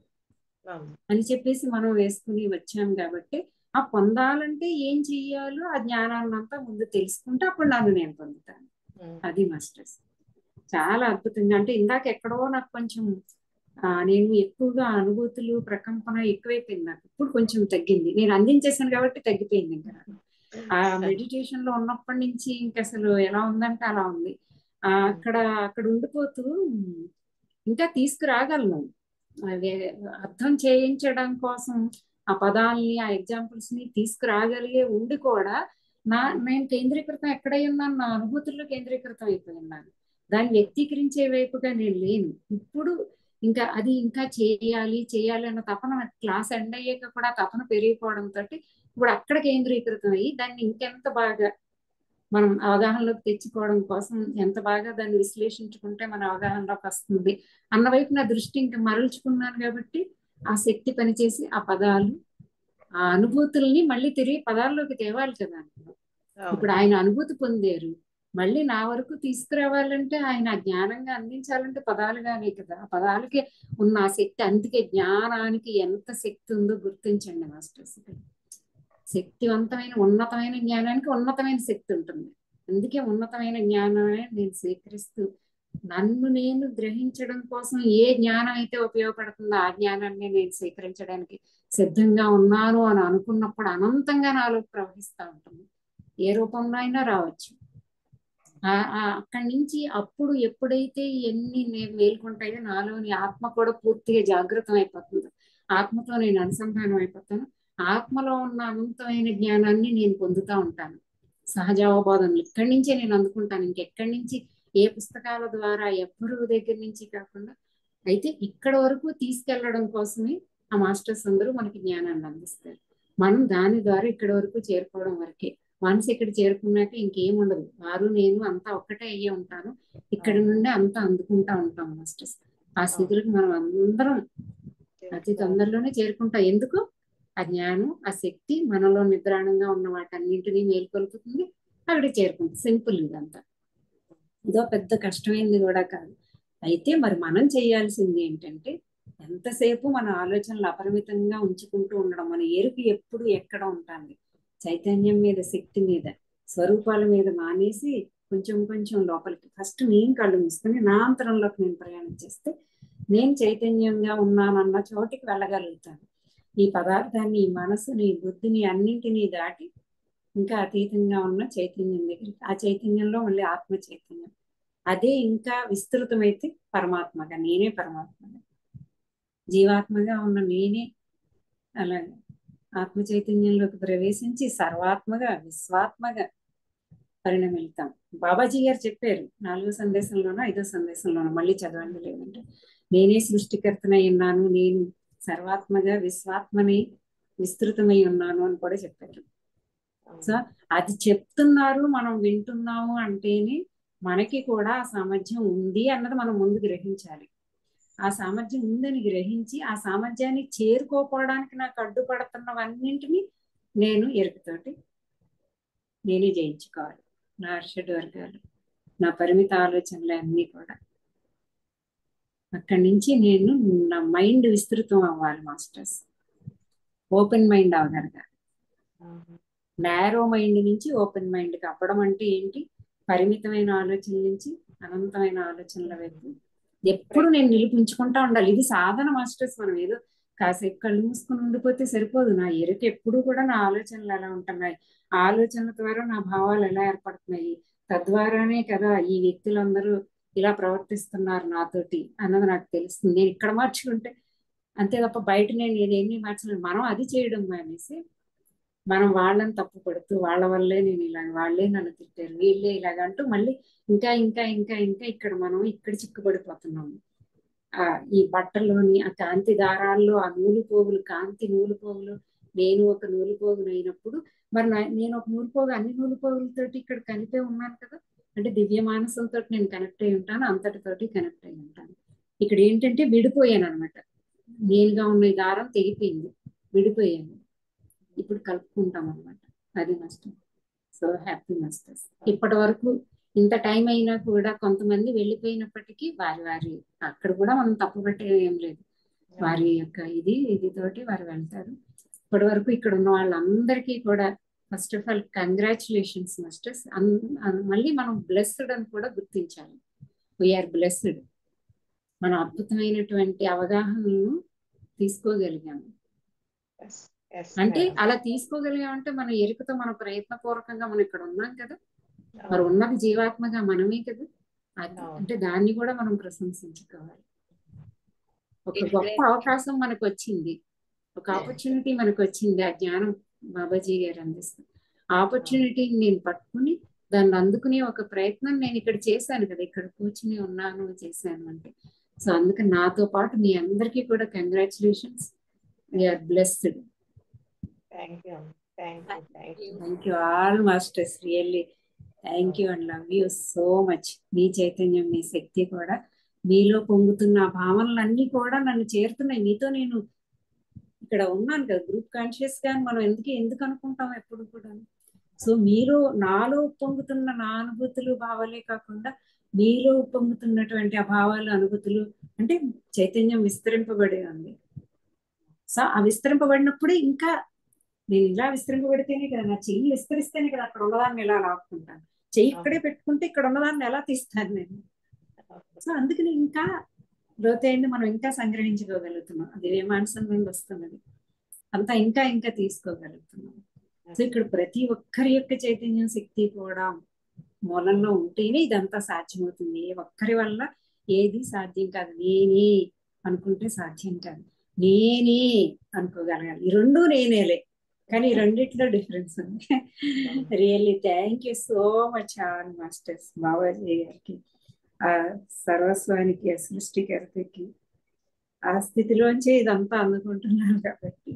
అని చెప్పేసి మనం వేసుకుని వచ్చాం కాబట్టి ఆ పొందాలంటే ఏం చెయ్యాలో ఆ జ్ఞానాన్ని అంతా ముందు తెలుసుకుంటే అప్పుడు నన్ను నేను పొందుతాను అది మాస్టర్స్ చాలా అద్భుతంగా అంటే ఇందాక ఎక్కడో నాకు కొంచెం నేను ఎక్కువగా అనుభూతులు ప్రకంపన ఎక్కువైపోయింది నాకు ఇప్పుడు కొంచెం తగ్గింది నేను అందించేసాను కాబట్టి తగ్గిపోయింది ఇంకా ఆ మెడిటేషన్ లో ఉన్నప్పటి నుంచి ఇంకా అసలు ఎలా ఉందంటే అలా ఉంది ఆ అక్కడ అక్కడ ఉండిపోతూ ఇంకా తీసుకురాగలను అర్థం చేయించడం కోసం ఆ పదాలని ఆ ఎగ్జాంపుల్స్ ని తీసుకురాగలిగే ఉండి కూడా నా నేను కేంద్రీకృతం ఎక్కడై ఉన్నాను నా అనుభూతుల్లో కేంద్రీకృతం అయిపోయి ఉన్నాను దాన్ని వ్యక్తీకరించే వైపుగా నేను లేను ఇప్పుడు ఇంకా అది ఇంకా చేయాలి చేయాలి అన్న తపన క్లాస్ ఎండ్ అయ్యాక కూడా ఆ తపన పెరిగిపోవడంతో ఇప్పుడు అక్కడ కేంద్రీకృతం అయ్యి దాన్ని ఇంకెంత బాగా మనం అవగాహనలోకి తెచ్చుకోవడం కోసం ఎంత బాగా దాన్ని విశ్లేషించుకుంటే మన అవగాహనలోకి వస్తుంది అన్న వైపు నా దృష్టి ఇంకా మరల్చుకున్నాను కాబట్టి ఆ శక్తి పనిచేసి ఆ పదాలు ఆ అనుభూతుల్ని మళ్ళీ తిరిగి పదాల్లోకి తేవాలి కదా ఇప్పుడు ఆయన అనుభూతి పొందారు మళ్ళీ నా వరకు తీసుకురావాలంటే ఆయన ఆ జ్ఞానంగా అందించాలంటే పదాలుగానే కదా ఆ పదాలకి ఉన్న ఆ శక్తి అందుకే జ్ఞానానికి ఎంత శక్తి ఉందో గుర్తించండి మాస్టర్స్ శక్తివంతమైన ఉన్నతమైన జ్ఞానానికి ఉన్నతమైన శక్తి ఉంటుంది అందుకే ఉన్నతమైన జ్ఞానాన్ని నేను స్వీకరిస్తూ నన్ను నేను గ్రహించడం కోసం ఏ జ్ఞానం అయితే ఉపయోగపడుతుందో ఆ జ్ఞానాన్ని నేను స్వీకరించడానికి సిద్ధంగా ఉన్నాను అని అనుకున్నప్పుడు అనంతంగా నాలో ప్రవహిస్తూ ఉంటుంది ఏ రూపంలో అయినా రావచ్చు అక్కడి నుంచి అప్పుడు ఎప్పుడైతే ఎన్ని మేల్కొంటాయో నాలోని ఆత్మ కూడా పూర్తిగా జాగృతం అయిపోతుంది ఆత్మతో నేను అనుసంధానం అయిపోతాను ఆత్మలో ఉన్న అనంతమైన జ్ఞానాన్ని నేను పొందుతూ ఉంటాను సహజావబోధనలు ఇక్కడి నుంచే నేను అందుకుంటాను ఇంకెక్కడి నుంచి ఏ పుస్తకాల ద్వారా ఎవ్వరు దగ్గర నుంచి కాకుండా అయితే ఇక్కడ వరకు తీసుకెళ్లడం కోసమే ఆ మాస్టర్స్ అందరూ మనకి జ్ఞానాన్ని అందిస్తారు మనం దాని ద్వారా ఇక్కడ వరకు చేరుకోవడం వరకే మనసు ఇక్కడ చేరుకున్నాక ఇంకేం ఉండదు వారు నేను అంతా ఒక్కటే అయ్యే ఉంటాను ఇక్కడ నుండి అంతా అందుకుంటా ఉంటాం మాస్టర్స్ ఆ స్థితులకు మనం అందరం అతి తొందరలోనే చేరుకుంటాం ఎందుకు ఆ జ్ఞానం ఆ శక్తి మనలో నిద్రాణంగా ఉన్న వాటన్నింటినీ మేల్కొల్పుతుంది అక్కడ చేరుకుంటుంది సింపుల్ ఇదంతా ఇదో పెద్ద కష్టమైంది కూడా కాదు అయితే మరి మనం చేయాల్సింది ఏంటంటే ఎంతసేపు మన ఆలోచనలు అపరిమితంగా ఉంచుకుంటూ ఉండడం మన ఎరుపు ఎప్పుడు ఎక్కడ ఉంటుంది చైతన్యం మీద శక్తి మీద స్వరూపాల మీద మానేసి కొంచెం కొంచెం లోపలికి ఫస్ట్ నేను కళ్ళు మూసుకొని నా అంతరంలోకి నేను ప్రయాణం చేస్తే నేను చైతన్యంగా ఉన్నానన్న చోటికి వెళ్ళగలుగుతాను ఈ పదార్థాన్ని ఈ మనసుని ఈ బుద్ధిని అన్నింటినీ దాటి ఇంకా అతీతంగా ఉన్న చైతన్యం దగ్గరికి ఆ చైతన్యంలో మళ్ళీ ఆత్మ చైతన్యం అదే ఇంకా విస్తృతమైతే పరమాత్మగా నేనే పరమాత్మగా జీవాత్మగా ఉన్న నేనే అలాగే ఆత్మ చైతన్యంలోకి ప్రవేశించి సర్వాత్మగా విశ్వాత్మగా పరిణమిల్తాం బాబాజీ గారు చెప్పారు నాలుగో సందేశంలోనో ఐదో సందేశంలోనో మళ్ళీ చదవండి లేదంటే నేనే సృష్టికర్తనై ఉన్నాను నేను సర్వాత్మగా విశ్వాత్మని విస్తృతమై ఉన్నాను అని కూడా చెప్పారు సో అది చెప్తున్నారు మనం వింటున్నాము అంటేనే మనకి కూడా ఆ సామర్థ్యం ఉంది అన్నది మనం ముందు గ్రహించాలి ఆ సామర్థ్యం ఉందని గ్రహించి ఆ సామర్థ్యాన్ని చేరుకోపోవడానికి నాకు అడ్డుపడుతున్నవన్నింటినీ నేను ఎరుకతోటి నేనే జయించుకోవాలి నా అర్షడ్ వర్గాలు నా పరిమిత ఆలోచనలు అన్నీ కూడా అక్కడి నుంచి నేను నా మైండ్ విస్తృతం అవ్వాలి మాస్టర్స్ ఓపెన్ మైండ్ అవగలగాలి నారో మైండ్ నుంచి ఓపెన్ మైండ్కి అవ్వడం అంటే ఏంటి పరిమితమైన ఆలోచన నుంచి అనంతమైన ఆలోచనల వైపు ఎప్పుడు నేను నిలిపించుకుంటా ఉండాలి ఇది సాధన మాస్టర్స్ మనం ఏదో కాసేపు కళ్ళు మూసుకుని ఉండిపోతే సరిపోదు నా ఎరుక ఎప్పుడు కూడా నా ఆలోచనలు ఎలా ఉంటున్నాయి ఆలోచనల ద్వారా నా భావాలు ఎలా ఏర్పడుతున్నాయి తద్వారానే కదా ఈ వ్యక్తులందరూ ఇలా ప్రవర్తిస్తున్నారు నాతోటి అన్నది నాకు తెలుస్తుంది నేను ఇక్కడ మార్చుకుంటే అంతే తప్ప బయట నేను ఏదేమి మార్చలేదు మనం అది చేయడం అనేసి మనం వాళ్ళని తప్పు పడుతూ వాళ్ళ వల్లే నేను ఇలా వాళ్ళే నన్ను తిట్టారు వీళ్ళే ఇలాగ అంటూ మళ్ళీ ఇంకా ఇంకా ఇంకా ఇంకా ఇక్కడ మనం ఇక్కడ చిక్కుపడిపోతున్నాము ఆ ఈ బట్టల్లోని ఆ కాంతి దారాల్లో ఆ నూలు పోగులు కాంతి నూలు పోగులు నేను ఒక నూలు పోగులు అయినప్పుడు మరి నేను ఒక నూలు పోగు అన్ని నూలు పోగులతోటి ఇక్కడ కలిపే ఉన్నాను కదా అంటే దివ్య మానసంతో నేను కనెక్ట్ అయి ఉంటాను అంతటితోటి కనెక్ట్ అయి ఉంటాను ఇక్కడ ఏంటంటే విడిపోయాను అనమాట నేనుగా ఉన్న ఈ దారం తెగిపోయింది విడిపోయాను ఇప్పుడు కలుపుకుంటాం అనమాట అది నష్టం సో హ్యాపీ మాస్టర్స్ ఇప్పటి వరకు ఇంత టైం అయినా కూడా కొంతమంది వెళ్ళిపోయినప్పటికీ వారి వారి అక్కడ కూడా మనం తప్పు పెట్టే ఏం లేదు వారి యొక్క ఇది ఇది తోటి వారు వెళ్తారు ఇప్పటి వరకు ఇక్కడ ఉన్న వాళ్ళందరికీ కూడా first of all congratulations masters మళ్ళీ మనం బ్లెస్డ్ అని కూడా గుర్తించాలి వీఆర్ బ్లెస్డ్ మన అద్భుతమైనటువంటి అవగాహనను తీసుకోగలిగాము అంటే అలా తీసుకోగలిగామంటే మన ఎరుకతో మన ప్రయత్నపూర్వకంగా మనం ఇక్కడ ఉన్నాం కదా మరి ఉన్నది జీవాత్మగా మనమే కదా అంటే దాన్ని కూడా మనం ప్రశంసించుకోవాలి ఒక గొప్ప అవకాశం మనకు వచ్చింది ఒక ఆపర్చునిటీ మనకు వచ్చింది ఆ జ్ఞానం బాబాజీ గారు అందిస్తారు ఆపర్చునిటీని నేను పట్టుకుని దాన్ని అందుకునే ఒక ప్రయత్నం నేను ఇక్కడ చేశాను కదా ఇక్కడ కూర్చుని ఉన్నాను చేశాను అంటే సో అందుకని నాతో పాటు మీ అందరికీ కూడా congratulations we are blessed thank you thank you thank you thank you all masters really thank you and love you so much మీ చైతన్యం మీ శక్తి కూడా మీలో పొంగుతున్న ఆ భావనలన్నీ కూడా నన్ను చేరుతున్నాయి మీతో నేను ఇక్కడ ఉన్నాను కదా గ్రూప్ కాన్షియస్ గా మనం ఎందుకు ఎందుకు అనుకుంటాం ఎప్పుడు కూడా సో మీరు నాలో పొంగుతున్న నా అనుభూతులు భావాలే కాకుండా మీలో పొంగుతున్నటువంటి ఆ భావాలు అనుభూతులు అంటే చైతన్యం విస్తరింపబడి ఉంది సో ఆ విస్తరింపబడినప్పుడు ఇంకా నేను ఇలా విస్తరింపబడితేనే కదా నా చెయ్యి విస్తరిస్తేనే కదా అక్కడ ఉన్నదాన్ని ఎలా లాక్కుంటాను చెయ్యి ఇక్కడే పెట్టుకుంటే ఇక్కడ ఉన్నదాన్ని ఎలా తీస్తాను నేను సో అందుకని ఇంకా లోతైంది మనం ఇంకా సంగ్రహించుకోగలుగుతున్నాం అది వేమాంసం నుండి వస్తున్నది అంతా ఇంకా ఇంకా తీసుకోగలుగుతున్నాం సో ఇక్కడ ప్రతి ఒక్కరి యొక్క చైతన్యం శక్తి కూడా మూలంలో ఉంటేనే ఇదంతా సాధ్యమవుతుంది ఏ ఒక్కరి వల్ల ఏది సాధ్యం కాదు నేనే అనుకుంటే సాధ్యం కాదు నేనే అనుకోగలగాలి ఈ రెండు నేనేలే కానీ ఈ రెండిట్లో డిఫరెన్స్ ఉంది really thank you so much all masters Babaji గారికి ఆ సర్వస్వానికి ఆ సృష్టికర్తకి ఆ స్థితిలోంచి ఇదంతా అందుకుంటున్నాను కాబట్టి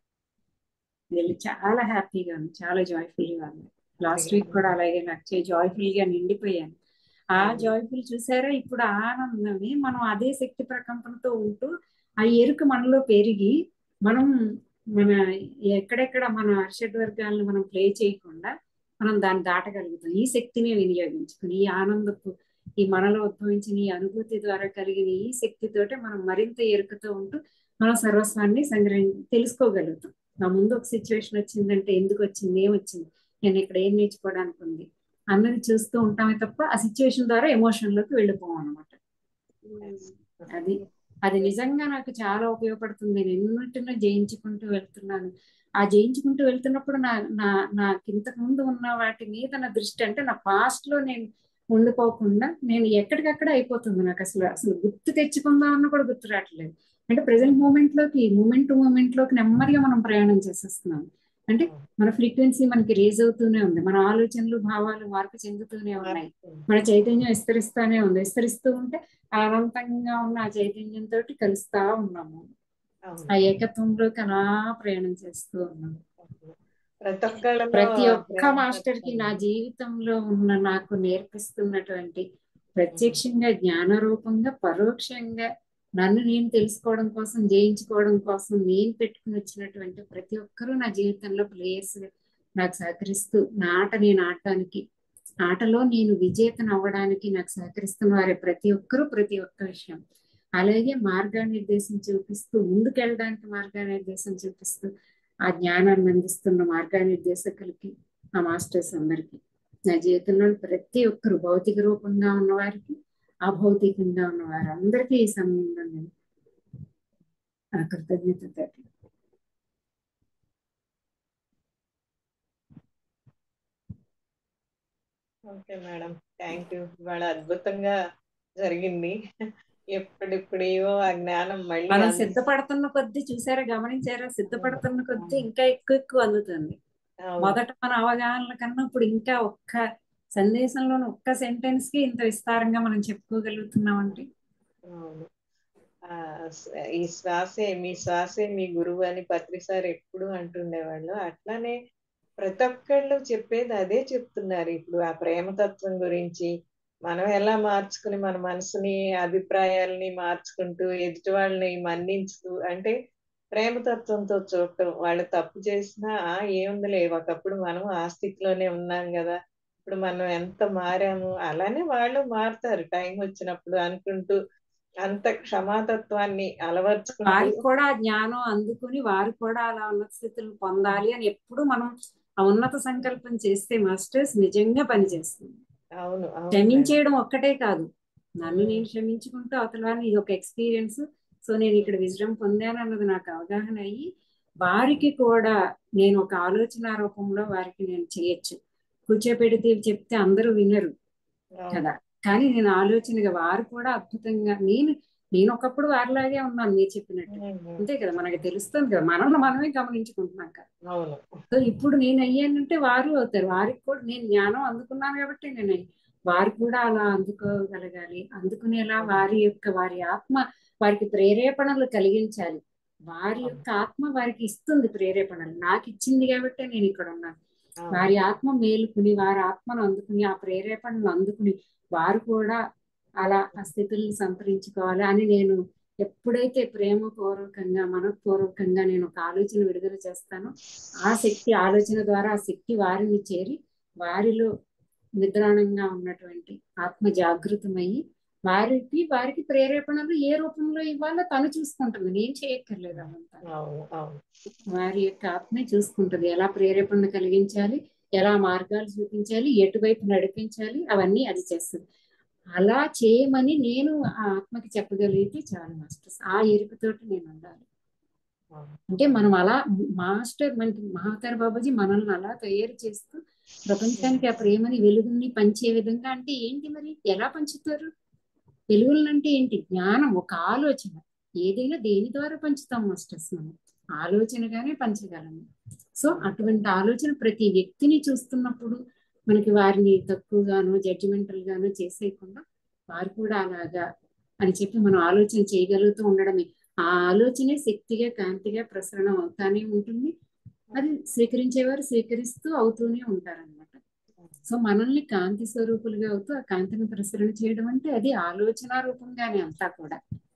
వీళ్ళు చాలా హ్యాపీగా ఉంది చాలా జాయ్ఫుల్ గా ఉంది లాస్ట్ వీక్ కూడా అలాగే నాకు జాయ్ఫుల్ గా నిండిపోయాను ఆ జాయ్ఫుల్ చూసారా ఇప్పుడు ఆ ఆనందమే మనం అదే శక్తి ప్రకంపనతో ఉంటూ ఆ ఎరుక మనలో పెరిగి మనం మన ఎక్కడెక్కడ మన అర్షడ్ వర్గాలను మనం ప్లే చేయకుండా మనం దాన్ని దాటగలుగుతాం ఈ శక్తిని వినియోగించుకుని ఈ ఆనందపు ఈ మనలో ఉద్భవించిన ఈ అనుభూతి ద్వారా కలిగిన ఈ శక్తితోటే మనం మరింత ఎరుకతో ఉంటూ మనం సర్వస్వాన్ని సంగ్రహి తెలుసుకోగలుగుతాం నా ముందు ఒక సిచ్యువేషన్ వచ్చిందంటే ఎందుకు వచ్చింది ఏం వచ్చింది నేను ఇక్కడ ఏం నేర్చుకోవడానికి ఉంది అన్నది చూస్తూ ఉంటామే తప్ప ఆ సిచ్యువేషన్ ద్వారా ఎమోషన్ లోకి వెళ్ళిపోం అనమాట అది అది నిజంగా నాకు చాలా ఉపయోగపడుతుంది నేను ఎన్నిటినో జయించుకుంటూ వెళ్తున్నాను ఆ జయించుకుంటూ వెళ్తున్నప్పుడు నా నా నాకు ఇంతకు ముందు ఉన్న వాటి మీద నా దృష్టి అంటే నా పాస్ట్ లో నేను ఉండిపోకుండా నేను ఎక్కడికక్కడ అయిపోతుంది నాకు అసలు అసలు గుర్తు తెచ్చుకుందామన్న కూడా గుర్తు రావట్లేదు అంటే ప్రజెంట్ మూమెంట్ లోకి మూమెంట్ టు మూమెంట్ లోకి నెమ్మదిగా మనం ప్రయాణం చేసేస్తున్నాం అంటే మన ఫ్రీక్వెన్సీ మనకి రేజ్ అవుతూనే ఉంది మన ఆలోచనలు భావాలు మార్పు చెందుతూనే ఉన్నాయి మన చైతన్యం విస్తరిస్తానే ఉంది విస్తరిస్తూ ఉంటే అనంతంగా ఉన్న ఆ చైతన్యంతో కలుస్తా ఉన్నాము ఆ ఏకత్వంలోకి అలా ప్రయాణం చేస్తూ ఉన్నాము ప్రతి ఒక్కళ్ళలో ప్రతి ఒక్క మాస్టర్ కి నా జీవితంలో ఉన్న నాకు నేర్పిస్తున్నటువంటి ప్రత్యక్షంగా జ్ఞాన రూపంగా పరోక్షంగా నన్ను నేను తెలుసుకోవడం కోసం జయించుకోవడం కోసం నేను పెట్టుకుని వచ్చినటువంటి ప్రతి ఒక్కరూ నా జీవితంలో ప్లేయర్స్ నాకు సహకరిస్తూ నా ఆట నేను ఆడటానికి ఆటలో నేను విజేతను అవ్వడానికి నాకు సహకరిస్తున్న వారే ప్రతి ఒక్కరూ ప్రతి ఒక్క విషయం అలాగే మార్గనిర్దేశం చూపిస్తూ ముందుకెళ్ళడానికి మార్గనిర్దేశం చూపిస్తూ ఆ జ్ఞానాన్ని అందిస్తున్న మార్గనిర్దేశకులకి ఆ మాస్టర్స్ అందరికి నా జీవితంలో ప్రతి ఒక్కరు భౌతిక రూపంగా ఉన్నవారికి అభౌతికంగా ఉన్న వారందరికీ ఈ సమయంలో నేను ఆ కృతజ్ఞత ఓకే మేడం థ్యాంక్ యూ ఇవాళ అద్భుతంగా జరిగింది ఎప్పుడిప్పుడేవో ఆ జ్ఞానం మళ్ళీ మనం అంది- సిద్ధపడుతున్న కొద్దీ చూసారా గమనించారా సిద్ధపడుతున్న కొద్దీ ఇంకా ఎక్కువ ఎక్కువ అందుతుంది అవును. మొదట మన అవగాహనల కన్నా ఇప్పుడు ఇంకా ఒక్క సందేశంలోని ఒక్క సెంటెన్స్ కి ఇంత విస్తారంగా మనం చెప్పుకోగలుగుతున్నాం అంటే అవును ఆ, స- ఈ శ్వాసే మీ శ్వాసే మీ గురువు అని పత్రి సార్ ఎప్పుడు అంటుండేవాళ్ళు అట్లానే ప్రతి ఒక్కళ్ళు చెప్పేది అదే చెప్తున్నారు ఇప్పుడు ఆ ప్రేమతత్వం గురించి మనం ఎలా మార్చుకుని మన మనసుని అభిప్రాయాల్ని మార్చుకుంటూ ఎదుటి వాళ్ళని మన్నించుతూ అంటే ప్రేమతత్వంతో చూడటం వాళ్ళు తప్పు చేసినా "ఆ, ఏముందిలే ఒకప్పుడు మనం ఆ స్థితిలోనే ఉన్నాం కదా ఇప్పుడు మనం ఎంత మారాము అలానే వాళ్ళు మారుతారు టైం వచ్చినప్పుడు అనుకుంటూ అంత క్షమాతత్వాన్ని అలవర్చుకుంటూ వారికి కూడా ఆ జ్ఞానం అందుకుని వారు కూడా అలా ఉన్నత స్థితులు పొందాలి అని ఎప్పుడు మనం ఆ ఉన్నత సంకల్పం చేస్తే మాస్టర్స్ నిజంగా పనిచేస్తుంది అవును అవును క్షమించేయడం ఒక్కటే కాదు నన్ను నేను క్షమించుకుంటూ అవతల వారిని ఇది ఒక ఎక్స్పీరియన్స్ సో నేను ఇక్కడ విజయం పొందాను అన్నది నాకు అవగాహన అయ్యి వారికి కూడా నేను ఒక ఆలోచన రూపంలో వారికి నేను చేయొచ్చు కూర్చోపెడితే చెప్తే అందరూ వినరు అవును. కదా కానీ నేను ఆలోచనగా వారు కూడా అద్భుతంగా నేను నేను ఒకప్పుడు వారిలాగే ఉన్నాను మీరు చెప్పినట్టు ఉమ్, అంతే కదా మనకి తెలుస్తుంది కదా మనల్ని మనమే గమనించుకుంటున్నాం కదా అవును సో ఇప్పుడు నేను అయ్యానంటే వారు అవుతారు వారికి కూడా నేను జ్ఞానం అందుకున్నాను కాబట్టి నేను అయ్యి- వారు కూడా అలా అందుకోగలగాలి అందుకునేలా వారి యొక్క వారి ఆత్మ వారికి ప్రేరేపణలు కలిగించాలి వారి యొక్క ఆత్మ వారికి ఇస్తుంది ప్రేరేపణలు నాకు ఇచ్చింది కాబట్టి నేను ఇక్కడ ఉన్నాను వారి ఆత్మ మేలుకుని వారి ఆత్మను అందుకుని ఆ ప్రేరేపణలు అందుకుని వారు కూడా అలా ఆ స్థితుల్ని సంతరించుకోవాలి అని నేను ఎప్పుడైతే ప్రేమపూర్వకంగా మనపూర్వకంగా నేను ఒక ఆలోచన విడుదల చేస్తానో ఆ శక్తి ఆలోచన ద్వారా ఆ శక్తి వారిని చేరి వారిలో నిద్రాణంగా ఉన్నటువంటి ఆత్మ జాగృతమయ్యి వారికి వారికి ప్రేరేపణలు ఏ రూపంలో ఇవ్వాలో తను చూసుకుంటుంది నేను చేయక్కర్లేదు అవంతా అవును అవును వారి యొక్క ఆత్మే చూసుకుంటుంది ఎలా ప్రేరేపణ కలిగించాలి ఎలా మార్గాలు చూపించాలి ఎటువైపు నడిపించాలి అవన్నీ అది చేస్తుంది అలా చేయమని నేను ఆ ఆత్మకి చెప్పగలిగితే చాలు మాస్టర్స్ ఆ ఎరుకతోటి నేను ఉండాలి అవును. అంటే మనం అలా మాస్టర్ మనకి మహాతార్ బాబాజీ మనల్ని అలా తయారు చేస్తూ ప్రపంచానికి ఆ ప్రేమని వెలుగుని పంచే విధంగా అంటే ఏంటి మరి ఎలా పంచుతారు వెలుగులను అంటే ఏంటి జ్ఞానం ఒక ఆలోచన ఏదైనా దేని ద్వారా పంచుతాం మాస్టర్స్ మనం ఆలోచనగానే పంచగలము సో అటువంటి ఆలోచన ప్రతి వ్యక్తిని చూస్తున్నప్పుడు మనకి వారిని తక్కువగాను జడ్జిమెంటల్ గాను చేసేయకుండా వారు కూడా అలాగా అని చెప్పి మనం ఆలోచన చేయగలుగుతూ ఉండడమే ఆ ఆలోచనే శక్తిగా కాంతిగా ప్రసరణ అవుతానే ఉంటుంది అది స్వీకరించేవారు స్వీకరిస్తూ అవుతూనే ఉంటారన్నమాట సో మనల్ని కాంతి స్వరూపులుగా అవుతూ ఆ కాంతిని ప్రసరణ చేయడం అంటే అది ఆలోచన రూపంగానే అంతా కూడా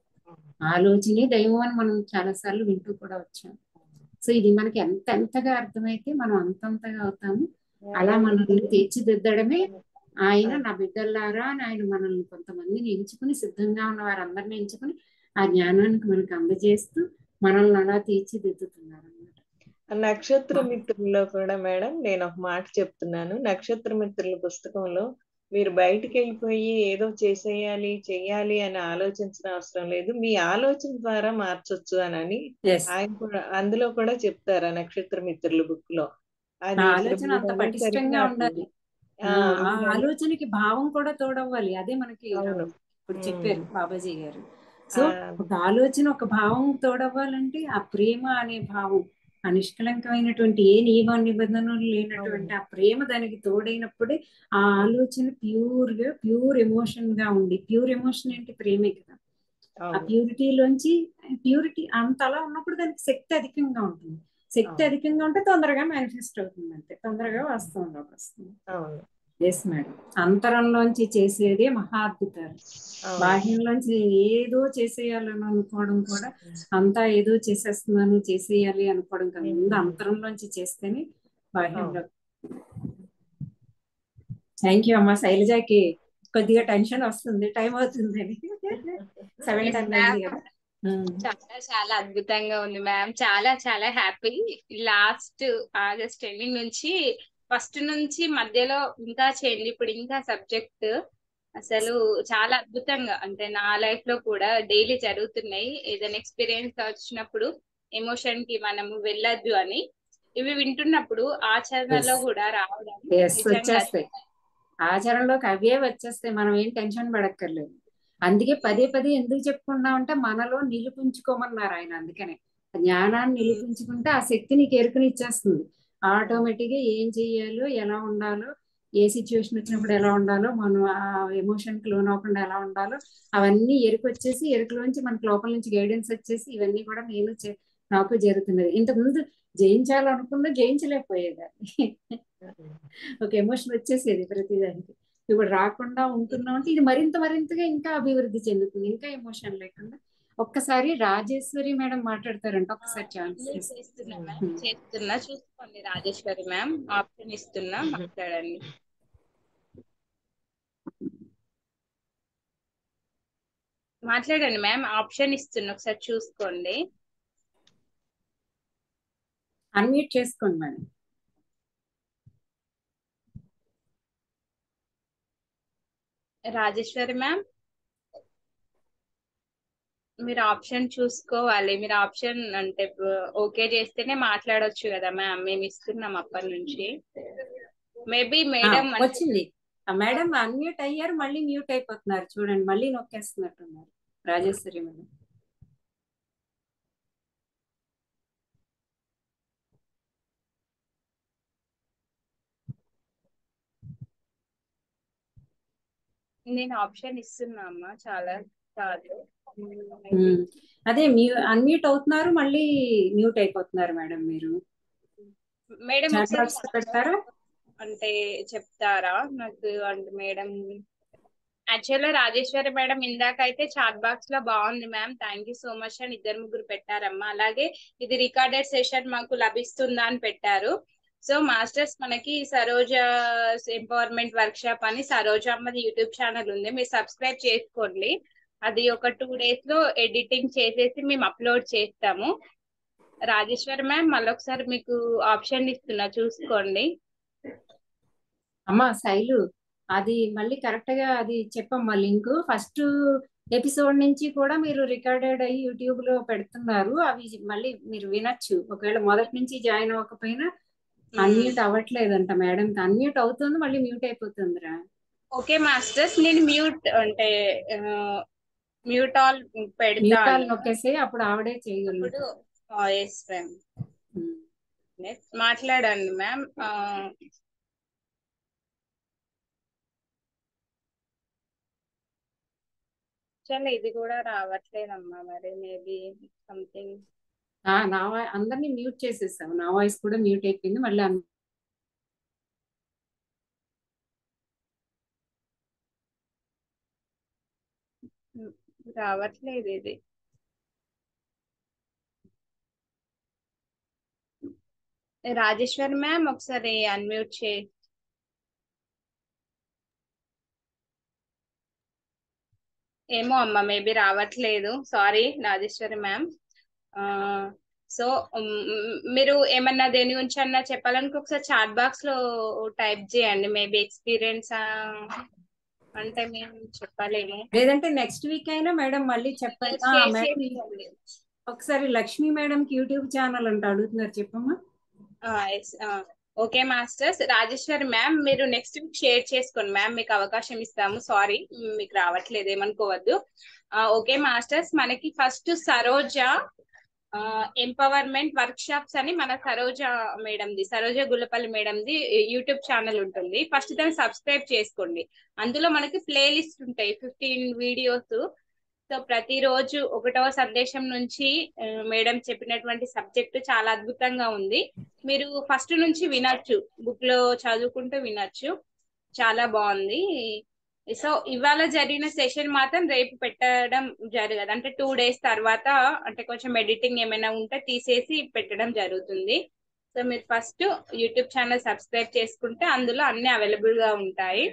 ఆలోచనే దైవం అని మనం చాలా సార్లు వింటూ కూడా వచ్చాం సో ఇది మనకి ఎంత ఎంతగా అర్థమైతే మనం అంతంతగా అవుతాము అలా మనల్ని తీర్చిదిద్దడమే ఆయన నా బిడ్డలారా అని ఆయన మనల్ని కొంతమందిని ఎంచుకుని సిద్ధంగా ఉన్న వారందరిని ఎంచుకుని ఆ జ్ఞానానికి మనకు అందజేస్తూ మనల్ని అలా తీర్చిదిద్దుతున్నారు అనమాట నక్షత్ర మిత్రుల్లో కూడా మేడం నేను ఒక మాట చెప్తున్నాను నక్షత్ర మిత్రుల పుస్తకంలో మీరు బయటికి వెళ్ళిపోయి ఏదో చేసేయాలి చెయ్యాలి అని ఆలోచించిన అవసరం లేదు మీ ఆలోచన ద్వారా మార్చొచ్చు అని ఆయన కూడా అందులో కూడా చెప్తారు ఆ నక్షత్ర మిత్రుల బుక్ లో అది ఆ ఇప్పుడు ఆలోచన అంత మీరు పటిష్టంగా అనేసరికి ఉండాలి ఆ, ఆ ఆ మీరు అనే- ఆలోచనకి భావం కూడా తోడవ్వాలి అదే మనకి అవును. ఇప్పుడు ఉమ్. చెప్పారు బాబాజీ గారు సో ఆ, ఒక ఆలోచన ఒక భావం తోడవ్వాలంటే ఆ ప్రేమ అనే భావం ఆ నిష్కలంకమైనటువంటి ఏ నియమ నిబంధనలు లేనటువంటి ఆ ప్రేమ దానికి తోడైనప్పుడే ఆ ఆలోచన ప్యూర్ గా ప్యూర్ ఎమోషన్ గా ఉండి ప్యూర్ ఎమోషన్ అంటే ప్రేమే కదా ఆ అవును ప్యూరిటీలోంచి ప్యూరిటీ అంత అలా ఉన్నప్పుడు దానికి శక్తి అధికంగా ఉంటుంది శక్తి అవును. అధికంగా ఉంటే తొందరగా మేనిఫెస్ట్ అవుతుంది అంతే తొందరగా వాస్తవంలోకి వస్తుంది అవును ఎస్ మేడం అంతరంలోంచి చేసేదే మహా అద్భుతాలు అవును బాహ్యంలోంచి ఏదో చేసేయాలని అనుకోవడం కూడా అంతా ఏదో చేసేస్తున్నాను చేసేయాలి అనుకోవడం కాదు ముందు మ్మ్. అంతరంలోంచి చేస్తేనే బాహ్యంలో థ్యాంక్ యూ అమ్మా శైలజకి కొద్దిగా టెన్షన్ వస్తుంది టైం అవుతుంది అని సెవెన్ Yes, టెన్ ma'am. అయింది కదా ఉమ్. చాలా చాలా అద్భుతంగా ఉంది మ్యామ్ చాలా చాలా హ్యాపీ లాస్ట్ ఆగస్ట్ ఎండింగ్ నుంచి ఫస్ట్ నుంచి మధ్యలో ఇంకా చేయండి ఇప్పుడు ఇంకా సబ్జెక్ట్ అసలు చాలా అద్భుతంగా అంటే నా లైఫ్ లో కూడా డైలీ జరుగుతున్నాయి ఏదైనా ఎక్స్పీరియన్స్ వచ్చినప్పుడు ఎమోషన్ కి మనము వెళ్ళొద్దు అని ఇవి వింటున్నప్పుడు ఆచరణలో Yes. కూడా రావడం Yes, నిజంగా వచ్చేస్తాయి ఆచరణలోకి అవే వచ్చేస్తాయి మనం ఏం టెన్షన్ పడక్కర్లేదు అందుకే పదే పదే ఎందుకు చెప్పుకున్నాం అంటే మనలో నిలుపుంచుకోమన్నారు ఆయన అందుకనే జ్ఞానాన్ని నిలిపించుకుంటే ఆ శక్తి నీకు ఎరుకుని ఇచ్చేస్తుంది ఆటోమేటిక్ గా ఏం చెయ్యాలో ఎలా ఉండాలో ఏ సిచ్యువేషన్ వచ్చినప్పుడు ఎలా ఉండాలో మనం ఆ ఎమోషన్ కి లోన్ అవ్వకుండా ఎలా ఉండాలో అవన్నీ ఎరుకు వచ్చేసి ఎరుకులోంచి మనకి లోపల నుంచి గైడెన్స్ వచ్చేసి ఇవన్నీ కూడా నేను చే- నాకు జరుగుతున్నది ఇంతకుముందు జయించాలనుకున్నా జయించలేకపోయేదాన్ని ఒక ఎమోషన్ వచ్చేసేది ప్రతిదానికి ఇప్పుడు రాకుండా ఉంటున్నాం అంటే ఇది మరింత మరింతగా ఇంకా అభివృద్ధి చెందుతుంది ఇంకా ఎమోషన్ లేకుండా ఒక్కసారి రాజేశ్వరి మేడం మాట్లాడతారంట ఒక్కసారి ఛాన్స్ నేను చేస్తున్నా మ్యామ్ చేస్తున్నా చూసుకోండి రాజేశ్వరి మ్యామ్ ఆప్షన్ ఇస్తున్నా మాట్లాడండి మాట్లాడండి మ్యామ్ ఆప్షన్ ఇస్తున్నా ఒకసారి చూసుకోండి అన్మ్యూట్ చేసుకోండి మేడం రాజేశ్వరి మ్యామ్ మీరు ఆప్షన్ చూసుకోవాలి మీరు ఆప్షన్ అంటే ఓకే చేస్తేనే మాట్లాడొచ్చు కదా మ్యామ్ మేము ఇస్తున్నాం అప్పటి నుంచి మేబీ ఆ, మేడం వచ్చింది ఆ మేడం అన్మ్యూట్ అయ్యారు మళ్ళీ మ్యూట్ అయిపోతున్నారు చూడండి మళ్ళీ నొక్కేస్తున్నట్టున్నారు రాజేశ్వరి మేడం నేను ఆప్షన్ ఇస్తున్నా అమ్మా చాలా సార్లు ఉమ్. అదే మ్యూ అన్మ్యూట్ అవుతున్నారు మళ్ళీ మ్యూట్ అయిపోతున్నారు మేడం మీరు మేడం చాట్ ఒకసారి బాక్స్ పెడతారా అంటే చెప్తారా నాకు అంటే మేడం యాక్చువల్గా రాజేశ్వరి మేడం ఇందాక అయితే చాట్ బాక్స్ లో బాగుంది ma'am thank you so much అని ఇద్దరు ముగ్గురు పెట్టారమ్మా అలాగే ఇది రికార్డెడ్ సెషన్ మాకు లభిస్తుందా అని పెట్టారు సో మాస్టర్స్ మనకి సరోజ ఎంపవర్మెంట్ వర్క్ షాప్ అని సరోజ అమ్మది యూట్యూబ్ ఛానల్ ఉంది మీరు సబ్స్క్రైబ్ చేసుకోండి అది ఒక టూ డేస్ లో ఎడిటింగ్ చేసేసి మేము అప్లోడ్ చేస్తాము రాజేశ్వరి మ్యామ్ మళ్ళొకసారి మీకు ఆప్షన్ ఇస్తున్నా చూసుకోండి అమ్మా శైలు అది మళ్ళీ కరెక్ట్ గా అది చెప్పమ్మా లింక్ ఫస్ట్ ఎపిసోడ్ నుంచి కూడా మీరు రికార్డెడ్ అయ్యి యూట్యూబ్ లో పెడుతున్నారు అవి మళ్ళీ మీరు వినొచ్చు ఒకవేళ మొదటి నుంచి జాయిన్ అవ్వకపోయినా అన్మ్యూట్ అవ్వట్లేదంట మేడం అన్మ్యూట్ అవుతుంది మళ్ళీ మ్యూట్ అయిపోతుందిరా ఓకే మాస్టర్స్ నేను మ్యూట్ అంటే మ్యూట్ ఆల్ మ్యూట్ పెడతాను ఆల్ నొక్కేసి అప్పుడు ఆవిడే ఇప్పుడు చేయగలుగుతారు ఎస్ మ్యామ్ ఉమ్. మాట్లాడండి మ్యామ్ చాలా ఇది కూడా రావట్లేదమ్మా మరి మేబీ సంథింగ్ ఆ, నా వా- అందరినీ మ్యూట్ చేసేసాము నా వాయిస్ కూడా మ్యూట్ అయిపోయింది మళ్ళీ అన్- రావట్లేదు ఇది రాజేశ్వరి మ్యామ్ ఒకసారి అన్మ్యూట్ చే ఏమో అమ్మ మేబీ రావట్లేదు సారీ రాజేశ్వరి మ్యామ్ సో మీరు ఏమన్నా దేని గురించి అన్నా చెప్పాలనుకో ఒకసారి చాట్ బాక్స్ లో టైప్ చేయండి మేబీ ఎక్స్పీరియన్స్ అంటే మేము చెప్పలేము లేదంటే నెక్స్ట్ వీక్ అయినా మేడం మళ్ళీ చెప్పండి ఆ, షేర్ మేడం చేసుకోండి. ఒకసారి లక్ష్మీ మేడం కి యూట్యూబ్ ఛానల్ అంట అడుగుతున్నారు చెప్పమ్మా ఓకే మాస్టర్స్ రాజేశ్వరి మ్యామ్ మీరు నెక్స్ట్ వీక్ షేర్ చేసుకోండి మ్యామ్ మీకు అవకాశం ఇస్తాము సారీ మీకు రావట్లేదు ఏమనుకోవద్దు ఓకే మాస్టర్స్ మనకి first Saroja empowerment workshops అని మన సరోజ మేడంది సరోజ గుల్లపల్లి మేడంది యూట్యూబ్ ఛానల్ ఉంటుంది ఫస్ట్ దాన్ని సబ్స్క్రైబ్ చేసుకోండి అందులో మనకి ప్లే లిస్ట్ ఉంటాయి ఫిఫ్టీన్ వీడియోస్ సో ప్రతిరోజు ఒకటవ సందేశం నుంచి మేడం చెప్పినటువంటి సబ్జెక్ట్ చాలా అద్భుతంగా ఉంది మీరు ఫస్ట్ నుంచి వినొచ్చు బుక్ లో చదువుకుంటూ వినొచ్చు చాలా బాగుంది సో ఇవాళ జరిగిన సెషన్ మాత్రం రేపు పెట్టడం జరగదు అంటే టూ డేస్ తర్వాత అంటే కొంచెం ఎడిటింగ్ ఏమైనా ఉంటే తీసేసి పెట్టడం జరుగుతుంది సో మీరు ఫస్ట్ యూట్యూబ్ ఛానల్ సబ్స్క్రైబ్ చేసుకుంటే అందులో అన్ని అవైలబుల్ గా ఉంటాయి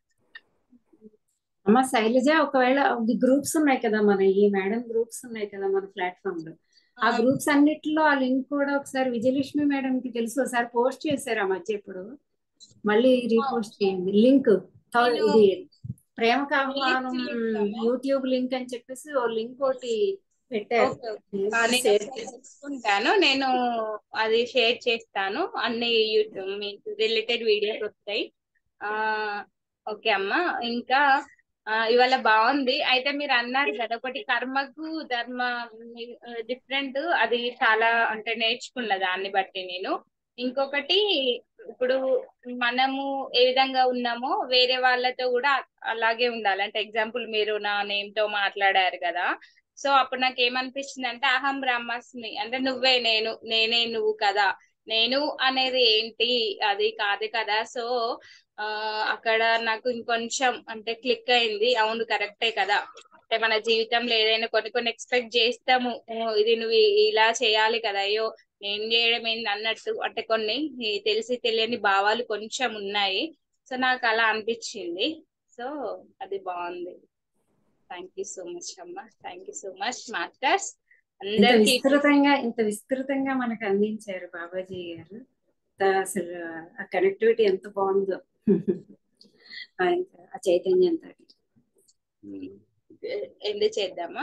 అమ్మ శైలజ ఒకవేళ గ్రూప్స్ ఉన్నాయి కదా మన ఈ మేడం గ్రూప్స్ ఉన్నాయి కదా మన ప్లాట్ఫామ్ లో ఆ గ్రూప్స్ అన్నిటిలో ఆ లింక్ కూడా ఒకసారి విజయలక్ష్మి మేడం కి తెలుసు ఒకసారి పోస్ట్ చేశారు ఆ మధ్య ఇప్పుడు మళ్ళీ రీపోస్ట్ చేయండి లింక్ నేను- ఇది ప్రేమకు ఆహ్వానం link చేస్తాను. యూట్యూబ్ లింక్ అని చెప్పేసి ఓ లింక్ ఒకటి పెట్టారు ఓకే ఆ, నేను షేర్ ఒకసారి తెలుసుకుంటాను నేను అది షేర్ చేస్తాను అన్ని యూట్యూబ్ మీకు రిలేటెడ్ వీడియోస్ వస్తాయి ఆ ఓకే అమ్మా ఇంకా ఆ, ఇవాళ బాగుంది అయితే మీరు అన్నారు కదా ఒకటి కర్మకు ధర్మ డిఫరెంట్ అది చాలా అంటే నేర్చుకున్న దాన్ని బట్టి నేను ఇంకొకటి ఇప్పుడు మనము ఏ విధంగా ఉన్నామో వేరే వాళ్ళతో కూడా అలాగే ఉండాలి అంటే ఎగ్జాంపుల్ మీరు నా నేమ్ తో మాట్లాడారు కదా సో అప్పుడు నాకు ఏమనిపించింది అంటే అహం బ్రహ్మస్మి అంటే నువ్వే నేను నేనే నువ్వు కదా నేను అనేది ఏంటి అది కాదు కదా సో ఆ అక్కడ నాకు ఇంకొంచెం అంటే క్లిక్ అయింది అవును కరెక్టే కదా అంటే మన జీవితంలో ఏదైనా కొన్ని కొన్ని ఎక్స్పెక్ట్ చేస్తాము ఓ, ఇది నువ్వు ఇ- ఇలా చేయాలి కదా అయ్యో నేను చేయడం ఏంది అన్నట్టు అంటే కొన్ని ఈ తెలిసి తెలియని భావాలు కొంచెం ఉన్నాయి సో నాకు అలా అనిపించింది సో అది బాగుంది థ్యాంక్ యూ సో మచ్ అమ్మా thank you so much masters ఇంత అందరికి విస్తృతంగా ఇంత విస్తృతంగా మనకు అందించారు బాబాజీ గారు త- అసలు ఆ కనెక్టివిటీ ఎంత బాగుందో ఆయన ఆ చైతన్యంతో ఎండ్ చేద్దామా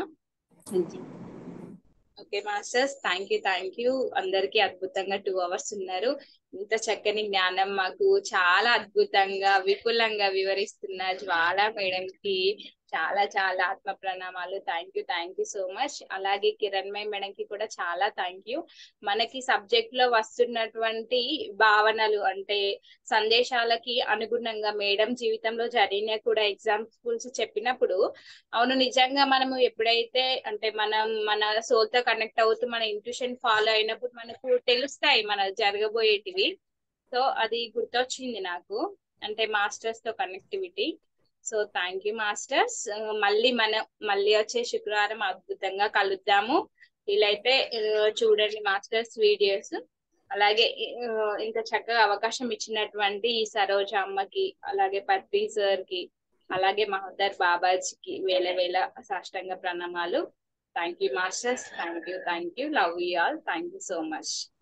okay masters thank you thank you అందరికీ అద్భుతంగా టూ అవర్స్ ఉన్నారు ఇంత చక్కని జ్ఞానం మాకు చాలా అద్భుతంగా విపులంగా వివరిస్తున్న జ్వాల మేడం కి చాలా చాలా ఆత్మ ప్రణామాలు thank you thank you so much అలాగే కిరణ్మయ్ మేడం కి కూడా చాలా థ్యాంక్ యూ మనకి సబ్జెక్ట్ లో వస్తున్నటువంటి భావనలు అంటే సందేశాలకి అనుగుణంగా మేడం జీవితంలో జరిగిన కూడా ఎగ్జాంపుల్స్ చెప్పినప్పుడు అవును నిజంగా మనము ఎప్పుడైతే అంటే మనం మన సోల్ తో కనెక్ట్ అవుతూ మన ఇంట్యూషన్ ఫాలో అయినప్పుడు మనకు తెలుస్తాయి మన జరగబోయేటివి సో అది గుర్తొచ్చింది నాకు అంటే మాస్టర్స్ తో connectivity so thank you masters మళ్ళీ మనం మళ్ళీ వచ్చే శుక్రవారం అద్భుతంగా కలుద్దాము వీలైతే ఆ, చూడండి మాస్టర్స్ వీడియోస్ అలాగే ఆ, ఇంత చక్కగా అవకాశం ఇచ్చినటువంటి ఈ సరోజ అమ్మకి అలాగే పత్రి సార్ కి అలాగే మహోదర్ బాబాజీకి వేల వేల సాష్టంగ ప్రణామాలు thank you masters thank you thank you love you all thank you so much